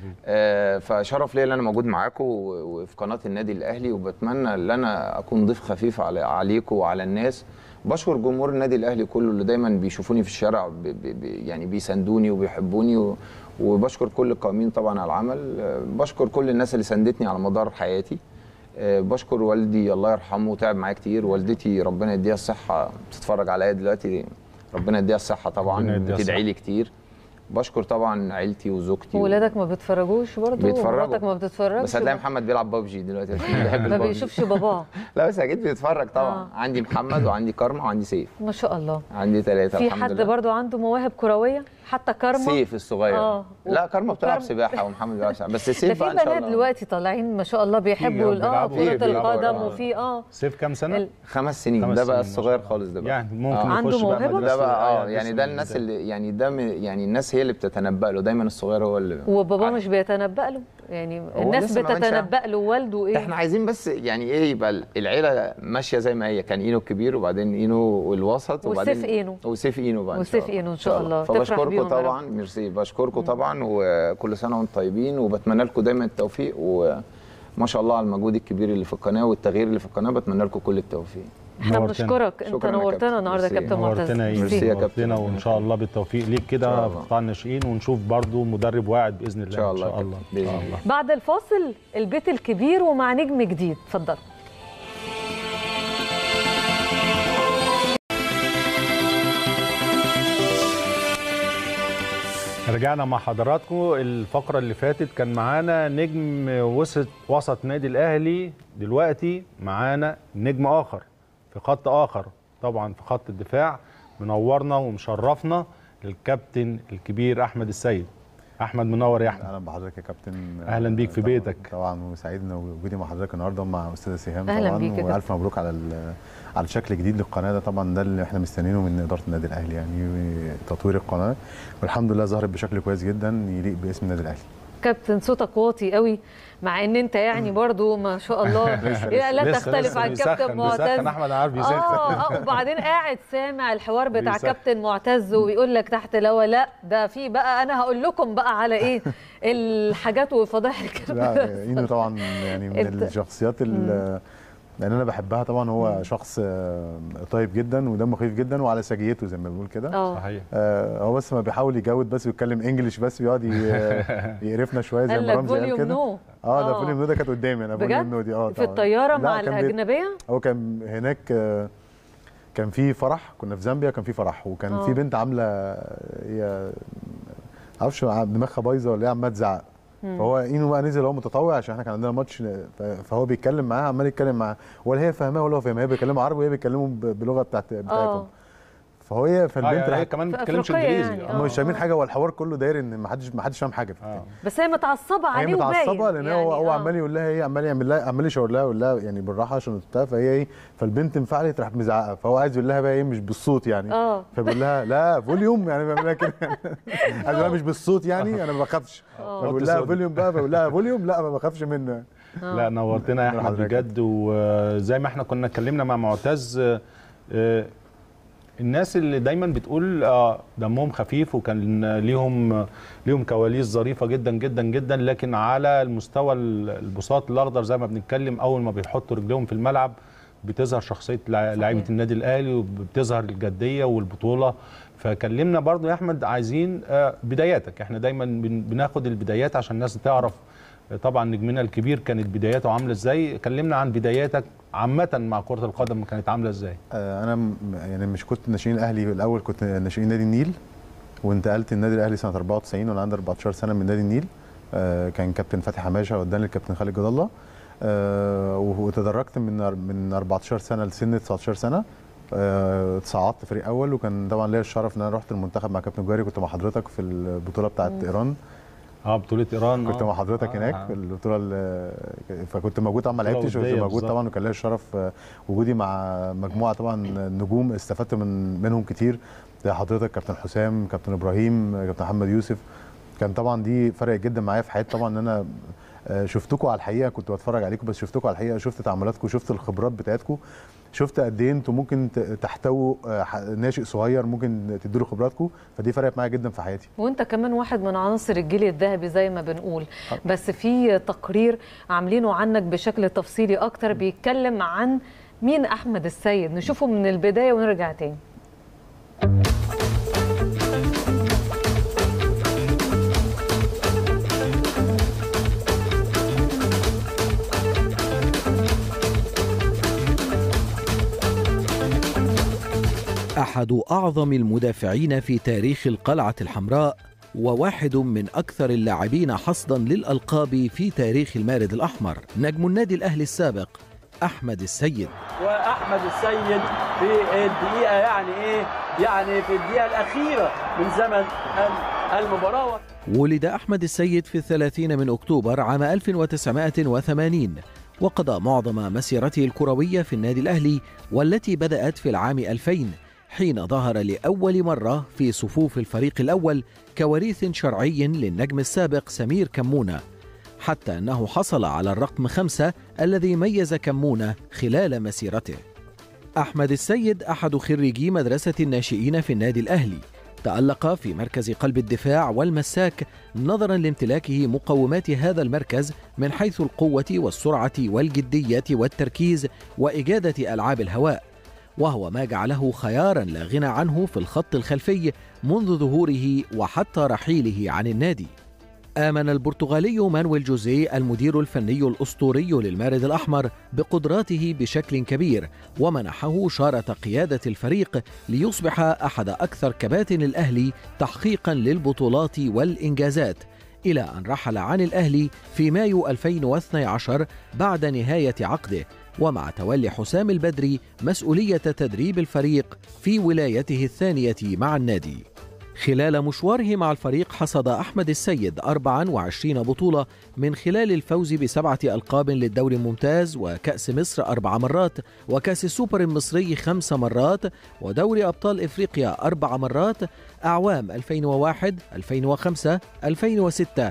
آه فشرف ليا ان انا موجود معاكم و- وفي قناه النادي الاهلي وبتمنى ان انا اكون ضيف خفيف على عليكم وعلى الناس بشكر جمهور النادي الاهلي كله اللي دايما بيشوفوني في الشارع ب ب ب يعني بيساندوني وبيحبوني و وبشكر كل القائمين طبعا على العمل آه، بشكر كل الناس اللي ساندتني على مدار حياتي آه، بشكر والدي الله يرحمه تعب معايا كتير والدتي ربنا يديها الصحه بتتفرج عليا دلوقتي ربنا يديها الصحه ربنا طبعا يديها بتدعي لي الصحة. كتير بشكر طبعا عيلتي وزوجتي ولادك ما بتفرجوش برضه بيتفرجوا ومراتك ما بتتفرجش بس هتلاقي محمد بيلعب ببجي دلوقتي عشان بيحب ما الببجي. بيشوفش باباه لا بس اكيد بيتفرج طبعا آه. عندي محمد وعندي كارما وعندي سيف ما شاء الله عندي ثلاثه في الحمد حد لله برضه عنده مواهب كروية حتى كارما سيف الصغير آه. لا كارما بتلعب وكارما- سباحه ومحمد بيلعب سباحه بس ده سيف في بقى ان شاء بنات الله دلوقتي طالعين ما شاء الله بيحبوا ال- اه بيلعبوا- كرة بيلعبوا القدم آه. وفي اه سيف كام سنة؟ ال- خمس سنين خمس ده بقى سنين ما الصغير خالص ده بقى يعني ممكن آه. عنده يخش بقى موهبة؟ مدرسة ده بقى اه الآية يعني باسم ده الناس الميدان. اللي يعني ده م- يعني الناس هي اللي بتتنبأ له دايما الصغير هو اللي وبابا مش بيتنبأ له يعني الناس لسه ما عملش بتتنبأ له والده ايه احنا عايزين بس يعني ايه يبقى العيله ماشيه زي ما هي كان اينو الكبير وبعدين اينو الوسط وبعدين وسيف إينو. وسيف اينو بقى إن شاء وسيف الله. إينو إن شاء الله. تفرح فبشكركم بيهم يا طبعا ميرسي بشكركم طبعا وكل سنه وانتم طيبين وبتمنى لكم دايما التوفيق وما شاء الله على المجهود الكبير اللي في القناه والتغيير اللي في القناه بتمنى لكم كل التوفيق احنا نورتنا. بنشكرك انت شكراً يا نورتنا كابتن. النهارده يا ميرسي. كابتن معتز نورتنا يا ميرسي يوسف يا كابتن. نورتنا وان شاء الله بالتوفيق ليك كده في قطاع الناشئين ونشوف برضو مدرب واعد باذن الله ان شاء الله ان شاء يا الله كابتن. باذن الله بعد الفاصل البيت الكبير ومع نجم جديد اتفضل رجعنا مع حضراتكم الفقرة اللي فاتت كان معانا نجم وسط وسط نادي الأهلي دلوقتي معانا نجم آخر في خط آخر طبعا في خط الدفاع منورنا ومشرفنا الكابتن الكبير أحمد السيد أحمد منور يا أحمد اهلا بحضرتك يا كابتن أهلا بيك في طبعاً- بيتك. طبعا وسعيد ان وجودي مع حضرتك النهارده مع استاذه سهام أهلا طبعا بيك يا والف مبروك على ال- على شكل جديد للقناه ده طبعا ده اللي احنا مستنيينه من اداره النادي الاهلي يعني تطوير القناه والحمد لله ظهرت بشكل كويس جدا يليق باسم النادي الاهلي كابتن صوتك واطي قوي مع ان انت يعني برضو ما شاء الله لا, لا لسه- تختلف لسه عن بيسخن- كابتن معتز بيسخن أحمد عارف بيسخن. اه اه وبعدين قاعد سامع الحوار بتاع بيسخن. كابتن معتز وبيقول لك تحت الهوا لا ده في بقى انا هقول لكم بقى على ايه الحاجات والفضائح اللي كانت لا اينو طبعا يعني من أنت- الشخصيات اللي يعني انا بحبها طبعا هو شخص آه، طيب جدا ودمه خفيف جدا وعلى سجيته زي ما بنقول كده اه صحيح آه، هو بس ما بيحاول يجود بس ويتكلم انجلش بس بيقعد ي- يقرفنا شويه زي قال ما لك رمزي قال فوليوم كده نو اه ده آه. فوليوم نو ده كانت قدامي انا بجد؟ فوليوم نو دي اه في طبعاً. الطياره لا، مع كان بيت- الاجنبيه هو كان هناك آه، كان في فرح كنا في زامبيا كان في فرح وكان آه. في بنت عامله هي معرفش دماغها بايظه ولا ايه عماله تزعق مم. فهو اينو بقى نزل هو متطوع عشان احنا كان عندنا ماتش ف- فهو بيتكلم معاها عمال يتكلم معاها ولا هي فاهماه ولا هو فاهمها هي بيتكلموا عربي وهي بيتكلموا ب- بلغه بتاعت بتاعتهم فهو هي فالبنت يعني هي راحت- كمان ما بتتكلمش أفريقية انجليزي يعني، هم آه، مش فاهمين آه. حاجه هو الحوار كله داير ان ما حدش ما حدش فاهم حاجه في التاني بس هي متعصبه هي عليه وباين متعصبه لان هو هو آه. عمال يقول لها ايه عمال يعمل لها عمال يشاور لها يقول لها يعني بالراحه عشان بتاع فهي ايه فالبنت انفعلت راحت مزعقه فهو عايز يقول لها بقى ايه مش بالصوت يعني اه فبيقول لها لا فوليوم يعني بيعمل لها كده عايز يقول لها مش بالصوت يعني انا ما بخافش آه. فبقول لها صوت. فوليوم بقى بقول لها فوليوم لا ما بخافش منه لا نورتنا يا نور احمد حضرتك. بجد وزي ما احنا كنا اتكلمنا مع معتز آه، آه، الناس اللي دايما بتقول آه، دمهم خفيف وكان ليهم ليهم كواليس ظريفه جدا جدا جدا لكن على المستوى البساط الاخضر زي ما بنتكلم اول ما بيحطوا رجليهم في الملعب بتظهر شخصيه لع- لعيبه النادي الاهلي وبتظهر الجديه والبطوله فكلمنا برضو يا احمد عايزين آه، بداياتك احنا دايما بن- بناخد البدايات عشان الناس تعرف آه، طبعا نجمنا الكبير كانت بداياته عامله ازاي كلمنا عن بداياتك عامه مع كره القدم كانت عامله ازاي آه، انا م- يعني مش كنت ناشئين الاهلي الاول كنت ناشئين نادي النيل وانتقلت النادي الاهلي سنه 94 وانا عندي 14 سنه من نادي النيل آه، كان كابتن فتحي حماشه واداني الكابتن خالد جد الله آه، وتدرجت من أر- من 14 سنه لسن 19 سنه آه، اتصعدت فريق اول وكان طبعا ليا الشرف ان انا رحت المنتخب مع كابتن جوهري كنت مع حضرتك في البطوله بتاعت مم. ايران اه بطوله ايران كنت آه. مع حضرتك آه، هناك آه. في البطوله ال- فكنت موجود طبعا ما بطولة لعبتش ودية بس موجود بالظبط. طبعا وكان ليا الشرف آه، وجودي مع مجموعه طبعا نجوم استفدت من منهم كتير زي حضرتك كابتن حسام كابتن ابراهيم كابتن محمد يوسف كان طبعا دي فرقت جدا معايا في حياتي طبعا ان انا آه، شفتكم على الحقيقه كنت بتفرج عليكم بس شفتكم على الحقيقه شفت تعاملاتكم شفت الخبرات بتاعتكم شفت قد ايه انتوا ممكن ت- تحتووا آه، ح- ناشئ صغير ممكن تدوا له خبراتكم فدي فرقت معايا جدا في حياتي وانت كمان واحد من عناصر الجيل الذهبي زي ما بنقول بس في تقرير عاملينه عنك بشكل تفصيلي اكتر بيتكلم عن مين احمد السيد نشوفه من البدايه ونرجع تاني أحد أعظم المدافعين في تاريخ القلعة الحمراء وواحد من أكثر اللاعبين حصدا للألقاب في تاريخ المارد الأحمر نجم النادي الأهلي السابق أحمد السيد واحمد السيد في الدقيقه يعني ايه يعني في الدقيقه الاخيره من زمن المباراه ولد أحمد السيد في الثلاثين من أكتوبر عام 1980 وقضى معظم مسيرته الكروية في النادي الأهلي والتي بدأت في العام 2000 حين ظهر لأول مرة في صفوف الفريق الأول كوريث شرعي للنجم السابق سمير كمونة حتى أنه حصل على الرقم خمسة الذي ميز كمونة خلال مسيرته أحمد السيد أحد خريجي مدرسة الناشئين في النادي الأهلي تألق في مركز قلب الدفاع والمساك نظرا لامتلاكه مقومات هذا المركز من حيث القوة والسرعة والجدية والتركيز وإجادة ألعاب الهواء وهو ما جعله خيارا لا غنى عنه في الخط الخلفي منذ ظهوره وحتى رحيله عن النادي آمن البرتغالي مانويل جوزيه المدير الفني الأسطوري للمارد الأحمر بقدراته بشكل كبير ومنحه شارة قيادة الفريق ليصبح أحد أكثر كباتن الأهلي تحقيقا للبطولات والإنجازات إلى أن رحل عن الأهلي في مايو 2012 بعد نهاية عقده ومع تولي حسام البدري مسؤولية تدريب الفريق في ولايته الثانية مع النادي خلال مشواره مع الفريق حصد أحمد السيد 24 بطولة من خلال الفوز بسبعة ألقاب للدوري الممتاز وكأس مصر أربع مرات وكأس السوبر المصري خمس مرات ودوري أبطال إفريقيا أربع مرات أعوام 2001 2005 2006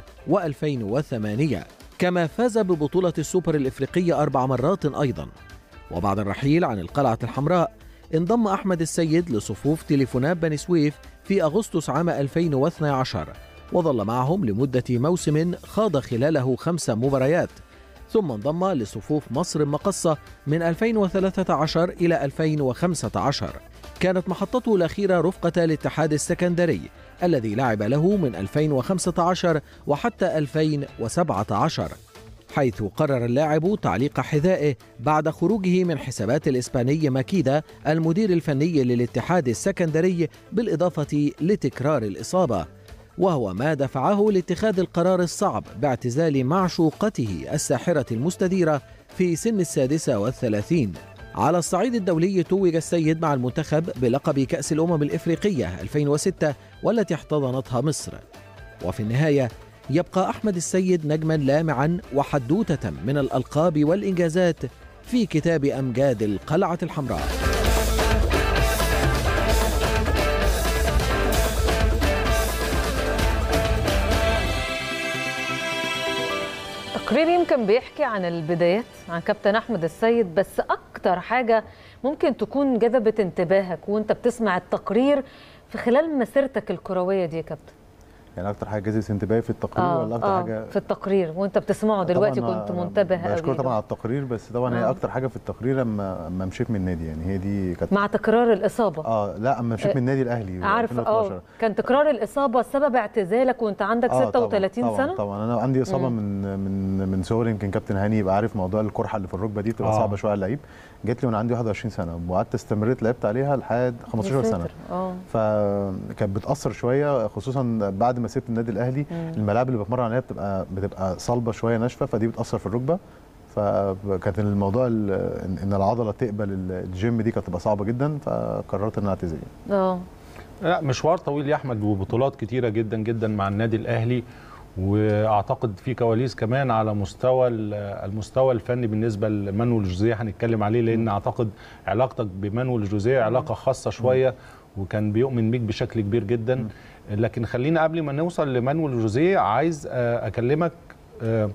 و2008 كما فاز ببطولة السوبر الإفريقية أربع مرات أيضا وبعد الرحيل عن القلعة الحمراء انضم أحمد السيد لصفوف تليفونات بني سويف في أغسطس عام 2012 وظل معهم لمدة موسم خاض خلاله خمس مباريات ثم انضم لصفوف مصر مقصة من 2013 إلى 2015 كانت محطته الأخيرة رفقة الاتحاد السكندري الذي لعب له من 2015 وحتى 2017 حيث قرر اللاعب تعليق حذائه بعد خروجه من حسابات الإسباني ماكيدا المدير الفني للاتحاد السكندري بالإضافة لتكرار الإصابة وهو ما دفعه لاتخاذ القرار الصعب باعتزال معشوقته الساحرة المستديرة في سن السادسة والثلاثين على الصعيد الدولي توج السيد مع المنتخب بلقب كأس الأمم الإفريقية 2006 والتي احتضنتها مصر وفي النهاية يبقى أحمد السيد نجما لامعا وحدوتة من الألقاب والإنجازات في كتاب أمجاد القلعة الحمراء تقرير يمكن بيحكي عن البدايات عن كابتن احمد السيد بس اكتر حاجه ممكن تكون جذبت انتباهك وانت بتسمع التقرير في خلال مسيرتك الكرويه دي يا كابتن يعني اكتر حاجه جذبت انتباهي في التقرير اه ولا اكتر اه حاجه في التقرير وانت بتسمعه دلوقتي طبعاً كنت أنا منتبه بشكر قوي طبعا على التقرير بس طبعا هي آه. اكتر حاجه في التقرير لما لما مشيت من النادي يعني هي دي كانت مع تكرار الاصابه اه لا اما مشيت من النادي الاهلي عارف 2012. اه كان تكرار الاصابه سبب اعتزالك وانت عندك آه، 36 طبعًا سنه طبعا طبعا انا عندي اصابه مم. من من من صغري يمكن كابتن هاني يبقى عارف موضوع القرحه اللي في الركبه دي بتبقى آه. صعبه شويه على اللعيب جات لي وانا عندي 21 سنه وقعدت استمريت لعبت عليها لحد 15 يا سنه ساتر، اه فكانت بتاثر شويه خصوصا بعد ما سبت النادي الاهلي مم. الملاعب اللي بتمرن عليها بتبقى بتبقى صلبه شويه ناشفه فدي بتاثر في الركبه فكانت الموضوع ال- ان إن العضله تقبل الجيم دي كانت تبقى صعبه جدا فقررت ان انا اعتزل اه لا مشوار طويل يا احمد وبطولات كتيره جدا جدا مع النادي الاهلي واعتقد في كواليس كمان على مستوى ال- المستوى الفني بالنسبه لمانويل جوزيه هنتكلم عليه لان اعتقد علاقتك بمانويل جوزيه علاقه خاصه شويه وكان بيؤمن بيك بشكل كبير جدا لكن خلينا قبل ما نوصل لمانويل جوزيه عايز آه، اكلمك آه،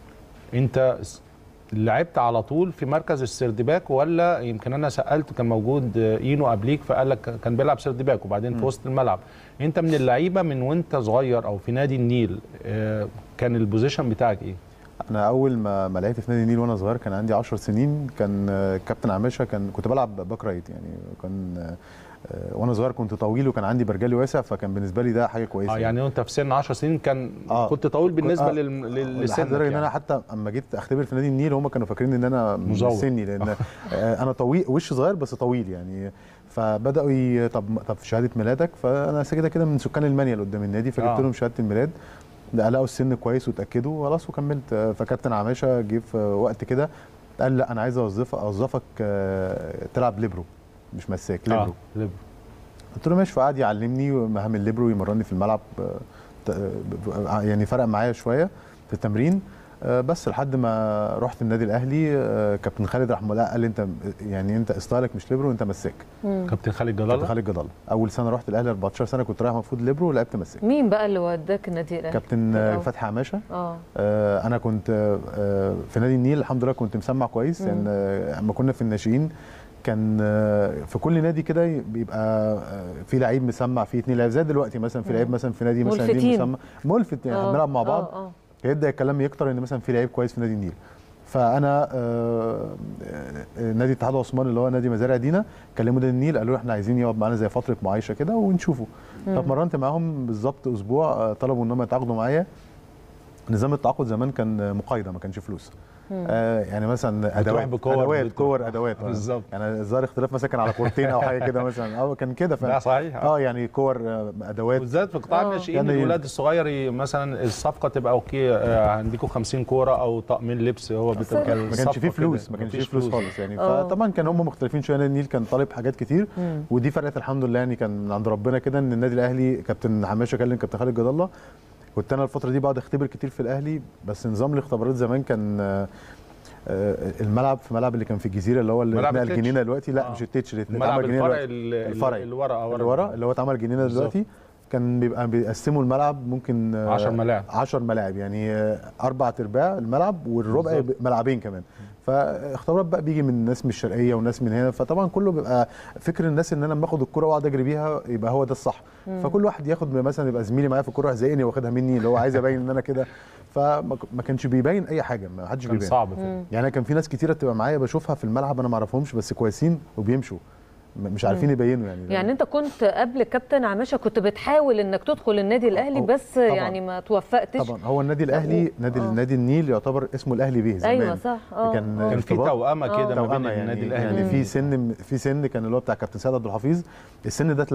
انت س- لعبت على طول في مركز السردباك ولا يمكن انا سالت كان موجود آه، اينو قبليك فقال لك كان بيلعب سردباك وبعدين في وسط الملعب انت من اللعيبه من وانت صغير او في نادي النيل آه، كان البوزيشن بتاعك ايه انا اول ما ما لعبت في نادي النيل وانا صغير كان عندي 10 سنين كان آه، كابتن عماشه كان كنت بلعب باك رايت يعني كان آه، آه، وانا صغير كنت طويل وكان عندي برجلي واسع فكان بالنسبه لي ده حاجه كويسه اه يعني وانت في سن 10 سنين كان آه. كنت طويل بالنسبه آه. لل- لل- لحد لسنك درجه ان يعني. انا حتى اما جيت اختبر في نادي النيل هم كانوا فاكرين ان انا من مزور. سني لان آه، انا طويل وش صغير بس طويل يعني فبداوا ي... طب طب شهاده ميلادك فانا كده كده من سكان المانيال قدام النادي فجبت آه. لهم شهاده الميلاد ده لقوا السن كويس وتاكدوا خلاص وكملت آه، فكابتن عماشه جه في وقت كده قال لا انا عايز اوظفك اوظفك آه، تلعب ليبرو مش مساك ليبرو اه ليبرو قلت له ماشي فقعد يعلمني مهام الليبرو يمرني في الملعب آه، ت- آه، يعني فرق معايا شويه في التمرين آه، بس لحد ما رحت النادي الاهلي آه، كابتن خالد رحمه الله قال لي انت يعني انت ستايلك مش ليبرو انت مساك كابتن خالد كابتن جلاله خالد جدال اول سنه رحت الاهلي 14 سنه كنت رايح المفروض ليبرو ولعبت مساك مين بقى اللي وداك النادي الاهلي كابتن في آه، الأول؟ فتحي عماشه اه آه، انا كنت آه، في نادي النيل الحمد لله كنت مسمع كويس مم. لان يعني اما كنا في الناشئين كان آه، في كل نادي كده بيبقى آه، في لعيب مسمع في اتنين لعيب زي دلوقتي مثلا في مم. لعيب مثلا في نادي مثلا ملفتين. دي مسمع ملفت يعني آه، بنلعب مع بعض آه، آه. فيبدا الكلام يكتر ان مثلا في لعيب كويس في نادي النيل فانا آه، آه، نادي اتحاد عثمان اللي هو نادي مزارع دينا كلموا نادي النيل قالوا احنا عايزين يقعد معانا زي فتره معايشه كده ونشوفه مم. فاتمرنت معاهم بالظبط اسبوع آه، طلبوا ان هم يتعاقدوا معايا نظام التعاقد زمان كان مقايضه ما كانش فلوس مم. آه يعني مثلا بتروح ادوات بكور ادوات بت- كور ادوات آه. بالظبط. يعني الظاهر اختلاف مثلا كان على كورتين او حاجه كده مثلا اه كان كده فعلا لا صحيح اه يعني كور آه، ادوات بالذات في قطاع آه. الناشئين يعني الولاد الصغير ي- مثلا الصفقه تبقى اوكي آه، هنديكم 50 كوره او طقمين لبس هو بتبقى ما كانش الصفقة فيه فلوس كده. ما كانش فيه مفيش فلوس خالص يعني آه. فطبعا كان هم مختلفين شويه نادي النيل كان طالب حاجات كتير مم. ودي فرقت الحمد لله يعني كان من عند ربنا كده ان النادي الاهلي كابتن حماشه كلم كابتن خالد جد الله كنت انا الفتره دي بقعد اختبر كتير في الاهلي بس نظام الاختبارات زمان كان آه، آه، الملعب في ملعب اللي كان في الجزيره اللي هو اللي ملعب اتنقل التتش. جنينه دلوقتي لا آه. مش التتش اللي الملعب اتعمل جنينه الفرعي دلوقتي. ال- الفرعي اللي ورا ورا اللي ورا اللي هو اتعمل جنينه بالظبط. دلوقتي كان بيبقى بيقسموا الملعب ممكن آه، 10 ملاعب. 10 ملاعب يعني آه، اربع ارباع الملعب والربع بالظبط. ملعبين كمان فاختبارات بقى بيجي من ناس من الشرقيه وناس من هنا فطبعا كله بيبقى فكر الناس ان انا لما اخد الكره واقعد اجري بيها يبقى هو ده الصح مم. فكل واحد ياخد مثلا يبقى زميلي معايا في الكره زيني واخدها مني اللي هو عايز ابين ان انا كده فما ما كانش بيبين اي حاجه ما حدش كان بيبين صعب فعلا. يعني أنا كان في ناس كتيره تبقى معايا بشوفها في الملعب انا ما اعرفهمش بس كويسين وبيمشوا م- مش عارفين مم. يبينوا يعني يعني انت كنت قبل كابتن عماشه كنت بتحاول انك تدخل النادي الاهلي هو- بس طبعاً. يعني ما توفقتش طبعا هو النادي الاهلي نادي آه. نادي النيل يعتبر اسمه الاهلي بيه زمان ايوه صح اه كان آه. كان في ارتباط- توأمة كده ما بين توأمة يعني النادي الأهلي يعني والنادي في سن في سن كان اللي هو بتاع كابتن سيد عبد الحفيظ السن ده اتلغى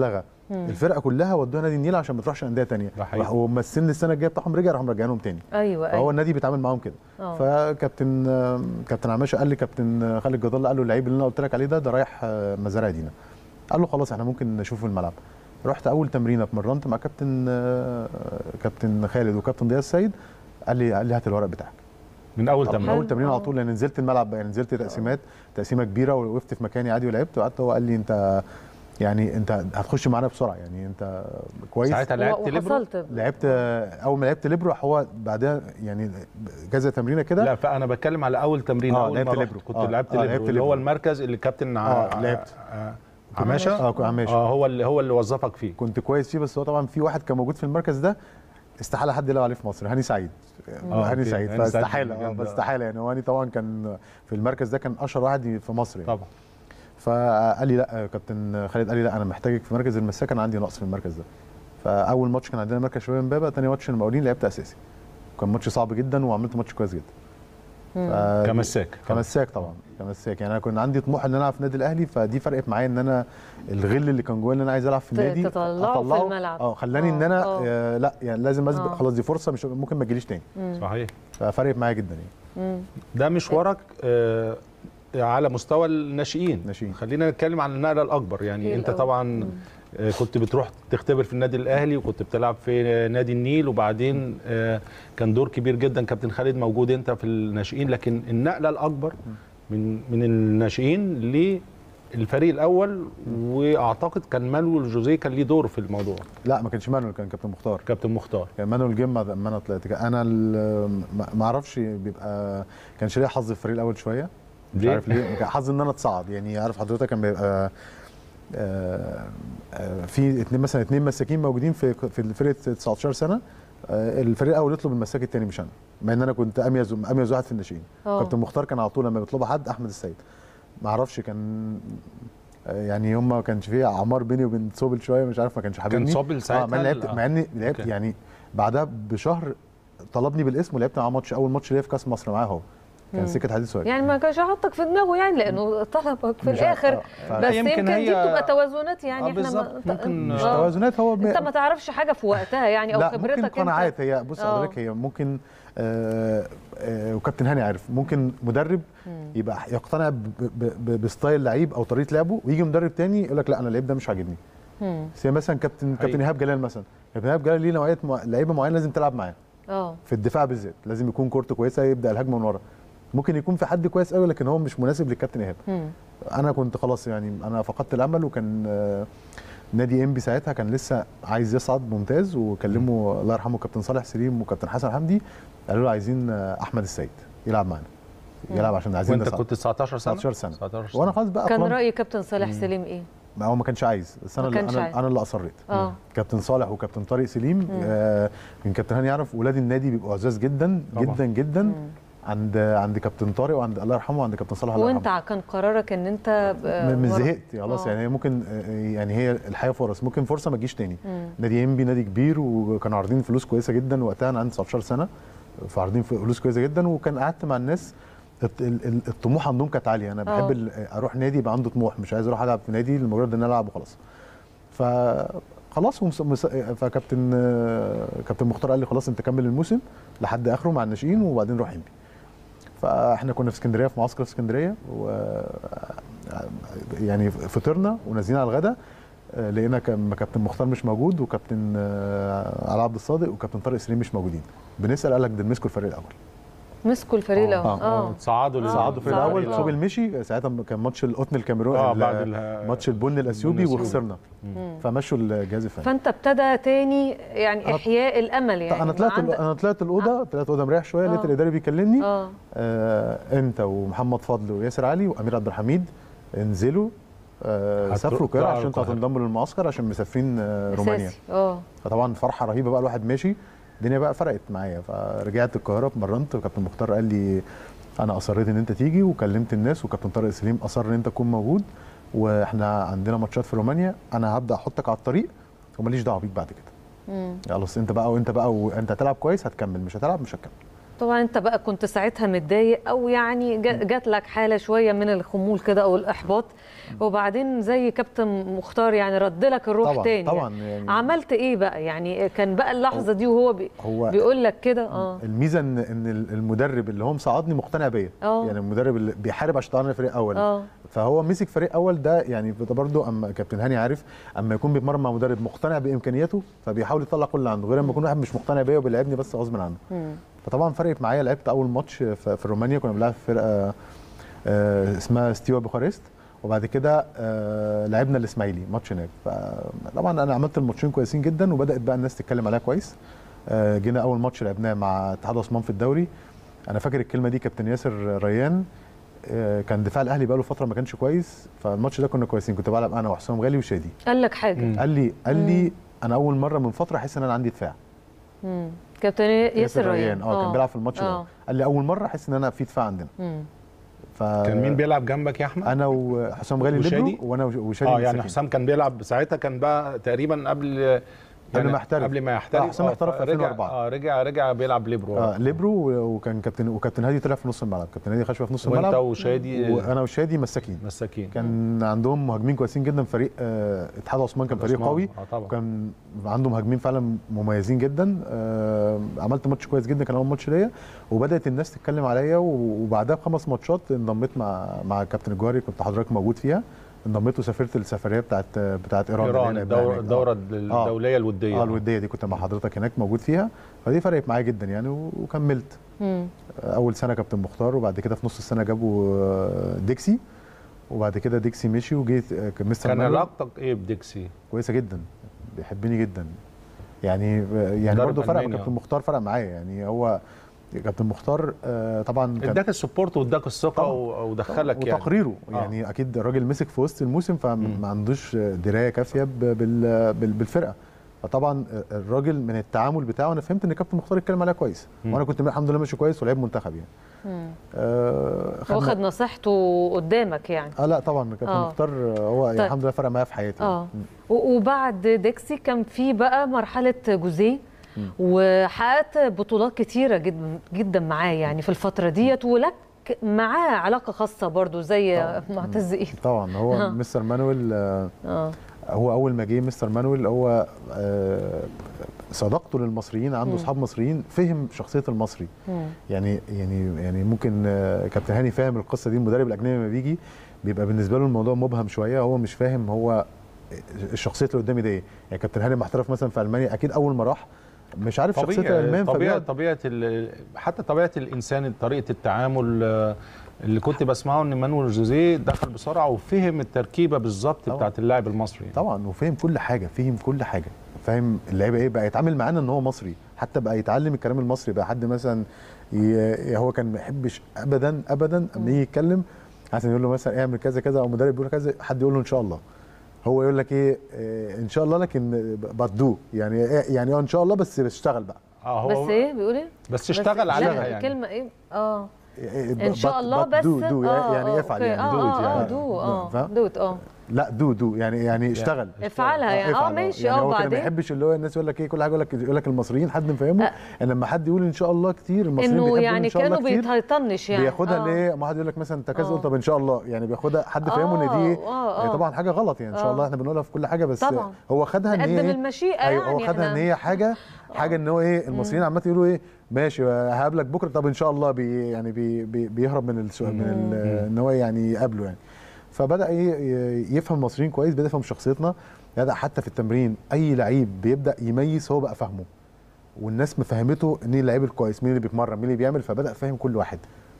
مم. الفرقه كلها ودوها نادي النيل عشان ما تروحش انديه ثانيه ده حقيقي. وما السن السنه الجايه بتاعهم رجع راحوا مرجعينهم تاني ايوه فهو ايوه النادي بيتعامل معاهم كده آه. فكابتن كابتن عماشه قال لي كابتن خالد جد الله قال له اللعيب اللي انا قلت لك عليه ده ده رايح آه، مزارع دينا قال له خلاص احنا ممكن نشوفه في الملعب رحت اول تمرينه اتمرنت مع كابتن آه، كابتن خالد وكابتن ضياء السيد قال لي قال لي هات الورق بتاعك من اول من تمرين اول تمرين على طول لان نزلت الملعب يعني نزلت تقسيمات تقسيمه كبيره ووقفت في مكاني عادي ولعبت وقعدت هو قال لي انت يعني انت هتخش معانا بسرعه يعني انت كويس ساعتها لعبت ليبرو؟ وحصلت لعبت اول ما لعبت ليبرو هو بعدها يعني كذا تمرينه كده لا فانا بتكلم على اول تمرين آه، اول لعبت ما رحت ليبرو. كنت آه، لعبت آه، ليبرو لعبت اللي هو ليبرو. المركز اللي كابتن ع- اه لعبت آه، عماشه اه عماشه اه هو اللي هو اللي وظفك فيه كنت كويس فيه بس هو طبعا في واحد كان موجود في المركز ده استحاله حد يلعب عليه في مصر هاني سعيد آه، هاني أوكي. سعيد هاني سعيد فاستحاله اه جامد، آه. فاستحاله يعني هو هاني طبعا كان في المركز ده كان اشهر واحد في مصر يعني. طبعا فقال لي لا كابتن خالد قال لي لا انا محتاجك في مركز المساك انا عندي نقص في المركز ده فاول ماتش كان عندنا مركز شباب امبابه ثاني ماتش المقاولين لعبت اساسي كان ماتش صعب جدا وعملت ماتش كويس جدا ف- كمساك كمساك طبعا كمساك يعني انا كنت عندي طموح ان انا العب في النادي الاهلي فدي فرقت معايا ان انا الغل اللي كان جوايا ان انا عايز العب في ت- النادي تطلعه في أطلعه. الملعب. اه خلاني آه، ان انا آه. آه لا يعني لازم اسبق آه. خلاص دي فرصه مش ممكن ما تجيليش تاني مم. صحيح ففرقت معايا جدا يعني مم. ده مشوارك آه على مستوى الناشئين ناشئين خلينا نتكلم عن النقله الاكبر يعني إيه انت الأول؟ طبعا آه، كنت بتروح تختبر في النادي الاهلي وكنت بتلعب في آه، نادي النيل وبعدين آه، كان دور كبير جدا كابتن خالد موجود انت في الناشئين لكن النقله الاكبر من من الناشئين للفريق الاول واعتقد كان مانويل جوزيه كان ليه دور في الموضوع لا ما كانش مانويل كان كابتن مختار كابتن مختار كان مانويل جيم لما انا طلعت انا ال- ما- ما اعرفش بيبقى كانش ليا حظ في الفريق الاول شويه مش ليه؟ عارف ليه كان حظ ان انا اتصعد يعني عارف حضرتك كان بيبقى آه، آه، في اتنين مثلا اتنين مساكين موجودين في في فرقه 19 سنه آه، الفريق الاول يطلب المساك الثاني مش انا مع ان انا كنت اميز اميز واحد في الناشئين آه. كابتن مختار كان على طول لما بيطلبوا حد احمد السيد ما اعرفش كان آه، يعني هم ما كانش فيه عمار بيني وبين صوبل شويه مش عارف ما كانش حاببني صوبل اه ساعتها مع إني لعبت ال- مع اني لعبت أوكي. يعني بعدها بشهر طلبني بالاسم ولعبت معاه ماتش اول ماتش ليا في كاس مصر معاه هو كان مم. سكه حديد سؤال يعني ما كانش حاطك في دماغه يعني لانه طلبك في مش عارف، الاخر آه، ف- بس يمكن يمكن, دي هي- بتبقى توازنات يعني آه، احنا بالظبط. ما ممكن مش آه. توازنات هو انت ما تعرفش حاجه في وقتها يعني او لا خبرتك ممكن انت قناعات هي بص آه. حضرتك هي ممكن آه آه وكابتن هاني عارف ممكن مدرب مم. يبقى يقتنع ب- ب- ب- بستايل لعيب او طريقه لعبه ويجي مدرب تاني يقول لك لا انا اللعيب ده مش عاجبني مم. زي مثلا كابتن كابتن ايهاب جلال مثلا كابتن ايهاب جلال ليه نوعيه مع- لعيبه معينه لازم تلعب معاه اه في الدفاع بالذات لازم يكون كورته كويسه يبدا الهجمه من ورا ممكن يكون في حد كويس قوي لكن هو مش مناسب للكابتن ايهاب مم. انا كنت خلاص يعني انا فقدت الامل وكان آه، نادي انبي ساعتها كان لسه عايز يصعد ممتاز وكلموا الله يرحمه كابتن صالح سليم وكابتن حسن حمدي قالوا له عايزين آه، احمد السيد يلعب معانا يلعب عشان عايزين وانت نصعد. كنت 19 سنه 19 سنه 19 سنه وانا خلاص بقى كان خلاص. راي كابتن صالح مم. سليم ايه ما هو ما كانش عايز بس انا ما اللي كانش عايز. انا, أنا اللي اصريت اه كابتن صالح وكابتن طارق سليم مم. آه من كابتن هاني يعرف ولاد النادي بيبقوا عزاز جدا طبعا. جدا جدا عند عند كابتن طارق وعند الله يرحمه وعند كابتن صالح الله يرحمه وانت كان قرارك ان انت ب- من ورا- زهقت خلاص آه. يعني هي ممكن آه، يعني هي الحياه فرص ممكن فرصه ما تجيش تاني مم. نادي انبي نادي كبير وكانوا عارضين فلوس كويسه جدا وقتها انا عندي 19 سنه فعارضين فلوس كويسه جدا وكان قعدت مع الناس الط- ال- ال- الطموح عندهم كانت عاليه انا آه. بحب ال- اروح نادي يبقى عنده طموح مش عايز اروح العب في نادي لمجرد ان انا العب وخلاص فخلاص ومس... مس... فكابتن آه، كابتن مختار قال لي خلاص انت كمل الموسم لحد اخره مع الناشئين وبعدين روح انبي فاحنا كنا في اسكندريه في معسكر في اسكندريه و يعني فطرنا ونازلين على الغدا آه، لقينا كان كابتن مختار مش موجود وكابتن آه، علي عبد الصادق وكابتن طارق سليم مش موجودين بنسال قال لك ده مسكوا الفريق الاول مسكوا الفريق الاول اه اه صعدوا لل- صعدوا الفريق صعدوا الاول الأول. صوبل مشي ساعتها كان ماتش القطن الكاميروني آه، ال- بعد ال- ماتش البن الاثيوبي الأثيوبي. وخسرنا مم. فمشوا الجهاز الفني فانت ابتدى تاني يعني أنا- احياء الامل يعني انا طلعت عندك- انا طلعت الاوضه طلعت الاوضه مريح شويه لقيت آه. الاداري بيكلمني اه آه انت ومحمد فضل وياسر علي وامير عبد الحميد انزلوا آه هتروح- سافروا القاهره تروحوا عشان انتوا القاهرة. هتنضموا للمعسكر عشان مسافرين آه رومانيا اساسي اه فطبعا فرحه رهيبه بقى الواحد ماشي الدنيا بقى فرقت معايا فرجعت القاهره اتمرنت وكابتن مختار قال لي انا اصريت ان انت تيجي وكلمت الناس وكابتن طارق سليم اصر ان انت تكون موجود واحنا عندنا ماتشات في رومانيا انا هبدا احطك على الطريق وماليش دعوه بيك بعد كده مم. خلاص انت بقى وانت بقى وانت هتلعب كويس هتكمل مش هتلعب مش هتكمل طبعا انت بقى كنت ساعتها متضايق او يعني جا- جات لك حاله شويه من الخمول كده او الاحباط وبعدين زي كابتن مختار يعني رد لك الروح طبعاً، تاني طبعاً يعني. يعني- عملت ايه بقى يعني كان بقى اللحظه دي وهو بي هو بيقول لك كده اه الميزه ان ان المدرب اللي هو مصعدني مقتنع بيا آه. يعني المدرب اللي بيحارب عشان يطلعني فريق اول اه فهو مسك فريق اول ده يعني ده برضه اما كابتن هاني عارف اما يكون بيتمرن مع مدرب مقتنع بامكانياته فبيحاول يطلع كل اللي عنده غير اما يكون واحد مش مقتنع بيا وبيلعبني بس غصب عنه مم. فطبعا فرقت معايا لعبت اول ماتش في, في رومانيا كنا بنلعب في فرقه آه، اسمها ستيوا بوخارست وبعد كده آه، لعبنا الاسماعيلي ماتش هناك فطبعا انا عملت الماتشين كويسين جدا وبدات بقى الناس تتكلم عليها كويس آه، جينا اول ماتش لعبناه مع اتحاد عثمان في الدوري انا فاكر الكلمه دي كابتن ياسر ريان آه، كان دفاع الاهلي بقاله فتره ما كانش كويس فالماتش ده كنا كويسين كنت بلعب انا وحسام غالي وشادي قال لك حاجه قال لي قال لي انا اول مره من فتره احس ان انا عندي دفاع مم. كابتن ياسر ريان اه كان بيلعب في الماتش ده آه. قال لي اول مره احس ان انا في دفاع عندنا مم. ف كان مين بيلعب جنبك يا احمد؟ انا وحسام غالي وشادي؟ ليبرو وانا وش- وشادي اه يعني مساكين. حسام كان بيلعب ساعتها كان بقى تقريبا قبل قبل ما يحترف. قبل ما يحترف آه، حسام احترف في فرجع- 2004. اه رجع رجع بيلعب ليبرو اه ليبرو و- وكان كابتن وكابتن هادي طلع في نص الملعب كابتن هادي خشبه في نص وانت الملعب وشادي- وانا وشادي مساكين مساكين كان عندهم مهاجمين كويسين جدا فريق آه اتحاد عثمان كان فريق عثمان، قوي آه طبعا. وكان عنده مهاجمين فعلا مميزين جدا آه عملت ماتش كويس جدا كان اول ماتش ليا وبدات الناس تتكلم عليا و- وبعدها بخمس ماتشات انضميت مع مع كابتن الجوهري كنت حضرتك موجود فيها انضميت وسافرت السفريه بتاعت بتاعت ايران اللي ايران هنا الدوره هناك. آه. الدوره آه. الدوليه الوديه اه الوديه دي كنت مع حضرتك هناك موجود فيها فدي فرقت معايا جدا يعني و- وكملت مم. اول سنه كابتن مختار وبعد كده في نص السنه جابوا آه، ديكسي وبعد كده ديكسي مشي وجيت آه، كان مستر كان مانويل. علاقتك ايه بديكسي؟ كويسه جدا بيحبني جدا يعني يعني مدرب برضه فرق ألماني، كابتن آه. مختار فرق معايا يعني هو كابتن مختار آه، طبعا كان- اداك السبورت واداك الثقه و- ودخلك يعني وتقريره آه. يعني اكيد الراجل مسك في وسط الموسم فما عندوش درايه كافيه ب- بال- بال- بالفرقه فطبعا الراجل من التعامل بتاعه انا فهمت ان كابتن مختار اتكلم عليها كويس مم. وانا كنت الحمد لله ماشي كويس ولعب منتخب يعني مم. آه خدنا- واخد نصيحته قدامك يعني اه لا طبعا كابتن آه. مختار هو يعني طيب. الحمد لله فرق معايا في حياتي اه و- وبعد ديكسي كان في بقى مرحله جوزيه مم. وحققت بطولات كتيره جدا جدا معاه يعني في الفتره ديت ولك معاه علاقه خاصه برضو زي معتز ايه طبعا هو آه. مستر مانويل آه اه هو اول ما جه مستر مانويل هو آه صداقته للمصريين عنده مم. اصحاب مصريين فهم شخصيه المصري مم. يعني يعني يعني ممكن آه، كابتن هاني فاهم القصه دي المدرب الاجنبي لما بيجي بيبقى بالنسبه له الموضوع مبهم شويه هو مش فاهم هو الشخصيه اللي قدامي دي ايه يعني كابتن هاني محترف مثلا في المانيا اكيد اول ما راح مش عارف شخصيه الالمان طبيعه فبيقعد- طبيعه ال- حتى طبيعه الانسان طريقه التعامل آه، اللي كنت بسمعه ان مانويل جوزيه دخل بسرعه وفهم التركيبه بالظبط بتاعت اللاعب المصري طبعا وفهم كل حاجه فهم كل حاجه فاهم اللعيبه ايه بقى يتعامل معانا ان هو مصري حتى بقى يتعلم الكلام المصري بقى حد مثلا ي... هو كان ما يحبش ابدا ابدا اما يجي يتكلم عشان يقول له مثلا اعمل كذا كذا او مدرب يقول له كذا حد يقول له ان شاء الله هو يقول لك ايه آه، ان شاء الله لكن بتدو يعني إيه- يعني اه ان شاء الله بس اشتغل بقى اه بس ايه بيقول ايه بس اشتغل لا، عليها يعني. الكلمه ايه اه إيه، ان شاء but- الله but بس do- do آه، يعني آه، افعل أوكي. يعني اه do it اه يعني. دو اه فاهم؟ دوت اه لا دو دو يعني يعني اشتغل افعلها يعني اه افعل، ماشي يعني اه هو كده ما وبعدين يحبش اللي هو الناس يقول لك ايه كل حاجه يقول لك يقول لك المصريين حد مفهمه أه. ان لما حد يقول ان شاء الله كتير المصريين انه بيحبوا يقولوا يعني ان شاء الله كانوا كتير بيطنش يعني بياخدها آه. ان ايه ما حد يقول لك مثلا انت كذا آه. قول طب ان شاء الله يعني بياخدها حد فاهمه ان دي آه، آه. طبعا حاجه غلط يعني ان شاء آه. الله احنا بنقولها في كل حاجه بس طبعا. هو خدها ان هي نقدم إيه؟ المشيئة ايوه هو يعني خدها ان إحنا- هي حاجه حاجه ان هو ايه المصريين عامه يقولوا ايه ماشي هقابلك بكره طب ان شاء الله بي يعني بي بي بيهرب من السؤال من ال- ان هو يعني يقابله يعني فبدا ايه ي- يفهم المصريين كويس بدا يفهم شخصيتنا بدا حتى في التمرين اي لعيب بيبدا يميز هو بقى فاهمه والناس مفهمته مين اللعيب الكويس مين اللي بيتمرن مين اللي بيعمل فبدا فاهم كل واحد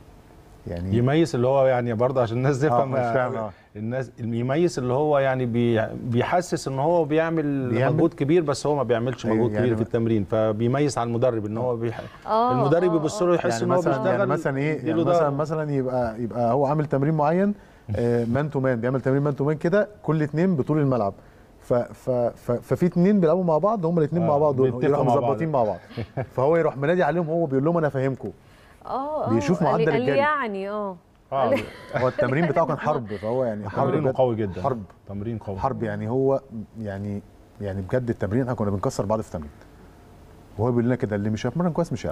يعني يميز اللي هو يعني برضه عشان الناس تفهم مش فاهم، آه. الناس يميز اللي هو يعني بي بيحسس ان هو بيعمل, بيعمل- مجهود كبير بس هو ما بيعملش أيوة، مجهود يعني كبير في ما- التمرين فبيميز على المدرب ان هو بيح... آه، المدرب آه، يبص له يحس يعني ان هو مثلا بيشتغل يعني مثلا ايه يديله يعني ده. مثلا مثلا يبقى يبقى هو عامل تمرين معين آه، مان تو مان بيعمل تمرين مان تو مان كده كل اتنين بطول الملعب ف ف ف ففي اتنين بيلعبوا مع بعض هم الاثنين آه، مع بعض دول بيتفقوا يروحوا مع بعض. مظبطين مع بعض فهو يروح منادي عليهم هو بيقول لهم انا فاهمكم اه اه بيشوف قال لي- معدل قال لي الجري. يعني اه آه، قال لي- هو التمرين بتاعه كان حرب فهو يعني حرب تمرينه بجد. قوي جدا حرب تمرين قوي حرب يعني هو يعني يعني بجد التمرين احنا كنا بنكسر بعض في التمرين وهو بيقول لنا كده اللي مش هيتمرن كويس مش هيلعب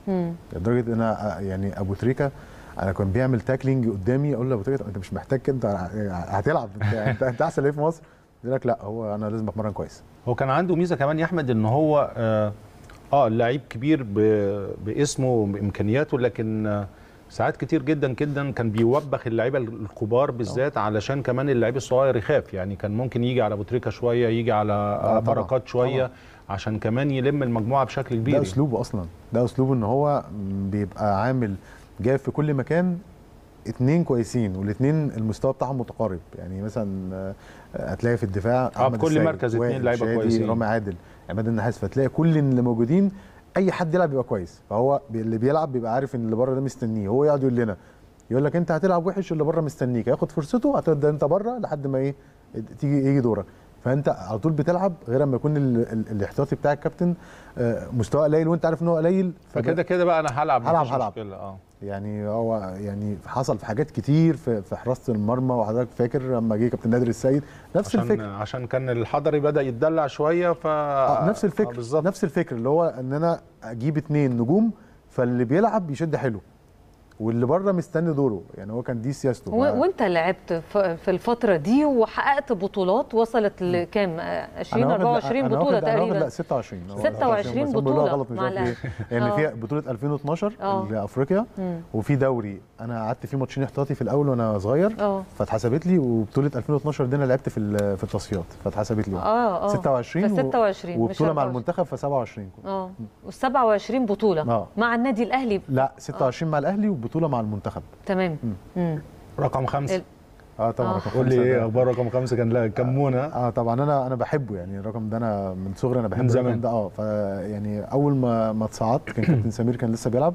مم. لدرجه ان انا يعني ابو تريكه انا كان بيعمل تاكلينج قدامي اقول له ابو تريكه انت مش محتاج كده انت هتلعب انت انت, انت احسن لعيب في مصر يقول لك لا هو انا لازم اتمرن كويس هو كان عنده ميزه كمان يا احمد ان هو اه, آه لعيب كبير ب- باسمه وبامكانياته لكن آه ساعات كتير جدا جدا كان بيوبخ اللعيبه الكبار بالذات علشان كمان اللعيب الصغير يخاف يعني كان ممكن يجي على ابو تريكه شويه يجي على آه طبعاً، بركات شويه عشان كمان يلم المجموعه بشكل كبير ده يعني. اسلوبه اصلا ده اسلوبه ان هو بيبقى عامل جايب في كل مكان اتنين كويسين والاثنين المستوى بتاعهم متقارب يعني مثلا آه، هتلاقي في الدفاع اه أحمد بكل السيد، مركز اتنين وائل لعيبة شادي، كويسين. رامي عادل عماد النحاس فتلاقي كل اللي موجودين اي حد يلعب يبقى كويس فهو بي- اللي بيلعب بيبقى عارف ان اللي بره ده مستنيه هو يقعد يقول لنا يقول لك انت هتلعب وحش اللي بره مستنيك هياخد فرصته هتبدا انت بره لحد ما ايه تيجي يجي دورك فانت على طول بتلعب غير اما يكون ال- ال- الاحتياطي بتاع الكابتن آه، مستواه قليل وانت عارف ان هو قليل فكده كده بقى انا هلعب هلعب مفيش هلعب مشكلة، اه يعني هو يعني حصل في حاجات كتير في, في حراسه المرمى وحضرتك فاكر لما جه كابتن نادر السيد نفس عشان الفكره عشان كان الحضري بدا يتدلع شويه ف آه نفس الفكر نفس الفكر اللي هو ان انا اجيب اتنين نجوم فاللي بيلعب يشد حلو واللي بره مستني دوره يعني هو كان دي سياسته و- وانت لعبت ف- في الفتره دي وحققت بطولات وصلت لكام آه، 20 أنا واخد- 24 أنا بطوله واخد- أنا واخد- تقريبا لا 26 هو 26 بس هم بيقولوها بطوله غلط مش مع عارف الأهلي. ليه يعني آه. في بطوله 2012 آه. لافريقيا مم. وفي دوري انا قعدت فيه ماتشين احتياطي في الاول وانا صغير اه فاتحسبت لي وبطوله 2012 دي انا لعبت في ال- في التصفيات فاتحسبت لي اه اه 26 ف 26 مش وبطوله مع 24. المنتخب ف 27 اه و27 بطوله آه. مع النادي الاهلي لا 26 مع الاهلي وبطوله مع المنتخب تمام مم. مم. رقم خمسة ال- اه طبعا آه. رقم قول لي خمسة ايه ده- اخبار رقم خمسة كان لا كمونه اه طبعا انا انا بحبه يعني الرقم ده انا من صغري انا بحب من زمان. الرقم ده اه ف يعني اول ما ما اتصعدت كان كابتن سمير كان لسه بيلعب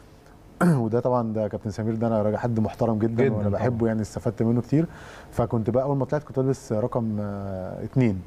وده طبعا ده كابتن سمير ده انا راجل حد محترم جدا, جداً وانا بحبه يعني استفدت منه كتير فكنت بقى اول ما طلعت كنت لابس رقم آه اتنين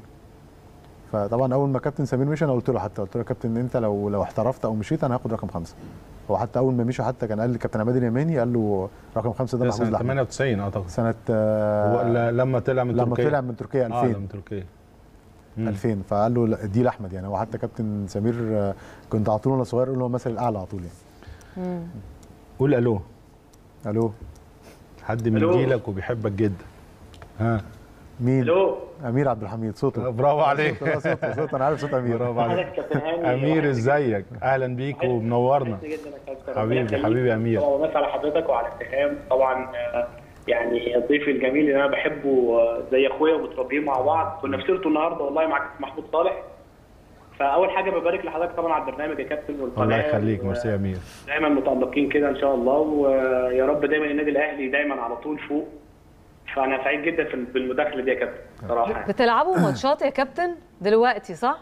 فطبعا اول ما كابتن سمير مشي انا قلت له حتى قلت له يا كابتن انت لو لو احترفت او مشيت انا هاخد رقم خمسه هو حتى اول ما مشي حتى كان قال لي كابتن عماد اليماني قال له رقم خمسه ده ده محفوظ سنه لاحمد 98 اعتقد سنه هو آه ل- لما طلع من لما تركيا طلع من تركيا 2000 اه لما تركيا مم. 2000 فقال له لا، دي لاحمد يعني هو حتى كابتن سمير آه، كنت على طول وانا صغير اقول له هو مثل الاعلى على طول يعني مم. قول الو الو حد من ألو. جيلك وبيحبك جدا ها مين الو امير عبد الحميد صوته برافو عليك صوته صوته, صوته انا عارف صوت امير برافو عليك امير ازيك اهلا بيك ومنورنا حبيبي حبيبي يا امير طبعا بمسي على حضرتك وعلى اتهام طبعا آه، يعني الضيف الجميل اللي انا بحبه آه، زي اخويا ومتربيين مع بعض كنا في سيرته النهارده والله مع كابتن محمود صالح فاول حاجه ببارك لحضرتك طبعا على البرنامج يا كابتن والقناه الله يخليك و- ميرسي يا امير دايما متالقين كده ان شاء الله ويا رب دايما النادي الاهلي دايما على طول فوق فانا سعيد جدا في بالمداخله دي يا كابتن صراحه يعني. بتلعبوا ماتشات يا كابتن دلوقتي صح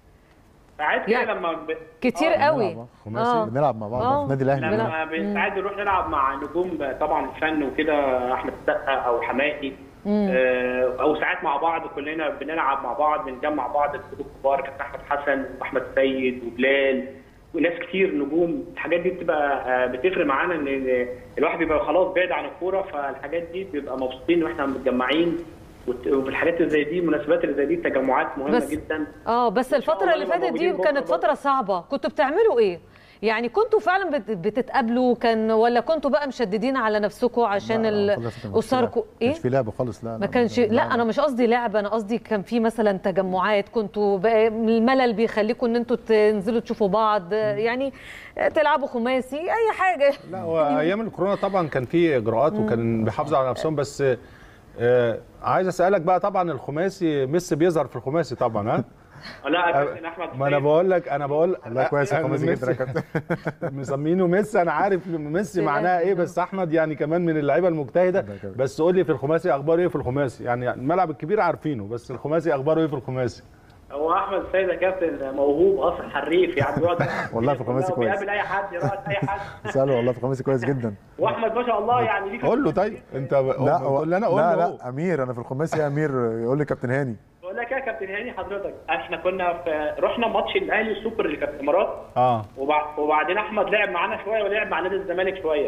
ساعات كده يعني لما ب... كتير آه، قوي خماسي بنلعب مع بعض آه. في النادي الاهلي لما ب- ساعات بنروح نلعب مع نجوم طبعا الفن وكده احمد السقا او حمائي مم. آه، او ساعات مع بعض كلنا بنلعب مع بعض بنجمع بعض الجروب كبار كابتن احمد حسن واحمد سيد وبلال وناس كتير نجوم الحاجات دي بتبقى آه، بتفرق معانا ان الواحد بيبقى خلاص بعيد عن الكوره فالحاجات دي بيبقى مبسوطين واحنا متجمعين وت- وفي الحاجات اللي زي دي المناسبات اللي زي دي تجمعات مهمه بس- جدا اه بس الفترة اللي نبقى فاتت دي موجودين كانت بكرة فترة صعبة كنتوا بتعملوا ايه؟ يعني كنتوا فعلا بت- بتتقابلوا كان ولا كنتوا بقى مشددين على نفسكم عشان ال- اسركم ايه ايه؟ مش في لعب خالص لا ما كانش لا انا مش قصدي لعب انا قصدي كان في مثلا تجمعات كنتوا بقى الملل بيخليكم ان انتوا تنزلوا تشوفوا بعض يعني تلعبوا خماسي اي حاجه لا هو ايام الكورونا طبعا كان في اجراءات وكان بيحافظوا على نفسهم بس آه عايز اسالك بقى طبعا الخماسي ميسي بيظهر في الخماسي طبعا ها لا يا كابتن احمد ما انا بقول لك انا بقول والله كويس أنا الخماسي جدا يا ميسي- كابتن مسمينه ميسي انا عارف ميسي معناها ايه بس احمد يعني كمان من اللعيبه المجتهده بس قول لي في الخماسي اخباره ايه في الخماسي يعني الملعب الكبير عارفينه بس الخماسي اخباره ايه في الخماسي هو احمد السيد يا كابتن موهوب اصلا حريف يعني بيقعد والله في الخماسي كويس بيقابل اي حد يراقص اي حد اساله والله في الخماسي كويس جدا واحمد ما شاء الله يعني ليه قول له طيب انت لا هو قول لي انا قول لا له هو. لا امير انا في الخماسي يا امير يقول لي كابتن هاني بقول لك إيه يا كابتن هاني حضرتك احنا كنا في رحنا ماتش الاهلي السوبر اللي كان في الامارات اه وبع- وبعدين احمد لعب معانا شويه ولعب مع نادي الزمالك شويه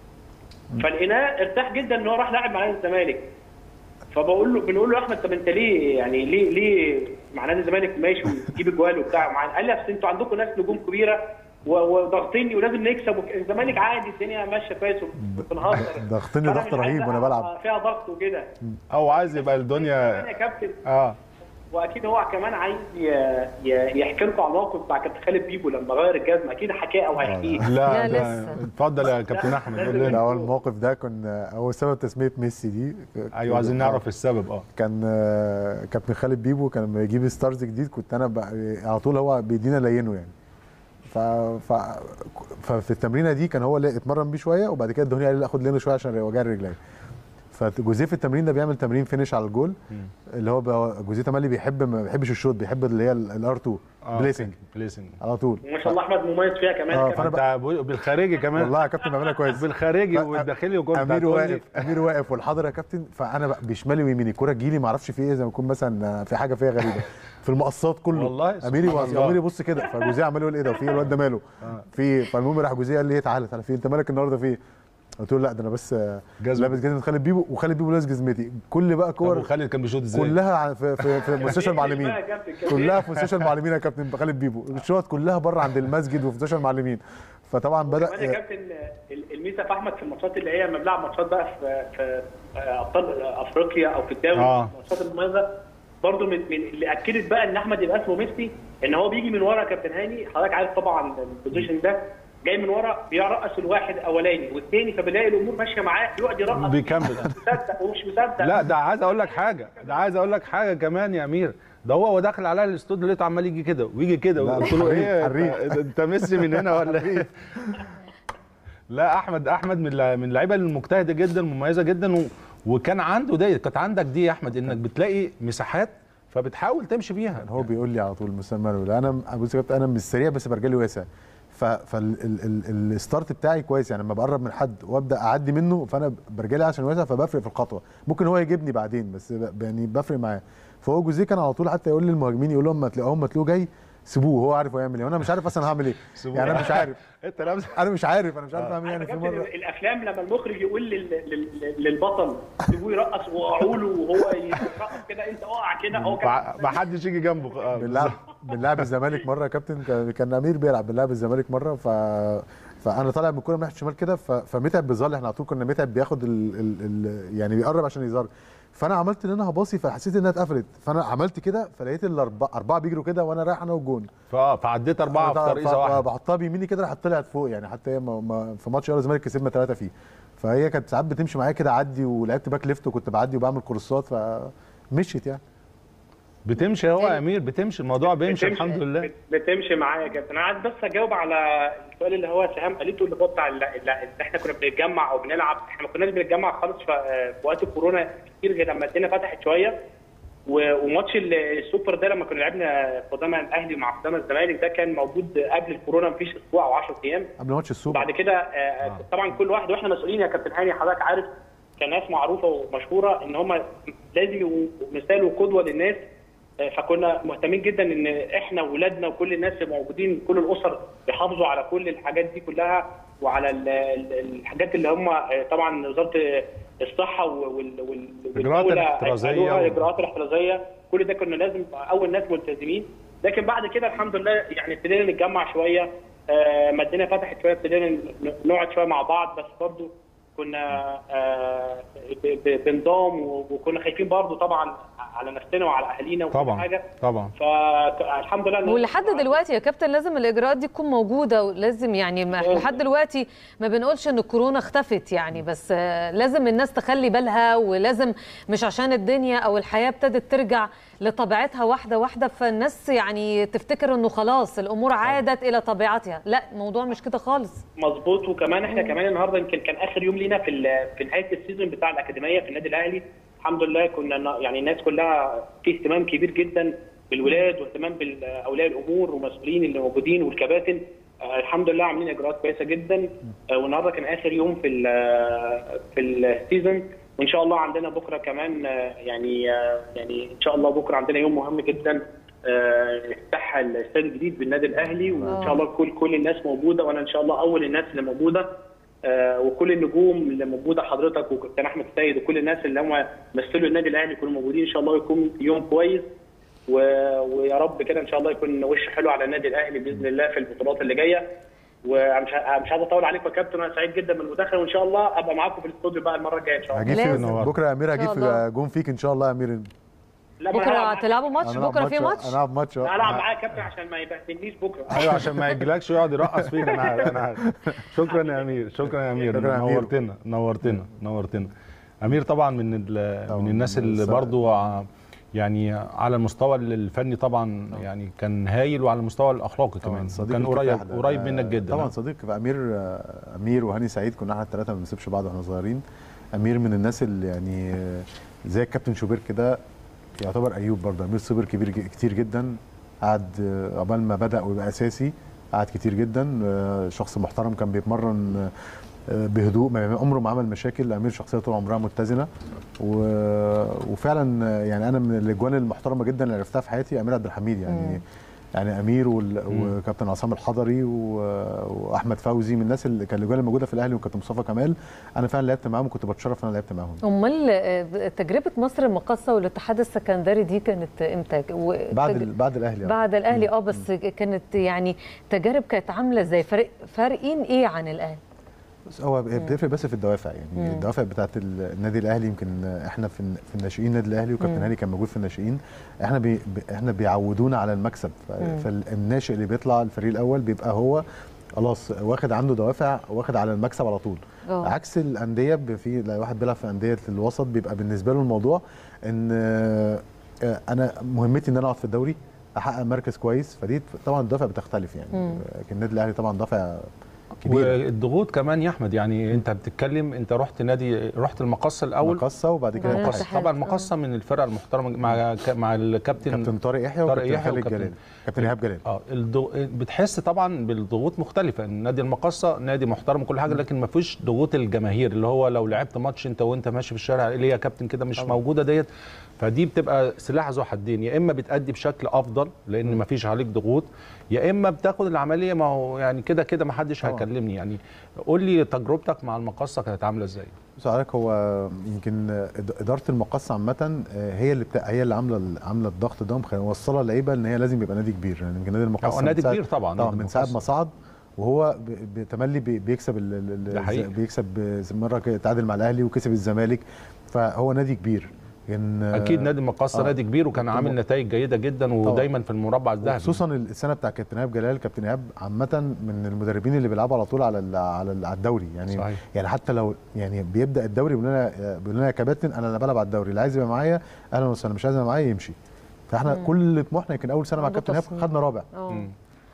فلقيناه ارتاح جدا ان هو راح لعب مع نادي الزمالك فبقول له بنقول له يا احمد طب انت ليه يعني ليه ليه مع نادي الزمالك ماشي وتجيب اجوال وبتاع معانا قال لي اصل انتوا عندكم ناس نجوم كبيره و- وضاغطيني ولازم نكسب وك- الزمالك عادي الدنيا ماشيه كويس وبنهزر ضغطني فأنا ضغط مش عايز رهيب وانا بلعب أبقى فيها ضغط وكده او عايز يبقى الدنيا يا كابتن اه واكيد هو كمان عايز ي- ي- يحكي لكم على الموقف بتاع كابتن خالد بيبو لما غير الجزمه اكيد حكاه او هيحكيه لا لا اتفضل يا كابتن احمد قول لا لنا هو الموقف ده كنا هو سبب تسميه ميسي دي ايوه عايزين نعرف السبب اه كان آه، كابتن خالد بيبو كان لما يجيب ستارز جديد كنت انا بقى- على طول هو بيدينا لينه يعني ف... ف... ففي التمرينه دي كان هو اللي اتمرن بيه شويه وبعد كده ادوني قال لي اخد لينه شويه عشان وجع رجلي فجوزيه في التمرين ده بيعمل تمرين فينش على الجول اللي هو بقى- جوزيه تملي بيحب ما بيحبش الشوط بيحب اللي هي الار 2 آه، بليسنج بليسنج على طول وما شاء الله احمد مميز فيها كمان اه كمان. فانا بقى انت بالخارجي كمان والله يا كابتن بعملها كويس بالخارجي والداخلي وكنت امير هتقول لي- واقف امير واقف والحاضر يا كابتن فانا بقى بشمالي ويميني الكوره تجيلي ما اعرفش في ايه زي ما يكون مثلا في حاجه فيها غريبه في المقصات كله والله اميري سبحان بص الله. اميري بص كده فجوزيه عمال يقول ايه ده في الواد ده ماله في فالمهم راح جوزيه قال لي ايه تعالى تعالى في انت مالك النهارده في ايه قلت له لا ده انا بس جزمة. لابس جزمه خالد بيبو وخالد بيبو لابس جزمتي كل بقى طب كور وخالد كان بيشوط ازاي؟ كلها ع- في في, في مستشفى المعلمين بقى يا كابتن، كان كلها في مستشفى المعلمين يا كابتن خالد بيبو الشوط كلها بره عند المسجد وفي مستشفى المعلمين فطبعا كمان يا بدا كابتن ال- الميزه في احمد في الماتشات اللي هي لما بنلعب ماتشات بقى في في ابطال افريقيا او في الدوري آه. الماتشات المميزه برضه من, من اللي اكدت بقى ان احمد يبقى اسمه ميسي ان هو بيجي من ورا يا كابتن هاني حضرتك عارف طبعا البوزيشن ده جاي من ورا بيرقص الواحد اولاني والثاني فبيلاقي الامور ماشيه معاه يقعد يرقص بيكمل مصدق ومش مصدق لا ده عايز اقول لك حاجه ده عايز اقول لك حاجه كمان يا امير ده هو هو داخل عليا الاستوديو لقيته عمال يجي كده ويجي كده لا، قلت له حريف، ايه حريف. انت- انت ميسي من هنا ولا ايه لا احمد احمد من الل- من اللعيبه المجتهده جدا مميزه جدا و... وكان عنده دي كانت عندك دي يا احمد انك بتلاقي مساحات فبتحاول تمشي بيها هو بيقول لي على طول مستمر انا بص يا كابتن انا مش سريع بس برجلي واسع فالستارت بتاعي كويس يعني لما بقرب من حد وابدا اعدي منه فانا برجلي عشان واسع فبفرق في الخطوه ممكن هو يجيبني بعدين بس ب- يعني بفرق معاه فهو جوزيه كان على طول حتى يقول للمهاجمين يقول لهم ما تلاقوهم ما تلاقوه جاي سيبوه هو عارف هو يعمل ايه وانا مش عارف اصلا هعمل ايه سيبوه. يعني انا مش عارف انت لابس انا مش عارف انا مش عارف اعمل ايه عارف يعني يا في كابتن مره الافلام لما المخرج يقول لل... لل... للبطل سيبوه يرقص وقعوا له وهو يرقص كده انت اقع كده هو كان ما حدش يجي جنبه آه، بنلعب بنلعب الزمالك مره يا كابتن كان- كان امير بيلعب بنلعب الزمالك مره ف فانا طالع بالكوره من ناحيه الشمال كده ف... فمتعب بيظهر احنا على طول كنا متعب بياخد ال... ال... ال... يعني بيقرب عشان يظهر فانا عملت ان انا هباصي فحسيت انها اتقفلت فانا عملت كده فلقيت الاربعه اربعه بيجروا كده وانا رايح انا والجون ف- فعديت اربعه في ترقيصه واحده بحطها بيميني كده راحت طلعت فوق يعني حتى هي ما... ما... في ماتش يلا الزمالك كسبنا ثلاثه فيه فهي كانت ساعات بتمشي معايا كده اعدي ولعبت باك ليفت وكنت بعدي وبعمل كورسات فمشيت يعني بتمشي هو يا امير بتمشي الموضوع بيمشي الحمد لله بت- بتمشي معايا يا كابتن انا عايز بس اجاوب على السؤال اللي هو سهام قالته اللي هو بتاع ال- ال- اللي احنا كنا بنتجمع او بنلعب احنا ما كناش بنتجمع خالص في في وقت الكورونا كتير غير لما الدنيا فتحت شويه و- وماتش ال- السوبر ده لما كنا لعبنا قدام الاهلي مع قدام الزمالك ده كان موجود قبل الكورونا مفيش اسبوع او 10 ايام قبل ماتش السوبر بعد كده آه، طبعا كل واحد واحنا مسؤولين يا كابتن هاني حضرتك عارف كناس معروفه ومشهوره ان هم لازم يبقوا مثال وقدوه للناس آه، فكنا مهتمين جدا ان احنا واولادنا وكل الناس اللي موجودين كل الاسر يحافظوا على كل الحاجات دي كلها وعلى ال- ال- الحاجات اللي هم آه، طبعا وزاره الصحه وال- وال- الإجراءات والدولة الاحترازية قالوها، و- الاجراءات الاحترازيه كل ده كنا لازم اول ناس ملتزمين لكن بعد كده الحمد لله يعني ابتدينا نتجمع شويه آه، ما الدنيا فتحت شويه ابتدينا ن- نقعد شويه مع بعض بس برضو كنا آه، ب- ب- بنضام و- وكنا خايفين برضو طبعا على نفسنا وعلى اهالينا وكل طبعا حاجه طبعا فالحمد لله إن- ولحد دلوقتي يا كابتن لازم الاجراءات دي تكون موجوده ولازم يعني ما إحنا لحد دلوقتي ما بنقولش ان الكورونا اختفت يعني بس آه، لازم الناس تخلي بالها ولازم مش عشان الدنيا او الحياه ابتدت ترجع لطبيعتها واحده واحده فالناس يعني تفتكر انه خلاص الامور عادت الى طبيعتها لا الموضوع مش كده خالص مظبوط وكمان احنا كمان النهارده يمكن كان اخر يوم لينا في ال- في نهايه السيزون بتاع الاكاديميه في النادي الاهلي الحمد لله كنا ن- يعني الناس كلها في اهتمام كبير جدا بالولاد واهتمام باولياء الامور والمسؤولين اللي موجودين والكباتن آه، الحمد لله عاملين اجراءات كويسه جدا آه، والنهارده كان اخر يوم في ال- في السيزون وان شاء الله عندنا بكره كمان آه، يعني آه، يعني ان شاء الله بكره عندنا يوم مهم جدا آه، افتتاح الاستاد الجديد بالنادي الاهلي وان شاء الله كل كل الناس موجوده وانا ان شاء الله اول الناس اللي موجوده آه، وكل النجوم اللي موجوده حضرتك وكابتن احمد سيد وكل الناس اللي هم مثلوا النادي الاهلي يكونوا موجودين ان شاء الله يكون يوم كويس و- ويا رب كده ان شاء الله يكون وش حلو على النادي الاهلي باذن الله في البطولات اللي جايه ومش ه- مش عايز اطول عليكم يا كابتن انا سعيد جدا بالمداخله وان شاء الله ابقى معاكم في الاستوديو بقى المره الجايه ان شاء الله هجيب في بكره يا امير إن هجيب شاء في الله. جون فيك ان شاء الله يا امير لا، ما أنا بكره هلعب هتلعبوا ماتش هنلعب بكره في ماتش هنلعب ماتش معاك. هلعب معاك يا كابتن عشان ما يبهدلنيش بكره ايوه عشان ما يجيلكش ويقعد يرقص فيك انا عارف انا عارف شكرا يا امير شكرا يا امير شكرا يا أمير. نورتنا نورتنا نورتنا امير طبعا من ال- من الناس اللي الصراحة. برضو ع- يعني على المستوى الفني طبعا يعني كان هايل وعلى المستوى الاخلاقي كمان صديق كان قريب الكفاح ده. قريب منك جدا طبعا صديق امير امير وهاني سعيد كنا احنا الثلاثه ما بنسيبش بعض واحنا صغيرين امير من الناس اللي يعني زي الكابتن شوبير كده يعتبر ايوب برضه امير صبر كبير ج- كتير جدا قعد قبل ما بدا ويبقى اساسي قعد كتير جدا شخص محترم كان بيتمرن بهدوء ما عمره ما عمل مشاكل امير شخصيه طول عمرها متزنه و... وفعلا يعني انا من الاجوان المحترمه جدا اللي عرفتها في حياتي امير عبد الحميد يعني مم. يعني امير وال... وكابتن عصام الحضري و... واحمد فوزي من الناس اللي كان الاجوان الموجوده في الاهلي وكابتن مصطفى كمال انا فعلا لعبت معاهم وكنت بتشرف ان انا لعبت معاهم امال آه، تجربه مصر المقاصه والاتحاد السكندري دي كانت امتى و- بعد تج- ال... بعد الاهلي بعد الاهلي اه بس كانت يعني تجارب كانت عامله ازاي فرق فارقين ايه عن الاهلي بس هو بتفرق بس في الدوافع يعني مم. الدوافع بتاعت النادي الاهلي يمكن احنا في في الناشئين النادي الاهلي وكابتن مم. هاني كان موجود في الناشئين احنا بي ب- احنا بيعودونا على المكسب ف- مم. فالناشئ اللي بيطلع الفريق الاول بيبقى هو خلاص واخد عنده دوافع واخد على المكسب على طول أوه. عكس الانديه ب- في لو واحد بيلعب في انديه الوسط بيبقى بالنسبه له الموضوع ان آه، آه، انا مهمتي ان انا اقعد في الدوري احقق مركز كويس فدي طبعا الدوافع بتختلف يعني مم. لكن النادي الاهلي طبعا دافع كبير والضغوط كمان يا احمد يعني انت بتتكلم انت رحت نادي رحت المقصه الاول مقصه وبعد كده المقصة. الاتحاد. طبعا المقصه من الفرق المحترمه مع ك- مع الكابتن كابتن طارق يحيى وكابتن خالد جلال كابتن ايهاب جلال اه الضغ... بتحس طبعا بالضغوط مختلفه نادي المقصه نادي محترم وكل حاجه لكن ما فيش ضغوط الجماهير اللي هو لو لعبت ماتش انت وانت ماشي في الشارع ليه يا كابتن كده مش موجوده ديت فدي بتبقى سلاح ذو حدين يا اما بتأدي بشكل افضل لان ما فيش عليك ضغوط يا اما بتاخد العمليه ما هو يعني كده كده ما حدش هيكلمني يعني قول لي تجربتك مع المقصه كانت عامله ازاي بص حضرتك هو يمكن إد- اداره المقصه عامه آه، هي اللي بتاع هي اللي عامله عامله الضغط ده وموصله اللعيبه ان هي لازم يبقى نادي كبير يعني يمكن نادي المقصه هو نادي من ساعة- كبير طبعا، طبعا نادي من ساعه المقصة. ما صعد وهو ب- بتملي بي- بيكسب ال- ال- ده حقيقي. ال- بيكسب مره كده تعادل مع الاهلي وكسب الزمالك فهو نادي كبير لكن آه، اكيد نادي المقصه آه. نادي كبير وكان عامل نتائج جيده جدا ودايما في المربع الذهبي خصوصا السنه بتاع كابتن ايهاب جلال كابتن ايهاب عامه من المدربين اللي بيلعبوا على طول على ال- على ال- على الدوري يعني صحيح. يعني حتى لو يعني بيبدا الدوري بيقول لنا بيقول لنا يا كباتن انا اللي بلعب على الدوري اللي عايز يبقى معايا اهلا وسهلا مش عايز يبقى معايا يمشي فاحنا مم. كل طموحنا يمكن اول سنه مع عنده كابتن ايهاب تصميم. خدنا رابع اه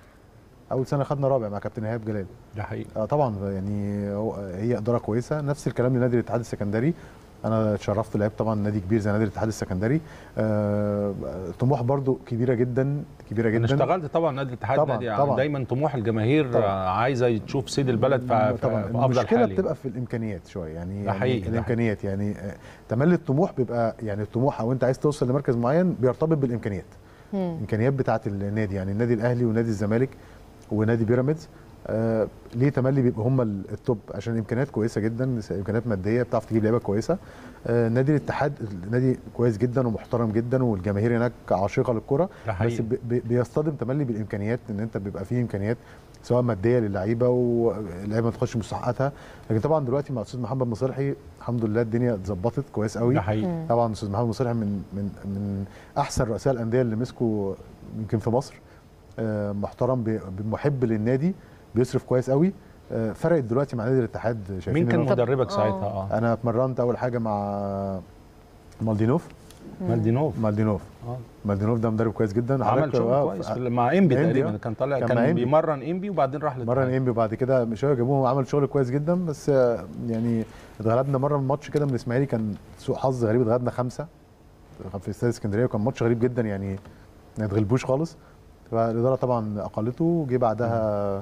اول سنه خدنا رابع مع كابتن ايهاب جلال ده حقيقي اه طبعا يعني هو هي اداره كويسه نفس الكلام لنادي الاتحاد السكندري انا اتشرفت لعبت طبعا نادي كبير زي نادي الاتحاد السكندري آه طموح برضو كبيره جدا كبيره انا جدا اشتغلت طبعا نادي الاتحاد طبعاً، نادي طبعاً. دايما طموح الجماهير طبعاً. عايزه تشوف سيد البلد في, في, طبعا في افضل المشكله حال بتبقى في الامكانيات شويه يعني, ده يعني حقيقي، ده الامكانيات يعني آه، تملي الطموح بيبقى يعني الطموح او انت عايز توصل لمركز معين بيرتبط بالامكانيات الامكانيات بتاعه النادي يعني النادي الاهلي ونادي الزمالك ونادي بيراميدز آه ليه تملي بيبقوا هم ال- التوب عشان الامكانيات كويسه جدا امكانيات ماديه بتعرف تجيب لعيبه كويسه آه نادي الاتحاد نادي كويس جدا ومحترم جدا والجماهير هناك عاشقه للكره ده حقيقي. بس بي- بي- بيصطدم تملي بالامكانيات ان انت بيبقى فيه امكانيات سواء ماديه للعيبه واللعيبه ما تخش مستحقاتها لكن طبعا دلوقتي مع الاستاذ محمد مصلحي الحمد لله الدنيا اتظبطت كويس قوي ده حقيقي. مم. طبعا الاستاذ محمد مصلحي من من من احسن رؤساء الانديه اللي مسكوا يمكن في مصر آه، محترم بي- محب للنادي بيصرف كويس قوي آه، فرقت دلوقتي مع نادي الاتحاد شايفين مين كان إن هو- مدربك ساعتها اه انا اتمرنت اول حاجه مع مالدينوف مالدينوف مالدينوف اه مالدينوف ده مدرب كويس جدا عمل حضرتك- شغل آه، كويس في- في- مع انبي إنبي، تقريبا آه. كان طالع مع كان إنبي. بيمرن انبي وبعدين راح مرن انبي وبعد كده شويه جابوه عمل شغل كويس جدا بس آه، يعني اتغلبنا مره من ماتش كده من الاسماعيلي كان سوء حظ غريب اتغلبنا خمسه في استاد اسكندريه وكان ماتش غريب جدا يعني ما اتغلبوش خالص فالاداره طبعا اقلته وجه بعدها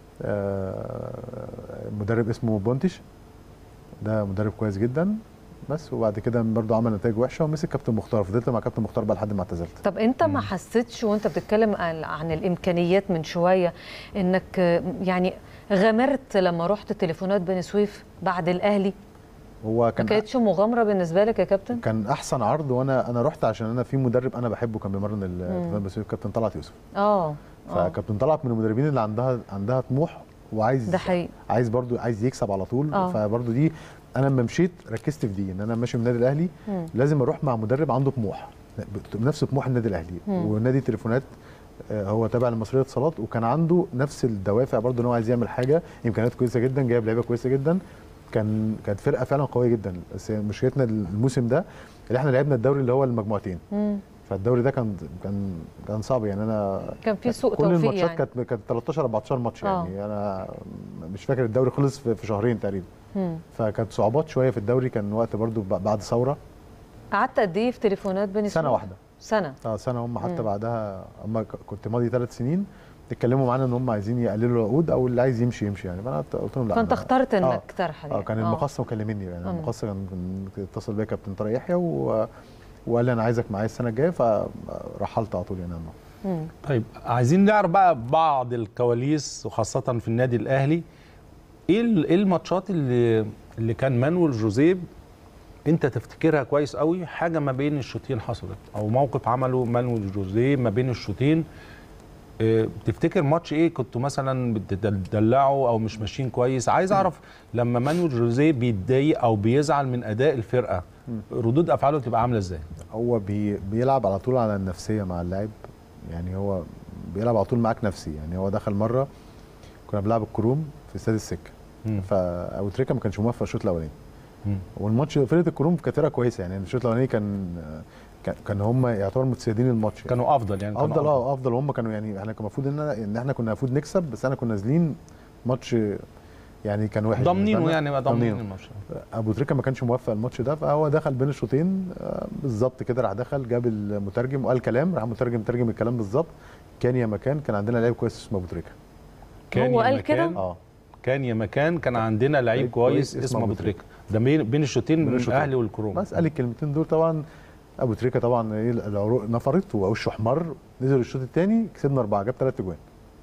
آه، مدرب اسمه بونتش ده مدرب كويس جدا بس وبعد كده برضه عمل نتائج وحشه ومسك كابتن مختار فضلت مع كابتن مختار بقى لحد ما اعتزلت طب انت ما حسيتش وانت بتتكلم عن عن الامكانيات من شويه انك آه، يعني غامرت لما رحت تليفونات بني سويف بعد الاهلي هو ما كان كانتش مغامره بالنسبه لك يا كابتن كان احسن عرض وانا انا رحت عشان انا في مدرب انا بحبه كان بيمرن التمام بس كابتن طلعت يوسف اه آه. فكابتن طلعت من المدربين اللي عندها عندها طموح وعايز ده حقيقي عايز برضو عايز يكسب على طول آه. فبرضو دي انا لما مشيت ركزت في دي ان انا ماشي من النادي الاهلي مم. لازم اروح مع مدرب عنده طموح بنفس طموح النادي الاهلي مم. ونادي تليفونات آه، هو تابع لمصريه اتصالات وكان عنده نفس الدوافع برضو ان هو عايز يعمل حاجه امكانيات كويسه جدا جايب لعيبه كويسه جدا كان كانت فرقه فعلا قويه جدا بس مشكلتنا الموسم ده اللي احنا لعبنا الدوري اللي هو المجموعتين مم. فالدوري ده كان كان كان صعب يعني انا كان في سوء كل توفيق الماتشات يعني. كانت كانت 13 14 ماتش آه. يعني انا مش فاكر الدوري خلص في في شهرين تقريبا مم. فكانت صعوبات شويه في الدوري كان وقت برضو ب- بعد ثوره قعدت قد ايه في تليفونات بني سنه سويف؟ واحده سنه اه سنه هم حتى مم. بعدها هم ك- كنت ماضي ثلاث سنين اتكلموا معانا ان هم عايزين يقللوا العقود او اللي عايز يمشي يمشي يعني فانا قلت لهم لا فانت أنا- اخترت انك آه. ترحل اه يعني. كان المقصه مكلميني يعني مم. المقصه كان كان اتصل بيا كابتن طارق يحيى و... وقال لي انا عايزك معايا السنه الجايه فرحلت على طول يعني عنه مم. طيب عايزين نعرف بقى بعض الكواليس وخاصة في النادي الأهلي إيه ال- إيه الماتشات اللي اللي كان مانويل جوزيب أنت تفتكرها كويس قوي حاجة ما بين الشوطين حصلت أو موقف عمله مانويل جوزيب ما بين الشوطين آه، تفتكر ماتش ايه كنتوا مثلا بتدلعوا او مش ماشيين كويس عايز اعرف لما مانويل جوزيه بيتضايق او بيزعل من اداء الفرقه ردود افعاله بتبقى عامله ازاي هو بي بيلعب على طول على النفسيه مع اللاعب يعني هو بيلعب على طول معاك نفسي يعني هو دخل مره كنا بنلعب الكروم في استاد السكه فابو تريكه ما كانش موفق الشوط الاولاني والماتش فرقه الكروم كانت فرقه كويسه يعني الشوط الاولاني كان كان- كان هم يعتبر متسيدين الماتش يعني. كانوا افضل يعني كانوا افضل اه افضل هم كانوا يعني احنا كان المفروض ان ان احنا كنا المفروض نكسب بس احنا كنا نازلين ماتش يعني كان وحش ضامنينه بالنسبة لنا. يعني بقى ضامنين ضامنينه. الماتش ابو تريكه ما كانش موفق الماتش ده فهو دخل بين الشوطين آه، بالظبط كده راح دخل جاب المترجم وقال كلام راح المترجم ترجم الكلام بالظبط كان يا مكان كان عندنا لعيب كويس اسمه ابو تريكه كان هو يا قال كده؟ مكان- اه كان يا مكان كان عندنا لعيب لعيب كويس كويس اسمه اسمه ابو أبو تريكه ده بين بين الشوطين بين من الشوطين. الاهلي والكروم بس قال الكلمتين دول طبعا ابو تريكه طبعا ايه العروق نفرت ووشه احمر نزل الشوط الثاني كسبنا اربعه جاب ثلاث اجوان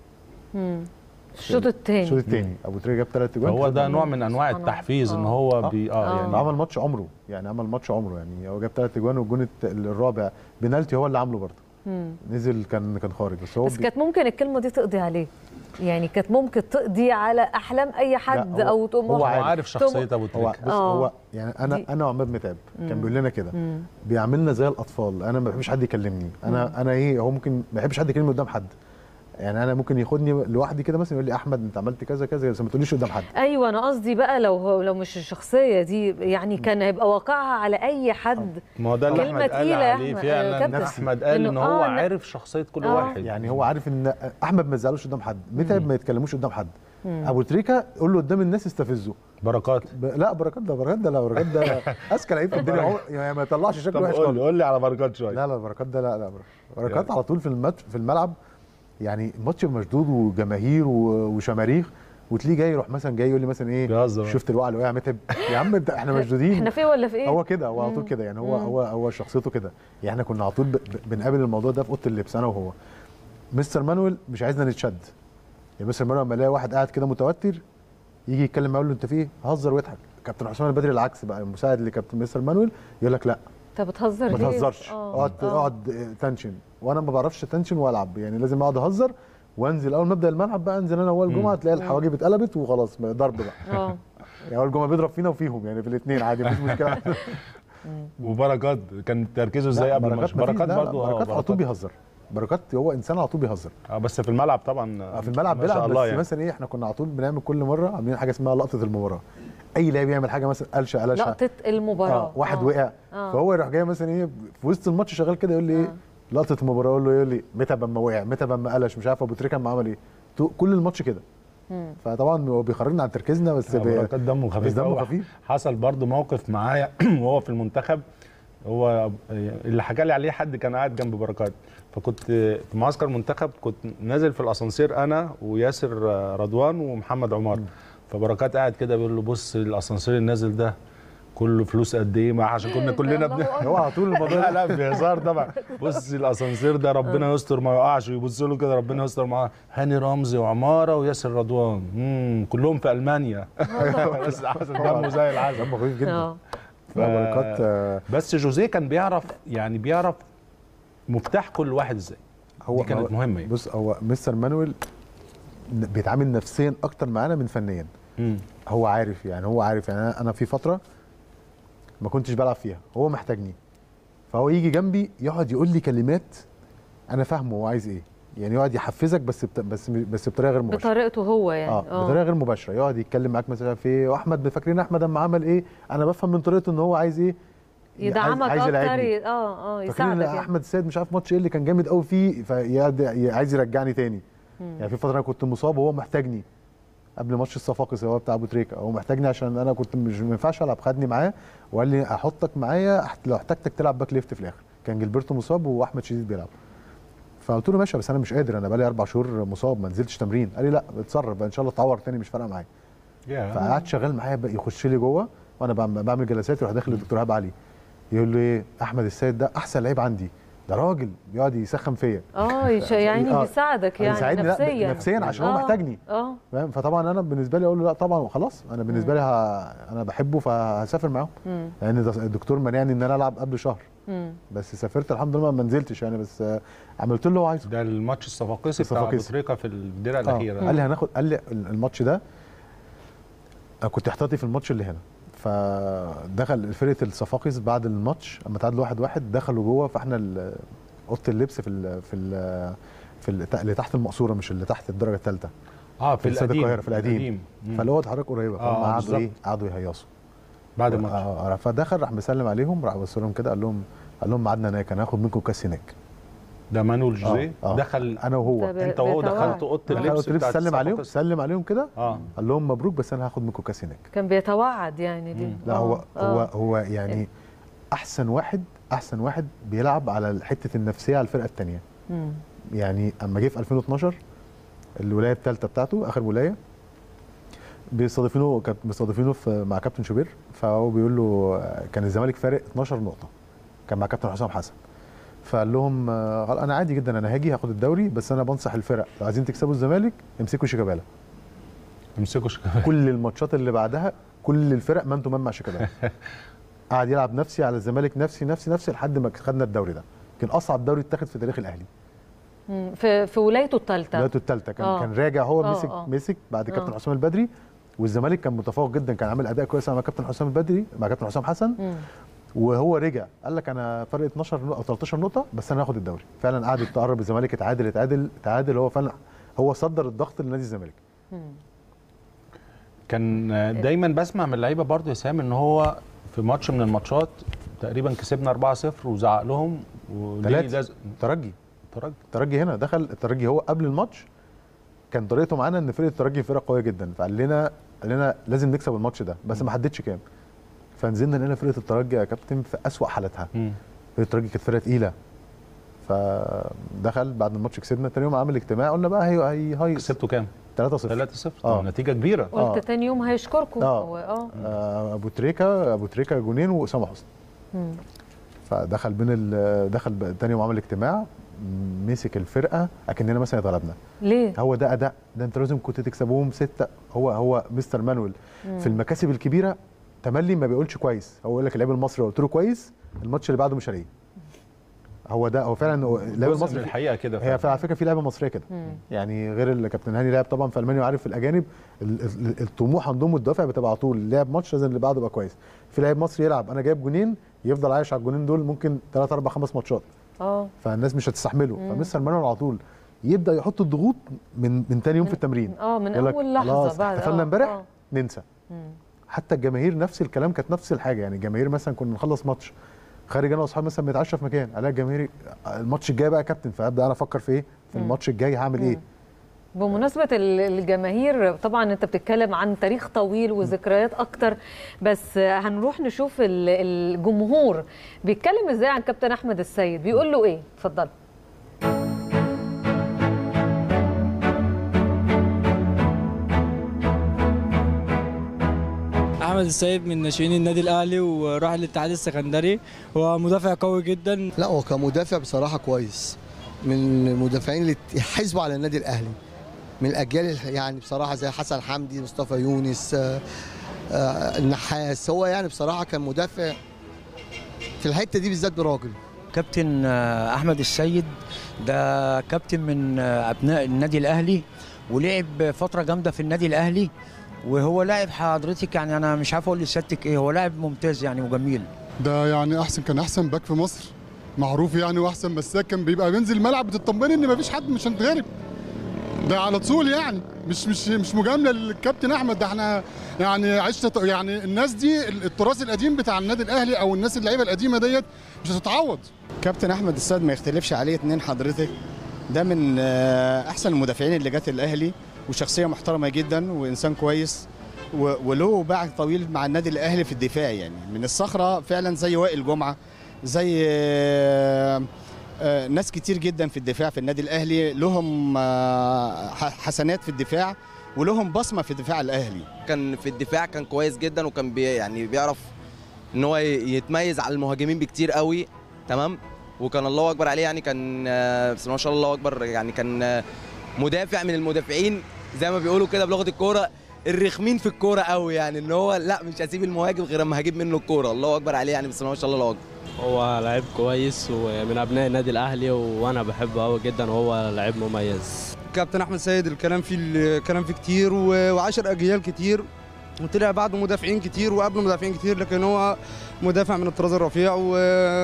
مم. الشوط الثاني الشوط الثاني ابو تريكه جاب ثلاث اجوان هو ده كسبنا نوع من انواع سبحان الله. التحفيز ان آه. هو بي اه يعني عمل ماتش عمره يعني عمل ماتش عمره يعني هو جاب ثلاث اجوان والجون الت- الرابع بنالتي هو اللي عامله برضه مم. نزل كان كان خارج بس هو بس بي- كانت ممكن الكلمه دي تقضي عليه يعني كانت ممكن تقضي على احلام اي حد لا، هو- او طموح هو عارف شخصية أبو هو تريكة. بص آه. هو يعني انا دي- انا وعماد متعب كان مم. بيقول لنا كده مم. بيعاملنا زي الاطفال انا ما بحبش حد يكلمني انا انا ايه هو ممكن ما بحبش حد يكلمني قدام حد يعني انا ممكن ياخدني لوحدي كده مثلا يقول لي احمد انت عملت كذا كذا بس ما تقوليش قدام حد ايوه انا قصدي بقى لو هو لو مش الشخصيه دي يعني كان هيبقى واقعها على اي حد ما هو ده اللي كلمة احمد قال تقيلة يا عليه أحمد- فعلا كابتن. احمد قال إنه ان هو آه، إن- عارف شخصيه كل آه. واحد يعني هو عارف ان احمد ما يزعلوش قدام حد متعب ما يتكلموش قدام حد مم. ابو تريكه قول له قدام الناس استفزه بركات ب... لا بركات ده بركات ده لا بركات ده اذكى لعيب في الدنيا عمر- يعني ما يطلعش شكله وحش خالص قول لي على بركات شويه لا لا بركات ده لا لا بركات يعني. على طول في الماتش في الملعب يعني الماتش مشدود وجماهير و- وشماريخ وتلاقيه جاي يروح مثلا جاي يقول لي مثلا ايه بيهزر. شفت الوقعه اللي وقع متعب يا عم انت احنا مشدودين احنا في ولا في ايه هو كده هو على طول مم. كده يعني هو مم. هو هو شخصيته كده يعني احنا كنا على طول ب- ب- بنقابل الموضوع ده في اوضه اللبس انا وهو مستر مانويل مش عايزنا نتشد يعني مستر مانويل لما يلاقي واحد قاعد كده متوتر يجي يتكلم معاه يقول له انت في ايه هزر واضحك كابتن حسام البدري العكس بقى المساعد لكابتن مستر مانويل يقول لك لا انت بتهزر ما ليه؟ تهزرش آه. اقعد آه. اقعد تنشن وانا ما بعرفش تنشن والعب يعني لازم اقعد اهزر وانزل اول ما ابدا الملعب بقى انزل انا اول جمعه تلاقي الحواجب اتقلبت وخلاص بقى ضرب بقى اه يعني اول جمعه بيضرب فينا وفيهم يعني في الاثنين عادي مفيش مشكله وبركات كان تركيزه ازاي لا، قبل الماتش مفيش- بركات لا، لا، برضه بركات على طول بيهزر بركات هو انسان على طول بيهزر اه بس في الملعب طبعا آه، في الملعب ما شاء بيلعب الله بس يعني. مثلا ايه احنا كنا على طول بنعمل كل مره عاملين حاجه اسمها لقطه المباراه اي لاعب يعمل حاجه مثلا قلشه قلشه لقطه المباراه اه واحد آه. وقع آه. فهو يروح جاي مثلا ايه في وسط الماتش شغال كده يقول لي ايه لقطه المباراه اقول له يقول لي متى اما وقع متى اما قلش مش عارف ابو تريكه اما عمل ايه تو- كل الماتش كده مم. فطبعا هو بيخرجنا عن تركيزنا بس آه، بي- بركات دمه بس خفيف دمه أوي. خفيف حصل برضه موقف معايا وهو في المنتخب هو اللي حكى لي عليه حد كان قاعد جنب بركات فكنت في معسكر المنتخب كنت نازل في الاسانسير انا وياسر رضوان ومحمد عمار فبركات قاعد كده بيقول له بص الاسانسير النازل ده كله فلوس قد ايه ما عشان كنا كلنا بن... هو على طول الموضوع لا لا بهزار طبعا بص الاسانسير ده ربنا يستر ما يقعش ويبص له كده ربنا يستر معاه هاني رمزي وعماره وياسر رضوان امم كلهم في المانيا بس عشان دمه زي العسل دمه خفيف جدا اه ف... لا، بركات آه، بس جوزيه كان بيعرف يعني بيعرف مفتاح كل واحد ازاي هو دي كانت هو- مهمه يعني. بص هو مستر مانويل ن- بيتعامل نفسيا اكتر معانا من فنيا مم. هو عارف يعني هو عارف يعني أنا- انا في فتره ما كنتش بلعب فيها هو محتاجني فهو يجي جنبي يقعد يقول لي كلمات انا فاهمه هو عايز ايه يعني يقعد يحفزك بس بت... بس بس بطريقه غير مباشره بطريقته هو يعني اه بطريقه غير مباشره يقعد يتكلم معاك مثلا في ايه واحمد فاكرين احمد اما عمل ايه انا بفهم من طريقته ان هو عايز ايه يدعمك عايز اكتر يلعبني. ي- اه اه فاكرين ان يساعدك يعني. احمد السيد مش عارف ماتش ايه اللي كان جامد قوي فيه فيقعد ي- عايز يرجعني تاني مم. يعني في فتره انا كنت مصاب وهو محتاجني قبل ماتش الصفاقس اللي هو بتاع ابو تريكه هو محتاجني عشان انا كنت مش ما ينفعش العب خدني معاه وقال لي احطك معايا أحت- لو احتجتك تلعب باك ليفت في الاخر كان جilberto مصاب واحمد شديد بيلعب فقلت له ماشي بس انا مش قادر انا بقالي اربع شهور مصاب ما نزلتش تمرين قال لي لا اتصرف بقى ان شاء الله اتعور تاني مش فارقه معايا فقعد شغال معايا بقى يخش لي جوه وانا بعمل بعمل جلسات يروح داخل الدكتور هاب علي يقول له ايه احمد السيد ده احسن لعيب عندي ده راجل بيقعد يسخن فيا اه يش- يعني آه، بيساعدك يعني يساعدني لا، نفسيا نفسيا عشان هو آه، محتاجني اه فاهم فطبعا انا بالنسبه لي اقول له لا طبعا خلاص انا بالنسبه لي ه... انا بحبه فهسافر معاهم مم. لان ده الدكتور مانعني ان انا العب قبل شهر مم. بس سافرت الحمد لله ما نزلتش يعني بس آه، عملت له اللي هو عايزه ده الماتش الصفاقسي بتاع ابو الصفاقسي. تريكه في الدرع آه، الاخيره قال لي هناخد قال لي الماتش ده أنا كنت احتياطي في الماتش اللي هنا فدخل فرقه الصفاقس بعد الماتش اما تعادلوا واحد واحد دخلوا جوه فاحنا ال- اوضه اللبس في ال في ال في ال- اللي تحت المقصوره مش اللي تحت الدرجه الثالثه اه في استاد القديم القاهره في القديم, القديم. مم. فاللي هو اتحرك قريبه آه، فهم قعدوا بالظبط. ايه قعدوا يهيصوا بعد الماتش آه آه، فدخل راح مسلم عليهم راح بص لهم كده قال لهم قال لهم ميعادنا هناك انا هاخد منكم كاس هناك ده مانويل جوزيه آه، آه. دخل انا وهو طب انت وهو بيتوعد. دخلت اوضه دخل اللبس قلت له بتاعت سلم عليهم الصفاقسي. سلم عليهم كده اه قال لهم مبروك بس انا هاخد منكم كاس هناك كان بيتوعد يعني دي لا آه، هو هو آه. هو يعني احسن واحد احسن واحد بيلعب على حته النفسيه على الفرقه الثانيه مم. يعني اما جه في 2012 الولايه الثالثه بتاعته اخر ولايه بيستضيفينه كانت مستضيفينه في مع كابتن شوبير فهو بيقول له آه، كان الزمالك فارق 12 نقطه كان مع كابتن حسام حسن فقال لهم آه، انا عادي جدا انا هاجي هاخد الدوري بس انا بنصح الفرق لو عايزين تكسبوا الزمالك امسكوا شيكابالا امسكوا شيكابالا كل الماتشات اللي بعدها كل الفرق مان تو مان مع شيكابالا قعد يلعب نفسي على الزمالك نفسي نفسي نفسي لحد ما خدنا الدوري ده كان اصعب دوري اتاخد في تاريخ الاهلي مم. في في ولايته الثالثه ولايته الثالثه كان آه. كان راجع هو آه، مسك آه. مسك بعد كابتن آه. حسام البدري والزمالك كان متفوق جدا كان عامل اداء كويس مع كابتن حسام البدري مع كابتن حسام حسن مم. وهو رجع قال لك انا فرق 12 نقطة او 13 نقطه بس انا هاخد الدوري فعلا قعد تقرب الزمالك اتعادل اتعادل اتعادل هو فعلا هو صدر الضغط لنادي الزمالك مم. كان دايما بسمع من اللعيبه برضه يا سام ان هو في ماتش من الماتشات تقريبا كسبنا 4-0 وزعق لهم وليه ثلاثة لازم ترجي ترجي الترجي هنا دخل الترجي هو قبل الماتش كان طريقته معانا ان فرقه الترجي فرقه قويه جدا فقال لنا قال لنا لازم نكسب الماتش ده بس ما حددش كام فنزلنا لقينا فرقه الترجي يا كابتن في اسوأ حالاتها مم. فرقه الترجي كانت فرقه تقيله فدخل بعد الماتش كسبنا تاني يوم عمل اجتماع قلنا بقى هي هي هاي كسبتوا كام 3-0 3-0 آه. نتيجه كبيره قلت تاني يوم هيشكركم آه. هو اه آه، ابو تريكه ابو تريكه جونين واسامه حسني مم. فدخل بين ال- دخل بقى تاني يوم عمل اجتماع مسك الفرقه اكننا مثلا اتغلبنا ليه؟ هو ده اداء ده انت لازم كنت تكسبوهم سته هو هو مستر مانويل مم. في المكاسب الكبيره تملي ما بيقولش كويس هو يقول لك اللعيب المصري لو قلت له كويس الماتش اللي بعده مش هلاقيه هو ده هو فعلا هو اللاعب جزء المصري من الحقيقه كده هي على فكره في لعيبه مصريه كده مم. يعني غير الكابتن هاني لاعب طبعا في المانيا وعارف الاجانب ال- ال- الطموح عندهم والدافع بتبقى على طول لعب ماتش لازم اللي بعده يبقى كويس في لاعب مصري يلعب انا جايب جونين يفضل عايش على الجونين دول ممكن 3 4 5 ماتشات اه فالناس مش هتستحمله مم. فمستر مانويل على طول يبدا يحط الضغوط من من تاني يوم في التمرين اه من يقول لك اول لحظه خلاص بعد احتفلنا آه، امبارح آه. ننسى مم. حتى الجماهير نفس الكلام كانت نفس الحاجه يعني الجماهير مثلا كنا نخلص ماتش خارج انا واصحابي مثلا بنتعشى في مكان الاقي الجماهير الماتش الجاي بقى يا كابتن فابدا انا افكر في ايه في مم. الماتش الجاي هعمل ايه بمناسبة ال- الجماهير طبعا انت بتتكلم عن تاريخ طويل وذكريات اكتر بس هنروح نشوف ال- الجمهور بيتكلم ازاي عن كابتن احمد السيد بيقول له ايه اتفضل احمد السيد من ناشئين النادي الاهلي وراح الاتحاد السكندري هو مدافع قوي جدا لا هو كمدافع بصراحه كويس من المدافعين اللي يحسبوا على النادي الاهلي من الاجيال يعني بصراحه زي حسن حمدي مصطفى يونس آه، آه، النحاس هو يعني بصراحه كان مدافع في الحته دي بالذات براجل كابتن آه، احمد السيد ده كابتن من آه، ابناء النادي الاهلي ولعب فتره جامده في النادي الاهلي وهو لاعب حضرتك يعني انا مش عارف اقول لسيادتك ايه هو لاعب ممتاز يعني وجميل ده يعني احسن كان احسن باك في مصر معروف يعني واحسن مساك كان بيبقى بينزل الملعب بتطمني ان مفيش حد مش هنتغلب ده على طول يعني مش مش مش مجامله للكابتن احمد ده احنا يعني عشت يعني الناس دي التراث القديم بتاع النادي الاهلي او الناس اللعيبه القديمه ديت مش هتتعوض كابتن احمد السيد ما يختلفش عليه اتنين حضرتك ده من آه، احسن المدافعين اللي جت الاهلي وشخصيه محترمه جدا وانسان كويس و- وله باع طويل مع النادي الاهلي في الدفاع يعني من الصخره فعلا زي وائل جمعه زي آه، آه، ناس كتير جدا في الدفاع في النادي الاهلي لهم آه، ح- حسنات في الدفاع ولهم بصمه في دفاع الاهلي كان في الدفاع كان كويس جدا وكان بي يعني بيعرف ان هو ي- يتميز على المهاجمين بكتير قوي تمام وكان الله اكبر عليه يعني كان آه، بسم الله ما شاء الله الله اكبر يعني كان آه، مدافع من المدافعين زي ما بيقولوا كده بلغه الكوره الرخمين في الكوره قوي يعني ان هو لا مش هسيب المهاجم غير اما هجيب منه الكوره الله اكبر عليه يعني بسم الله ما شاء الله الله اكبر هو لعيب كويس ومن ابناء النادي الاهلي وانا بحبه قوي جدا وهو لعيب مميز كابتن احمد سيد الكلام فيه الكلام فيه كتير و- وعشر اجيال كتير وطلع بعده مدافعين كتير وقبله مدافعين كتير لكن هو مدافع من الطراز الرفيع و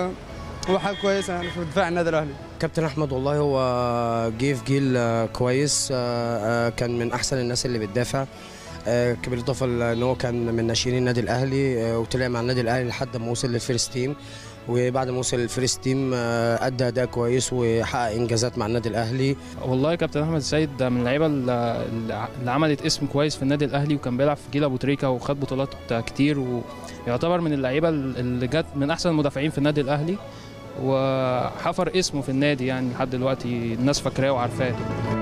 هو حاجه كويسه يعني في دفاع النادي الاهلي كابتن احمد والله هو جه في جيل آه، كويس آه، آه، كان من احسن الناس اللي بتدافع آه، بالاضافه لان هو كان من ناشئين النادي الاهلي آه، وطلع مع النادي الاهلي لحد ما وصل للفيرست تيم وبعد ما وصل للفيرست تيم آه، ادى اداء كويس وحقق انجازات مع النادي الاهلي والله كابتن احمد السيد ده من اللعيبه اللي اللي عملت اسم كويس في النادي الاهلي وكان بيلعب في جيل ابو تريكه وخد بطولات كتير ويعتبر من اللعيبه اللي جت من احسن المدافعين في النادي الاهلي وحفر اسمه في النادي يعني لحد دلوقتي الناس فاكراه وعارفاه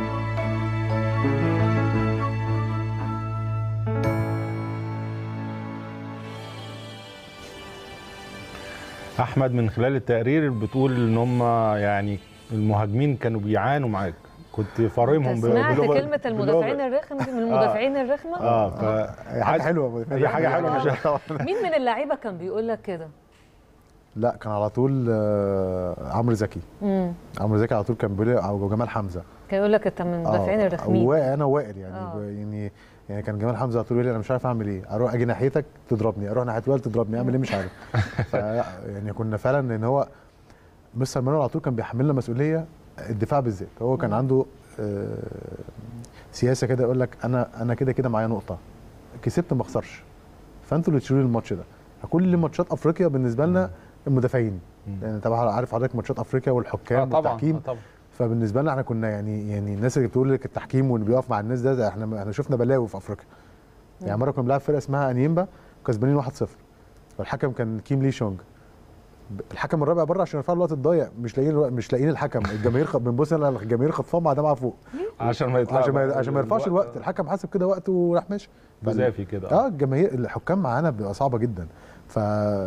احمد من خلال التقرير بتقول ان هم يعني المهاجمين كانوا بيعانوا معاك كنت فارمهم ب- سمعت بلغة- كلمة بلغة- المدافعين الرخم دي من المدافعين الرخمة؟ اه ف هي حاجه حلوه هي حاجه حلوه مش مين من اللعيبة كان بيقول لك كده؟ لا كان على طول آه، عمرو زكي امم عمرو زكي على طول كان بيقول لي- او جمال حمزه كان يقول لك انت من المدافعين الرخمين وائل انا وائل يعني آه. ب- يعني يعني كان جمال حمزه على طول يقول لي انا مش عارف اعمل ايه اروح اجي ناحيتك تضربني اروح ناحيه وائل تضربني اعمل ايه مش عارف ف يعني كنا فعلا ان هو مستر مانويل على طول كان بيحملنا مسؤوليه الدفاع بالذات هو كان عنده آه، سياسه كده يقول لك انا انا كده كده معايا نقطه كسبت ما اخسرش فانتوا اللي تشيلوا لي الماتش ده كل ماتشات افريقيا بالنسبه لنا المدافعين يعني طبعا عارف حضرتك ماتشات افريقيا والحكام آه طبعاً، والتحكيم آه طبعاً. فبالنسبه لنا احنا كنا يعني يعني الناس اللي بتقول لك التحكيم واللي بيقف مع الناس ده, ده احنا احنا شفنا بلاوي في افريقيا يعني مره كنا بنلعب فرقه اسمها انيمبا كسبانين 1-0 والحكم كان كيم لي شونج ب- الحكم الرابع بره عشان يرفع الوقت الضايع مش لاقيين الوقت- مش لاقيين الحكم الجماهير خ... بنبص على الجماهير خطفان مع دمعه فوق عشان ما يطلع عشان ما بقى عشان ما يرفعش الوقت. الوقت الحكم حاسب كده وقته وراح ماشي بزافي كده اه الجماهير الحكام معانا بيبقى صعبه جدا ف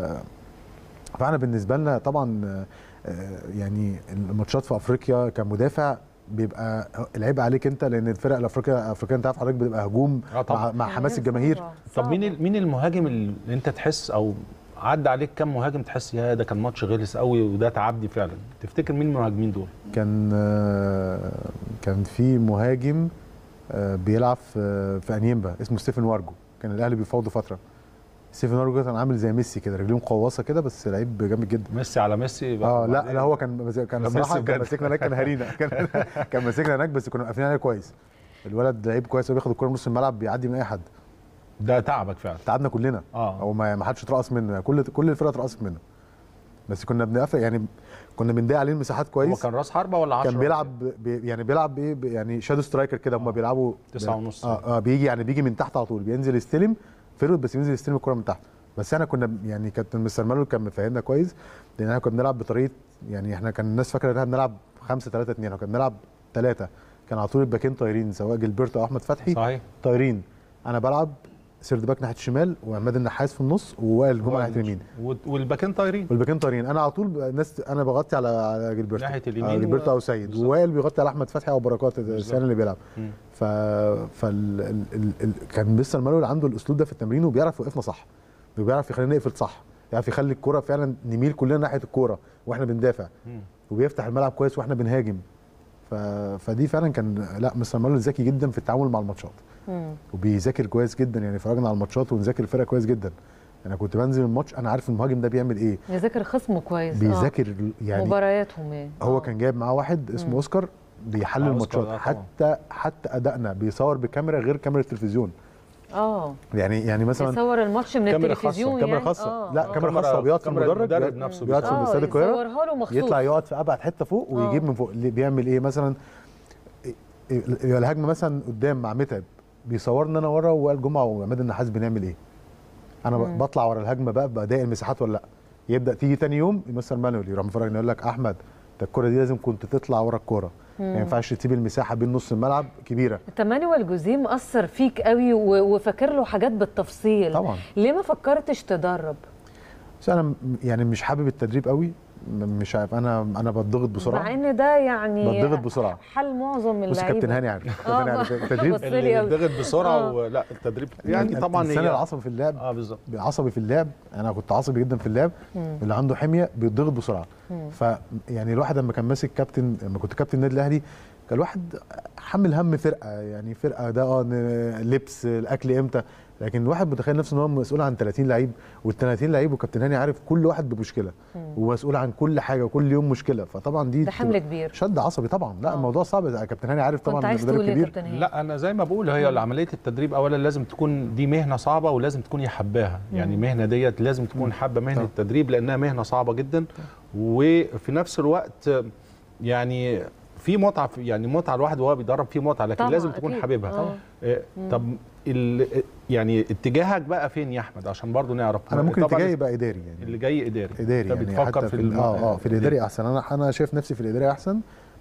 فانا بالنسبه لنا طبعا آه، يعني الماتشات في افريقيا كمدافع بيبقى العيب عليك انت لان الفرق الافريقيه الافريقيه انت عارف حضرتك بتبقى هجوم آه طبعاً. مع, مع حماس الجماهير طب مين ال- مين المهاجم اللي انت تحس او عدى عليك كم مهاجم تحس يا ده كان ماتش غلس قوي وده تعبني فعلا تفتكر مين المهاجمين دول كان آه، كان في مهاجم آه، بيلعب في في انيمبا اسمه ستيفن وارجو كان الاهلي بيفاوضه فتره ستيفن وارجو كان عامل زي ميسي كده رجليه مقوصه كده بس لعيب جامد جدا ميسي على ميسي بقى اه لا وبعدين- لا هو كان كان ده الصراحه ميسي كان بجد. ماسكنا هناك كان هرينا كان كان ماسكنا هناك بس كنا قافلين عليه كويس الولد لعيب كويس وبياخد الكوره من نص الملعب بيعدي من اي حد ده تعبك فعلا تعبنا كلنا اه هو ما ما حدش اترقص منه يعني كل كل الفرقه اترقصت منه بس كنا بنقفل يعني كنا بنضايق عليه المساحات كويس هو كان راس حربه ولا 10 كان بيلعب بي يعني بيلعب ايه بي- يعني شادو سترايكر كده هم بيلعبوا تسعة ونص. اه, آه بيجي يعني بيجي من تحت على طول بينزل يستلم فيرود بس ينزل يستلم الكره من تحت بس احنا كنا يعني كابتن مستر مالو كان مفهمنا كويس لان احنا كنا بنلعب بطريقه يعني احنا كان الناس فاكره ان احنا بنلعب 5 3 2 احنا كنا بنلعب ثلاثه كان على طول الباكين طايرين سواء جilberto او احمد فتحي صحيح طايرين انا بلعب سيرد باك ناحيه الشمال وعماد النحاس في النص ووائل جمعه ناحيه اليمين والباكين طايرين والباكين طايرين انا على طول ب- الناس انا بغطي على على جilberto ناحية اليمين على جilberto و- او سيد ووائل بيغطي على احمد فتحي او بركات السنه اللي بيلعب مم. ف فال ال... ال... ال... كان مستر مانويل عنده الاسلوب ده في التمرين وبيعرف يوقفنا صح وبيعرف يخلينا نقفل صح يعرف يخلي الكرة فعلا نميل كلنا ناحيه الكوره واحنا بندافع مم. وبيفتح الملعب كويس واحنا بنهاجم ف... فدي فعلا كان لا مستر مانويل ذكي جدا في التعامل مع الماتشات مم. وبيذاكر كويس جدا يعني اتفرجنا على الماتشات ونذاكر الفرقه كويس جدا انا كنت بنزل الماتش انا عارف المهاجم ده بيعمل ايه بيذاكر خصمه كويس آه. بيذاكر يعني مبارياتهم ايه هو كان جايب معاه واحد اسمه مم. اوسكار بيحلل آه، أوسكار، الماتشات آه، طبعاً. حتى حتى ادائنا بيصور بكاميرا غير كاميرا التلفزيون اه يعني يعني مثلا بيصور الماتش من كاميرا التلفزيون خاصة، كاميرا يعني خاصه آه. لا آه. كاميرا كاميرا- خاصه بيقعد في كاميرا المدرج المدرب بيقعد- نفسه بيقعد في آه، استاد القاهره يصورها له مخصوص يطلع يقعد في ابعد حته فوق آه. ويجيب من فوق اللي بيعمل ايه مثلا يبقى الهجمه مثلا قدام مع متعب بيصورنا انا ورا ووائل جمعه وعماد النحاس بنعمل ايه انا مم. بطلع ورا الهجمه بقى بضايق المساحات ولا لا يبدا تيجي تاني يوم مستر مانويل يروح مفرج يقول لك احمد ده الكره دي لازم كنت تطلع ورا الكوره مم. ما ينفعش تسيب المساحه بين نص الملعب كبيره انت مانويل جوزيه مأثر فيك قوي و- وفاكر له حاجات بالتفصيل طبعا ليه ما فكرتش تدرب بس انا م- يعني مش حابب التدريب قوي م- مش عارف انا انا بتضغط بسرعه مع ان ده يعني بتضغط بسرعه حل معظم بص اللعيبه كابتن هاني عارف آه، كابتن هاني عارف التدريب بص لي اللي أوي. بيتضغط بسرعه آه. ولا التدريب يعني طبعا الانسان هي العصبي في اللعب اه بالظبط عصبي في اللعب انا كنت عصبي جدا في اللعب مم. اللي عنده حميه بيتضغط بسرعه مم. ف يعني الواحد لما كان ماسك كابتن لما كنت كابتن النادي الاهلي كان الواحد حمل هم فرقه يعني فرقه ده اه ن- لبس الاكل امتى لكن الواحد متخيل نفسه ان هو مسؤول عن 30 لعيب وال 30 لعيب وكابتن هاني عارف كل واحد بمشكله مم. ومسؤول عن كل حاجه وكل يوم مشكله فطبعا دي ده حمل كبير شد عصبي طبعا لا الموضوع صعب كابتن هاني عارف طبعا كنت عايز مدرب تقول ايه يا كبير كابتن هاني؟ لا انا زي ما بقول هي عمليه التدريب اولا لازم تكون دي مهنه صعبه ولازم تكون حباها يعني مم. المهنه ديت لازم تكون حابه مهنه التدريب لانها مهنه صعبه جدا وفي نفس الوقت يعني في متعه في- يعني متعه الواحد وهو بيدرب فيه متعه لكن طبعاً، لازم تكون أكيد. حاببها آه. آه، مم. طب ال- يعني اتجاهك بقى فين يا احمد عشان برضو نعرف انا ممكن طبعاً اتجاهي يبقى اداري يعني اللي جاي اداري اداري انت يعني بتفكر حتى في في الم- اه اه في الاداري احسن انا انا شايف نفسي في الاداري احسن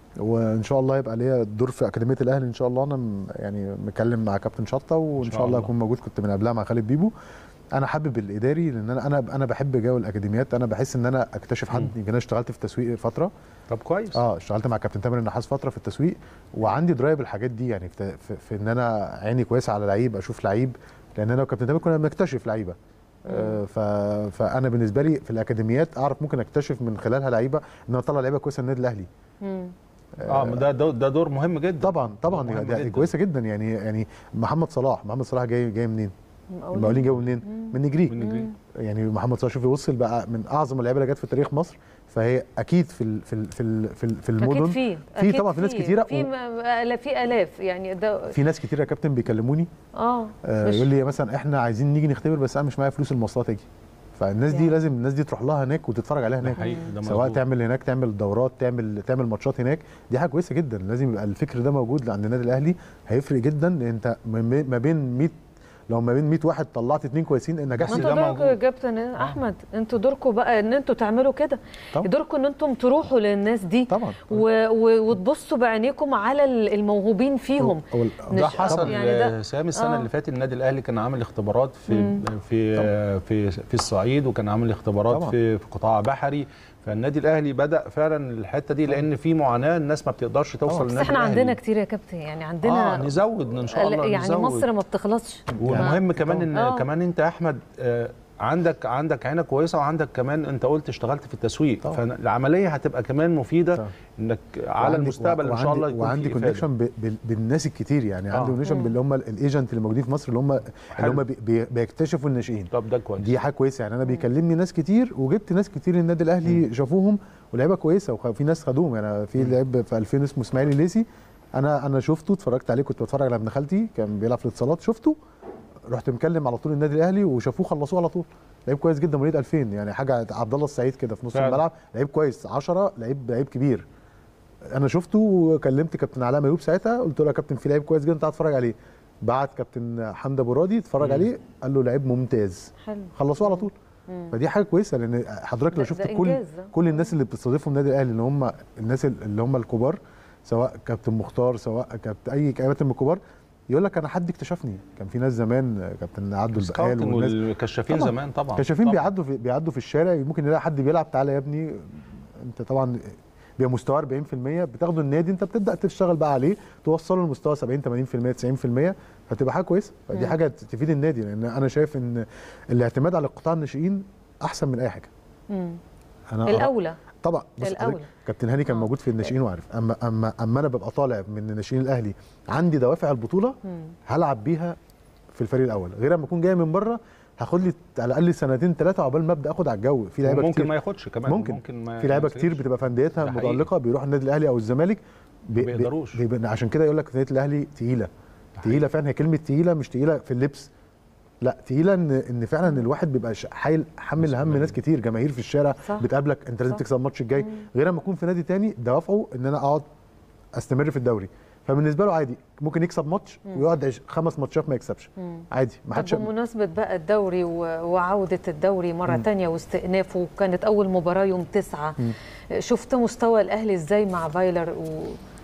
وان شاء الله يبقى ليا دور في اكاديميه الاهلي ان شاء الله انا م- يعني مكلم مع كابتن شطه وان شاء شاء الله الله. اكون موجود كنت من قبلها مع خالد بيبو انا حابب الاداري لان انا انا انا بحب جو الاكاديميات انا بحس ان انا اكتشف حد يمكن انا اشتغلت في التسويق فتره طب كويس اه اشتغلت مع كابتن تامر النحاس فتره في التسويق وعندي درايه بالحاجات دي يعني في, في, في ان انا عيني كويسه على لعيب اشوف لعيب لان انا وكابتن تامر كنا بنكتشف لعيبه آه ف... فانا بالنسبه لي في الاكاديميات اعرف ممكن اكتشف من خلالها لعيبه ان انا اطلع لعيبه كويسه النادي الاهلي مم. اه ده ده ده دور مهم جدا طبعا طبعا مهم ده جداً. كويسه جدا يعني يعني محمد صلاح محمد صلاح جاي جاي منين؟ المقاولين جابوا منين؟ من نجري من نجري. يعني محمد صلاح شوفي وصل بقى من اعظم اللعيبه اللي جت في تاريخ مصر فهي اكيد في ال في ال في ال في, ال في المدن اكيد في في أكيد طبعا في ناس كتيره في م- آلا- في الاف يعني ده في ناس كتير يا كابتن بيكلموني اه آه مش- يقول لي مثلا احنا عايزين نيجي نختبر بس انا مش معايا فلوس المواصلات اجي فالناس دي يعني. لازم الناس دي تروح لها هناك وتتفرج عليها هناك حقيقي، ده سواء مظبوط. تعمل هناك تعمل دورات تعمل تعمل ماتشات هناك دي حاجه كويسه جدا لازم يبقى الفكر ده موجود عند النادي الاهلي هيفرق جدا لان انت ما ما بين 100 لو ما بين 100 واحد طلعت اثنين كويسين النجاح ما انتوا دوركم يا كابتن احمد انتوا دوركم بقى ان انتوا تعملوا كده طبعا. دوركم ان انتم تروحوا للناس دي طبعا و... و... وتبصوا بعينيكم على ال- الموهوبين فيهم ده مش- حصل يعني ده- يعني سامي السنه آه. اللي فاتت النادي الاهلي كان عامل اختبارات في مم. في في في الصعيد وكان عامل اختبارات طبعا. في في قطاع بحري فالنادي الاهلي بدا فعلا الحته دي لان في معاناه الناس ما بتقدرش توصل بس للنادي احنا الأهلي. عندنا كتير يا كابتن يعني عندنا اه نزود ان شاء الله يعني نزود. مصر ما بتخلصش والمهم كمان ان آه. كمان انت يا احمد آه، عندك عندك عينه كويسه وعندك كمان انت قلت اشتغلت في التسويق فالعمليه هتبقى كمان مفيده انك على وعندي- المستقبل ان شاء الله يكون وعندي في إفادة. كونكشن ب- بال- بالناس الكتير يعني آه. عندي كونكشن مم. باللي هم الايجنت اللي موجودين في مصر اللي هم اللي حلو. هم بي- بي- بيكتشفوا الناشئين طب ده كويس دي حاجه كويسه يعني انا بيكلمني ناس كتير وجبت ناس كتير النادي الاهلي شافوهم ولعيبه كويسه وفي ناس خدوهم يعني في لعيب في 2000 اسمه اسماعيل الليسي انا انا شفته اتفرجت عليه كنت بتفرج على ابن خالتي كان بيلعب في الاتصالات شفته رحت مكلم على طول النادي الاهلي وشافوه خلصوه على طول لعيب كويس جدا مواليد 2000 يعني حاجه عبد الله السعيد كده في نص فعلا. الملعب لعيب كويس 10 لعيب لعيب كبير انا شفته وكلمت كابتن علاء ميوب ساعتها قلت له يا كابتن في لعيب كويس جدا تعال اتفرج عليه بعت كابتن حمدي ابو راضي اتفرج مم. عليه قال له لعيب ممتاز حلو خلصوه على طول مم. فدي حاجه كويسه لان حضرتك لو ده- شفت ده كل إنجاز ده. كل الناس اللي بتستضيفهم النادي الاهلي اللي هم الناس اللي هم الكبار سواء كابتن مختار سواء كابتن اي كابتن من الكبار يقول لك انا حد اكتشفني كان في ناس زمان آه، كابتن عبد البقال سكاوتنج والناس والكشافين طبعاً. زمان طبعا كشافين طبعاً. بيعدوا في بيعدوا في الشارع ممكن يلاقي حد بيلعب تعالى يا ابني انت طبعا بيبقى مستوى 40% بتاخده النادي انت بتبدا تشتغل بقى عليه توصله لمستوى 70 80% 90% فتبقى حاجه كويسه فدي مم. حاجه تفيد النادي لان انا شايف ان الاعتماد على قطاع الناشئين احسن من اي حاجه مم. انا الاولى طبعا بص الأولى. حضرتك كابتن هاني كان موجود في الناشئين وعارف اما اما اما انا ببقى طالع من الناشئين الاهلي عندي دوافع البطوله مم. هلعب بيها في الفريق الاول غير اما اكون جاي من بره هاخد لي على الاقل سنتين ثلاثه عقبال ما ابدا اخد على الجو في لعيبه ممكن كتير ما ياخدش كمان ممكن, ممكن ما في لعيبه ما كتير يسيبش. بتبقى في انديتها ده حقيقي. متالقه بيروح النادي الاهلي او الزمالك بي- بي- بيقدروش. بي- عشان كده يقول لك النادي الاهلي تقيله تقيله فعلا هي كلمه تقيله مش تقيله في اللبس لا تقيله ان ان فعلا الواحد بيبقى ش- حايل حمل هم ناس كتير جماهير في الشارع صح. بتقابلك انت لازم صح. تكسب الماتش الجاي غير اما اكون في نادي تاني دوافعه ان انا اقعد استمر في الدوري فبالنسبه له عادي ممكن يكسب ماتش مم. ويقعد عش- خمس ماتشات ما يكسبش مم. عادي ما حدش طب بمناسبة بقى الدوري و- وعودة الدوري مرة مم. تانية واستئنافه كانت أول مباراة يوم تسعة مم. شفت مستوى الأهلي إزاي مع فايلر و...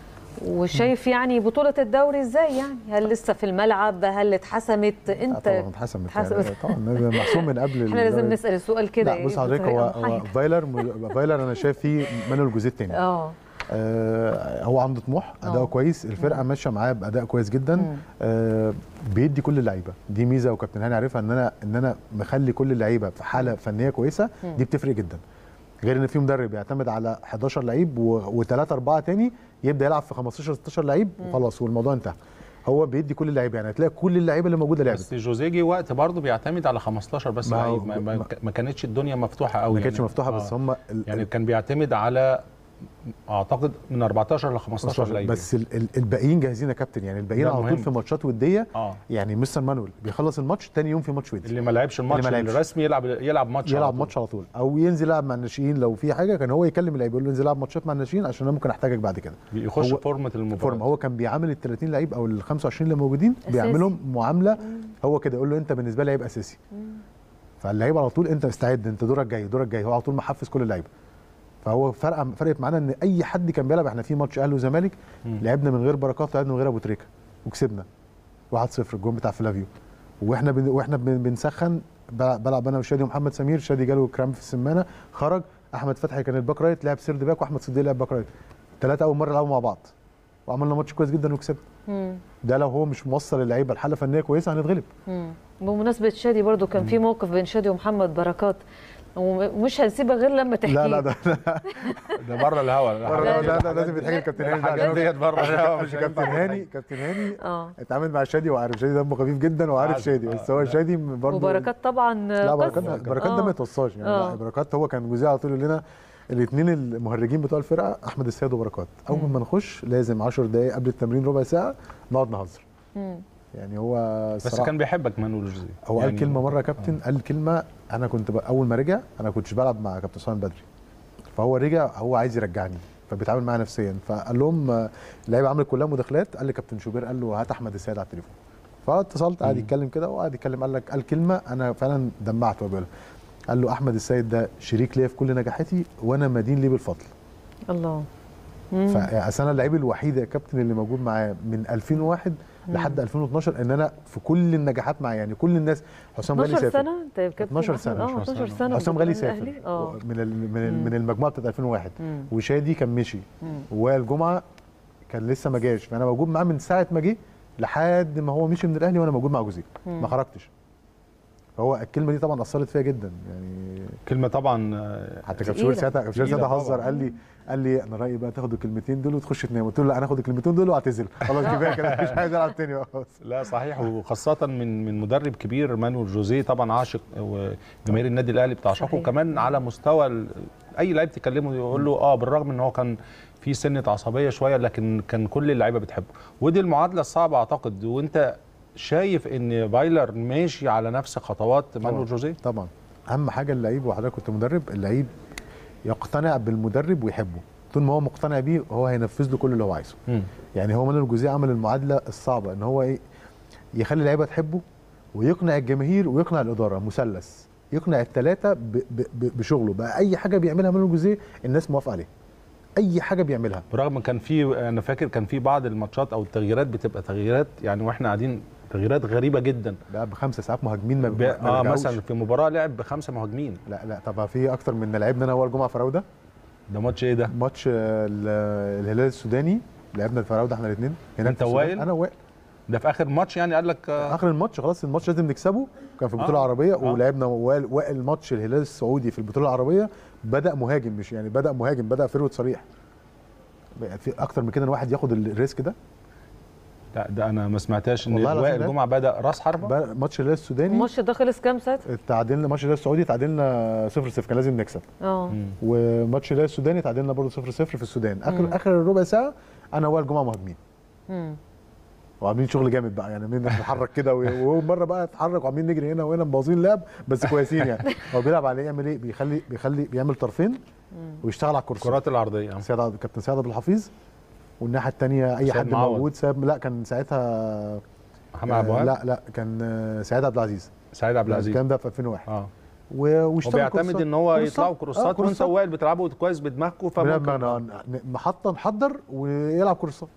وشايف يعني بطولة الدوري إزاي يعني هل لسه في الملعب هل اتحسمت أنت طبعا اتحسمت اتحسمت. يعني طبعا ده محسوم من قبل احنا لازم الدوري. نسأل السؤال كده لا بص إيه حضرتك هو, بطريقة هو محايدة. فايلر م- فايلر انا شايف فيه مانويل جوزيه التاني اه آه هو عنده طموح اداؤه آه. كويس الفرقه ماشيه معاه باداء كويس جدا مم. آه بيدي كل اللعيبه دي ميزه وكابتن هاني عارفها ان انا ان انا مخلي كل اللعيبه في حاله فنيه كويسه مم. دي بتفرق جدا غير ان في مدرب يعتمد على 11 لعيب وثلاثه اربعه تاني يبدا يلعب في 15 16 لعيب مم. وخلاص والموضوع انتهى هو بيدي كل اللعيبه يعني هتلاقي كل اللعيبه اللي موجوده لعبت بس جوزيه جه وقت برضه بيعتمد على 15 بس ما هو- لعيب ما, ما, ما كانتش الدنيا مفتوحه قوي ما كانتش مفتوحه بس هم يعني كان بيعتمد على اعتقد من 14 ل 15 لعيب بس ال- ال- الباقيين جاهزين يا كابتن يعني الباقيين ده على طول مهم. في ماتشات وديه اه يعني مستر مانويل بيخلص الماتش تاني يوم في ماتش ودي اللي ما لعبش الماتش اللي ما لعبش. الرسمي يلعب يلعب ماتش على يلعب طول. ماتش على طول او ينزل يلعب مع الناشئين لو في حاجه كان هو يكلم اللعيبه يقول له انزل العب ماتشات مع الناشئين عشان انا ممكن احتاجك بعد كده يخش هو- فورمه المباراه فورم هو كان بيعامل ال 30 لعيب او ال 25 اللي موجودين بيعملهم معامله هو كده يقول له انت بالنسبه لي لعيب اساسي فاللعيب على طول انت استعد انت دورك جاي دورك جاي هو على طول محفز كل اللعيبه فهو فرق فرقت معانا ان اي حد كان بيلعب احنا في ماتش اهلي وزمالك مم. لعبنا من غير بركات لعبنا من غير ابو تريكه وكسبنا 1-0 الجون بتاع فلافيو واحنا بن... واحنا بن... بنسخن بلعب بلعب انا وشادي ومحمد سمير شادي جاله كرامب في السمانه خرج احمد فتحي كان الباك رايت لعب سيرد باك واحمد صديق لعب باك رايت ثلاثه اول مره يلعبوا مع بعض وعملنا ماتش كويس جدا وكسبنا مم. ده لو هو مش موصل اللعيبه لحاله فنيه كويسه هنتغلب مم. بمناسبة شادي برضو كان في موقف بين شادي ومحمد بركات ومش هنسيبها غير لما تحكي لا لا ده ده بره الهوا بره الهوا لا لا لازم يتحكي الكابتن هاني ده الحاجات عشان- ديت بره الهوا مش كابتن هينفع هاني كابتن هاني اه اتعامل مع شادي وعارف شادي دمه خفيف جدا وعارف عارف. شادي بس هو شادي برضه وبركات طبعا لا بركات قصة. بركات ده آه. ما يتوصاش يعني آه. لا بركات هو كان جوزيه على طول يقول لنا الاثنين المهرجين بتوع الفرقه احمد السيد وبركات اول ما نخش لازم 10 دقائق قبل التمرين ربع ساعه نقعد نهزر مم. يعني هو بس الصراحة- كان بيحبك مانويل جوزيه هو قال يعني- كلمه مره يا كابتن قال كلمه انا كنت ب- اول ما رجع انا كنتش بلعب مع كابتن سليمان بدري فهو رجع هو عايز يرجعني فبيتعامل معايا نفسيا فقال لهم آه، اللعيبه عملت كلها مداخلات قال لي كابتن شوبير قال له هات احمد السيد على التليفون فاتصلت قعد يتكلم كده وقعد يتكلم قال لك قال كلمه انا فعلا دمعت وهو بيقولها قال له احمد السيد ده شريك ليا في كل نجاحاتي وانا مدين ليه بالفضل الله مم. فاصل انا اللعيب الوحيد يا كابتن اللي موجود معاه من 2001 لحد 2012 ان انا في كل النجاحات معاه يعني كل الناس حسام غالي 12 سافر سنه انت يا كابتن 12 أحمد؟ سنه اه 12 سنه حسام غالي بتدرب سافر الأهلي؟ اه من ال من, ال مم. من المجموعه بتاعت 2001 مم. وشادي كان مشي مم. ووائل جمعه كان لسه ما جاش فانا موجود معاه من ساعه ما جه لحد ما هو مشي من الاهلي وانا موجود مع جوزيه مم. ما خرجتش فهو الكلمه دي طبعا اثرت فيا جدا يعني كلمه طبعا آه، حتى كابتن شوبير ساعتها كابتن شوبير تقيلة ساعتها هزر طبعاً. قال لي قال لي انا رايي بقى تاخد الكلمتين دول وتخش تنام قلت له لا انا هاخد الكلمتين دول واعتزل خلاص كفايه كده مش عايز العب تاني خلاص لا صحيح وخاصة من من مدرب كبير مانويل جوزيه طبعا عاشق وجماهير النادي الاهلي بتعشقه صحيح. وكمان على مستوى ال- اي لعيب تكلمه يقول له اه بالرغم ان هو كان في سنة عصبية شوية لكن كان كل اللعيبة بتحبه ودي المعادلة الصعبة اعتقد وانت شايف ان بايلر ماشي على نفس خطوات مانويل جوزيه طبعا اهم حاجه اللعيب وحضرتك كنت مدرب اللعيب يقتنع بالمدرب ويحبه طول ما هو مقتنع بيه هو هينفذ له كل اللي هو عايزه مم. يعني هو مانويل جوزيه عمل المعادله الصعبه ان هو ايه يخلي اللعيبه تحبه ويقنع الجماهير ويقنع الاداره مثلث يقنع الثلاثه ب- ب- ب- بشغله بقى اي حاجه بيعملها مانويل جوزيه الناس موافقه عليه اي حاجه بيعملها برغم كان في انا فاكر كان في بعض الماتشات او التغييرات بتبقى تغييرات يعني واحنا قاعدين تغييرات غريبه جدا بقى بخمسه ساعات مهاجمين ما ب... ما اه بيرجعوش. مثلا في مباراه لعب بخمسه مهاجمين لا لا طب في اكتر من لعبنا انا وائل جمعه فراوده ده ماتش ايه ده؟ ماتش آه، ال- الهلال السوداني لعبنا الفراوده احنا الاثنين هناك انت في السودان. وائل؟ انا وائل ده في اخر ماتش يعني قال لك آه اخر الماتش خلاص الماتش لازم نكسبه كان في البطوله آه. العربيه آه. ولعبنا وائل وائل ماتش الهلال السعودي في البطوله العربيه بدا مهاجم مش يعني بدا مهاجم بدا فيرود صريح بقى في اكتر من كده ان واحد ياخد الريسك ده لا ده انا ما سمعتهاش ان والله العظيم وائل ده. جمعه بدا راس حربه بقى ماتش الهلال السوداني الماتش ده خلص كام ساعتها؟ تعادلنا ماتش الهلال السعودي تعادلنا 0 0 كان لازم نكسب اه وماتش الهلال السوداني تعادلنا برضه 0 0 في السودان مم. اخر اخر ربع ساعه انا وائل جمعه مهاجمين مم. وعاملين شغل جامد بقى يعني عاملين نتحرك كده وهو مره بقى اتحرك وعاملين نجري هنا وهنا مبوظين لعب بس كويسين يعني هو بيلعب على ايه يعمل ايه بيخلي بيخلي بيعمل طرفين ويشتغل على الكورسات الكرات العرضيه سياد عبد- كابتن سياد عبد الحفيظ والناحيه الثانيه اي سيد حد معوض. موجود ساب لا كان ساعتها محمد آه، عبد الوهاب؟ لا لا كان آه، سعيد عبد العزيز سعيد عبد العزيز الكلام ده في 2001 اه و- واشتغل وبيعتمد كورسات. ان هو كورسات. يطلعوا آه، كروسات وانت كورسات. وائل بتلعبوا كويس بدماغكم بنلعب فممكن معنا محطه نحضر ويلعب كورسات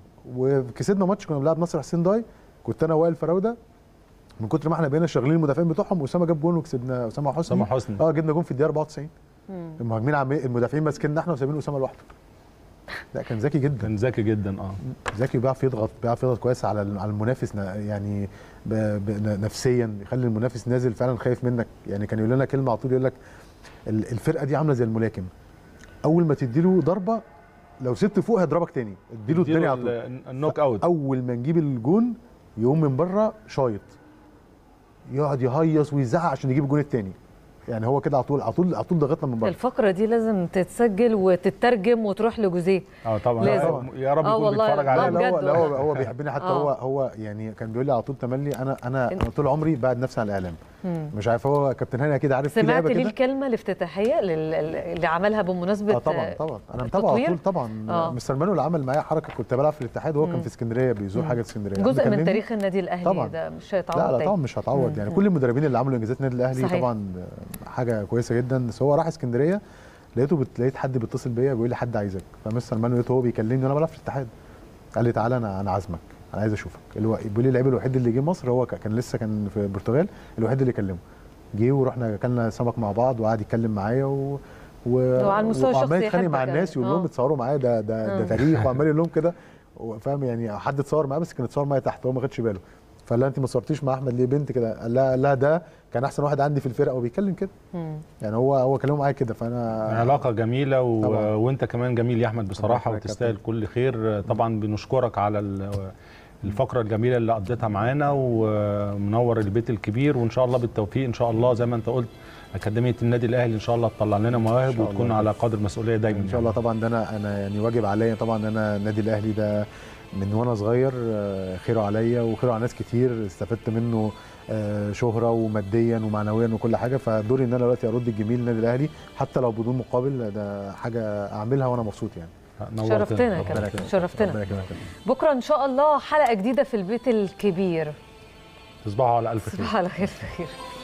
وكسبنا ماتش كنا بنلعب نصر حسين داي كنت انا وائل فراوده من كتر ما احنا بقينا شغالين المدافعين بتوعهم اسامه جاب جون وكسبنا اسامه حسني أسامة حسني. اه جبنا جون في الدقيقه 94 مم. المهاجمين عاملين المدافعين ماسكيننا احنا وسايبين اسامه لوحده لا كان ذكي جدا كان ذكي جدا اه ذكي بيعرف يضغط بيعرف يضغط كويس على على المنافس ن- يعني ب ب نفسيا يخلي المنافس نازل فعلا خايف منك يعني كان يقول لنا كلمه على طول يقول لك ال- الفرقه دي عامله زي الملاكم اول ما تديله ضربه لو سبت فوق هيضربك تاني اديله اديله التاني على طول ال- النوك اوت اول ما نجيب الجون يقوم من بره شايط يقعد يهيص ويزعق عشان يجيب الجون التاني يعني هو كده على طول على طول على طول ضغطنا من بره الفقرة دي لازم تتسجل وتترجم وتروح لجوزيه اه طبعا لازم. طبعا. يا رب آه يكون والله، بيتفرج آه علينا لا هو بجد لا هو والله. هو بيحبني حتى آه. هو هو يعني كان بيقول لي على طول تملي انا انا انا طول عمري بعد نفسي عن الاعلام مم. مش عارف هو كابتن هاني اكيد عارف في سمعت لعبه ليه كده الكلمة الافتتاحية لل- اللي عملها بمناسبة اه طبعا طبعا انا متابعه على التطوير؟ طول طبعا آه. مستر مانويل عمل معايا حركه كنت بلعب في الاتحاد وهو مم. كان في اسكندريه بيزور مم. حاجه في اسكندريه جزء قبل من كلمني. تاريخ النادي الأهلي طبعا. ده مش هيتعوض لا لا تاني. طبعا مش هتعوض مم. يعني كل المدربين اللي عملوا انجازات النادي الاهلي صحيح. طبعا حاجه كويسه جدا بس هو راح اسكندريه لقيته بت... لقيت حد بيتصل بيا بيقول لي حد عايزك فمستر مانويل لقيته هو بيكلمني وانا بلعب في الاتحاد قال لي تعالى انا انا عازمك انا عايز اشوفك اللي هو بيقول لي اللعيب الوحيد اللي جه مصر هو ك- كان لسه كان في البرتغال الوحيد اللي كلمه جه ورحنا اكلنا سمك مع بعض وقعد يتكلم معايا و و وعلى المستوى وعمال الشخصي يتخانق مع يحبك الناس يعني. يقول لهم آه. اتصوروا معايا ده ده آه. ده تاريخ وعمال يقول لهم كده هو فاهم يعني حد اتصور معاه بس كان اتصور معايا تحت هو ما خدش باله فقال لها انت ما صورتيش مع احمد ليه بنت كده قال لها لا ده كان احسن واحد عندي في الفرقه وبيتكلم كده مم. يعني هو هو كلامه معايا كده فانا علاقة جميلة و... طبعاً. وانت كمان جميل يا احمد بصراحة ربنا يخليك يا وتستاهل كل خير طبعا بنشكرك على ال- الفقرة الجميلة اللي قضيتها معانا ومنور البيت الكبير وان شاء الله بالتوفيق ان شاء الله زي ما انت قلت أكاديمية النادي الأهلي إن شاء الله تطلع لنا مواهب شاء وتكون الله. على قدر المسؤولية دايما ان شاء الله طبعا ده انا انا يعني واجب عليا طبعا انا النادي الاهلي ده من وانا صغير آه، خيره عليا وخيره على ناس كتير استفدت منه آه، شهره وماديا ومعنويا وكل حاجه فدوري ان انا دلوقتي ارد الجميل للنادي الاهلي حتى لو بدون مقابل ده حاجه اعملها وانا مبسوط يعني شرفتنا يا كابتن شرفتنا ربنا يكرمك. بكره ان شاء الله حلقه جديده في البيت الكبير تصبحوا على الف خير تصبحوا على خير خير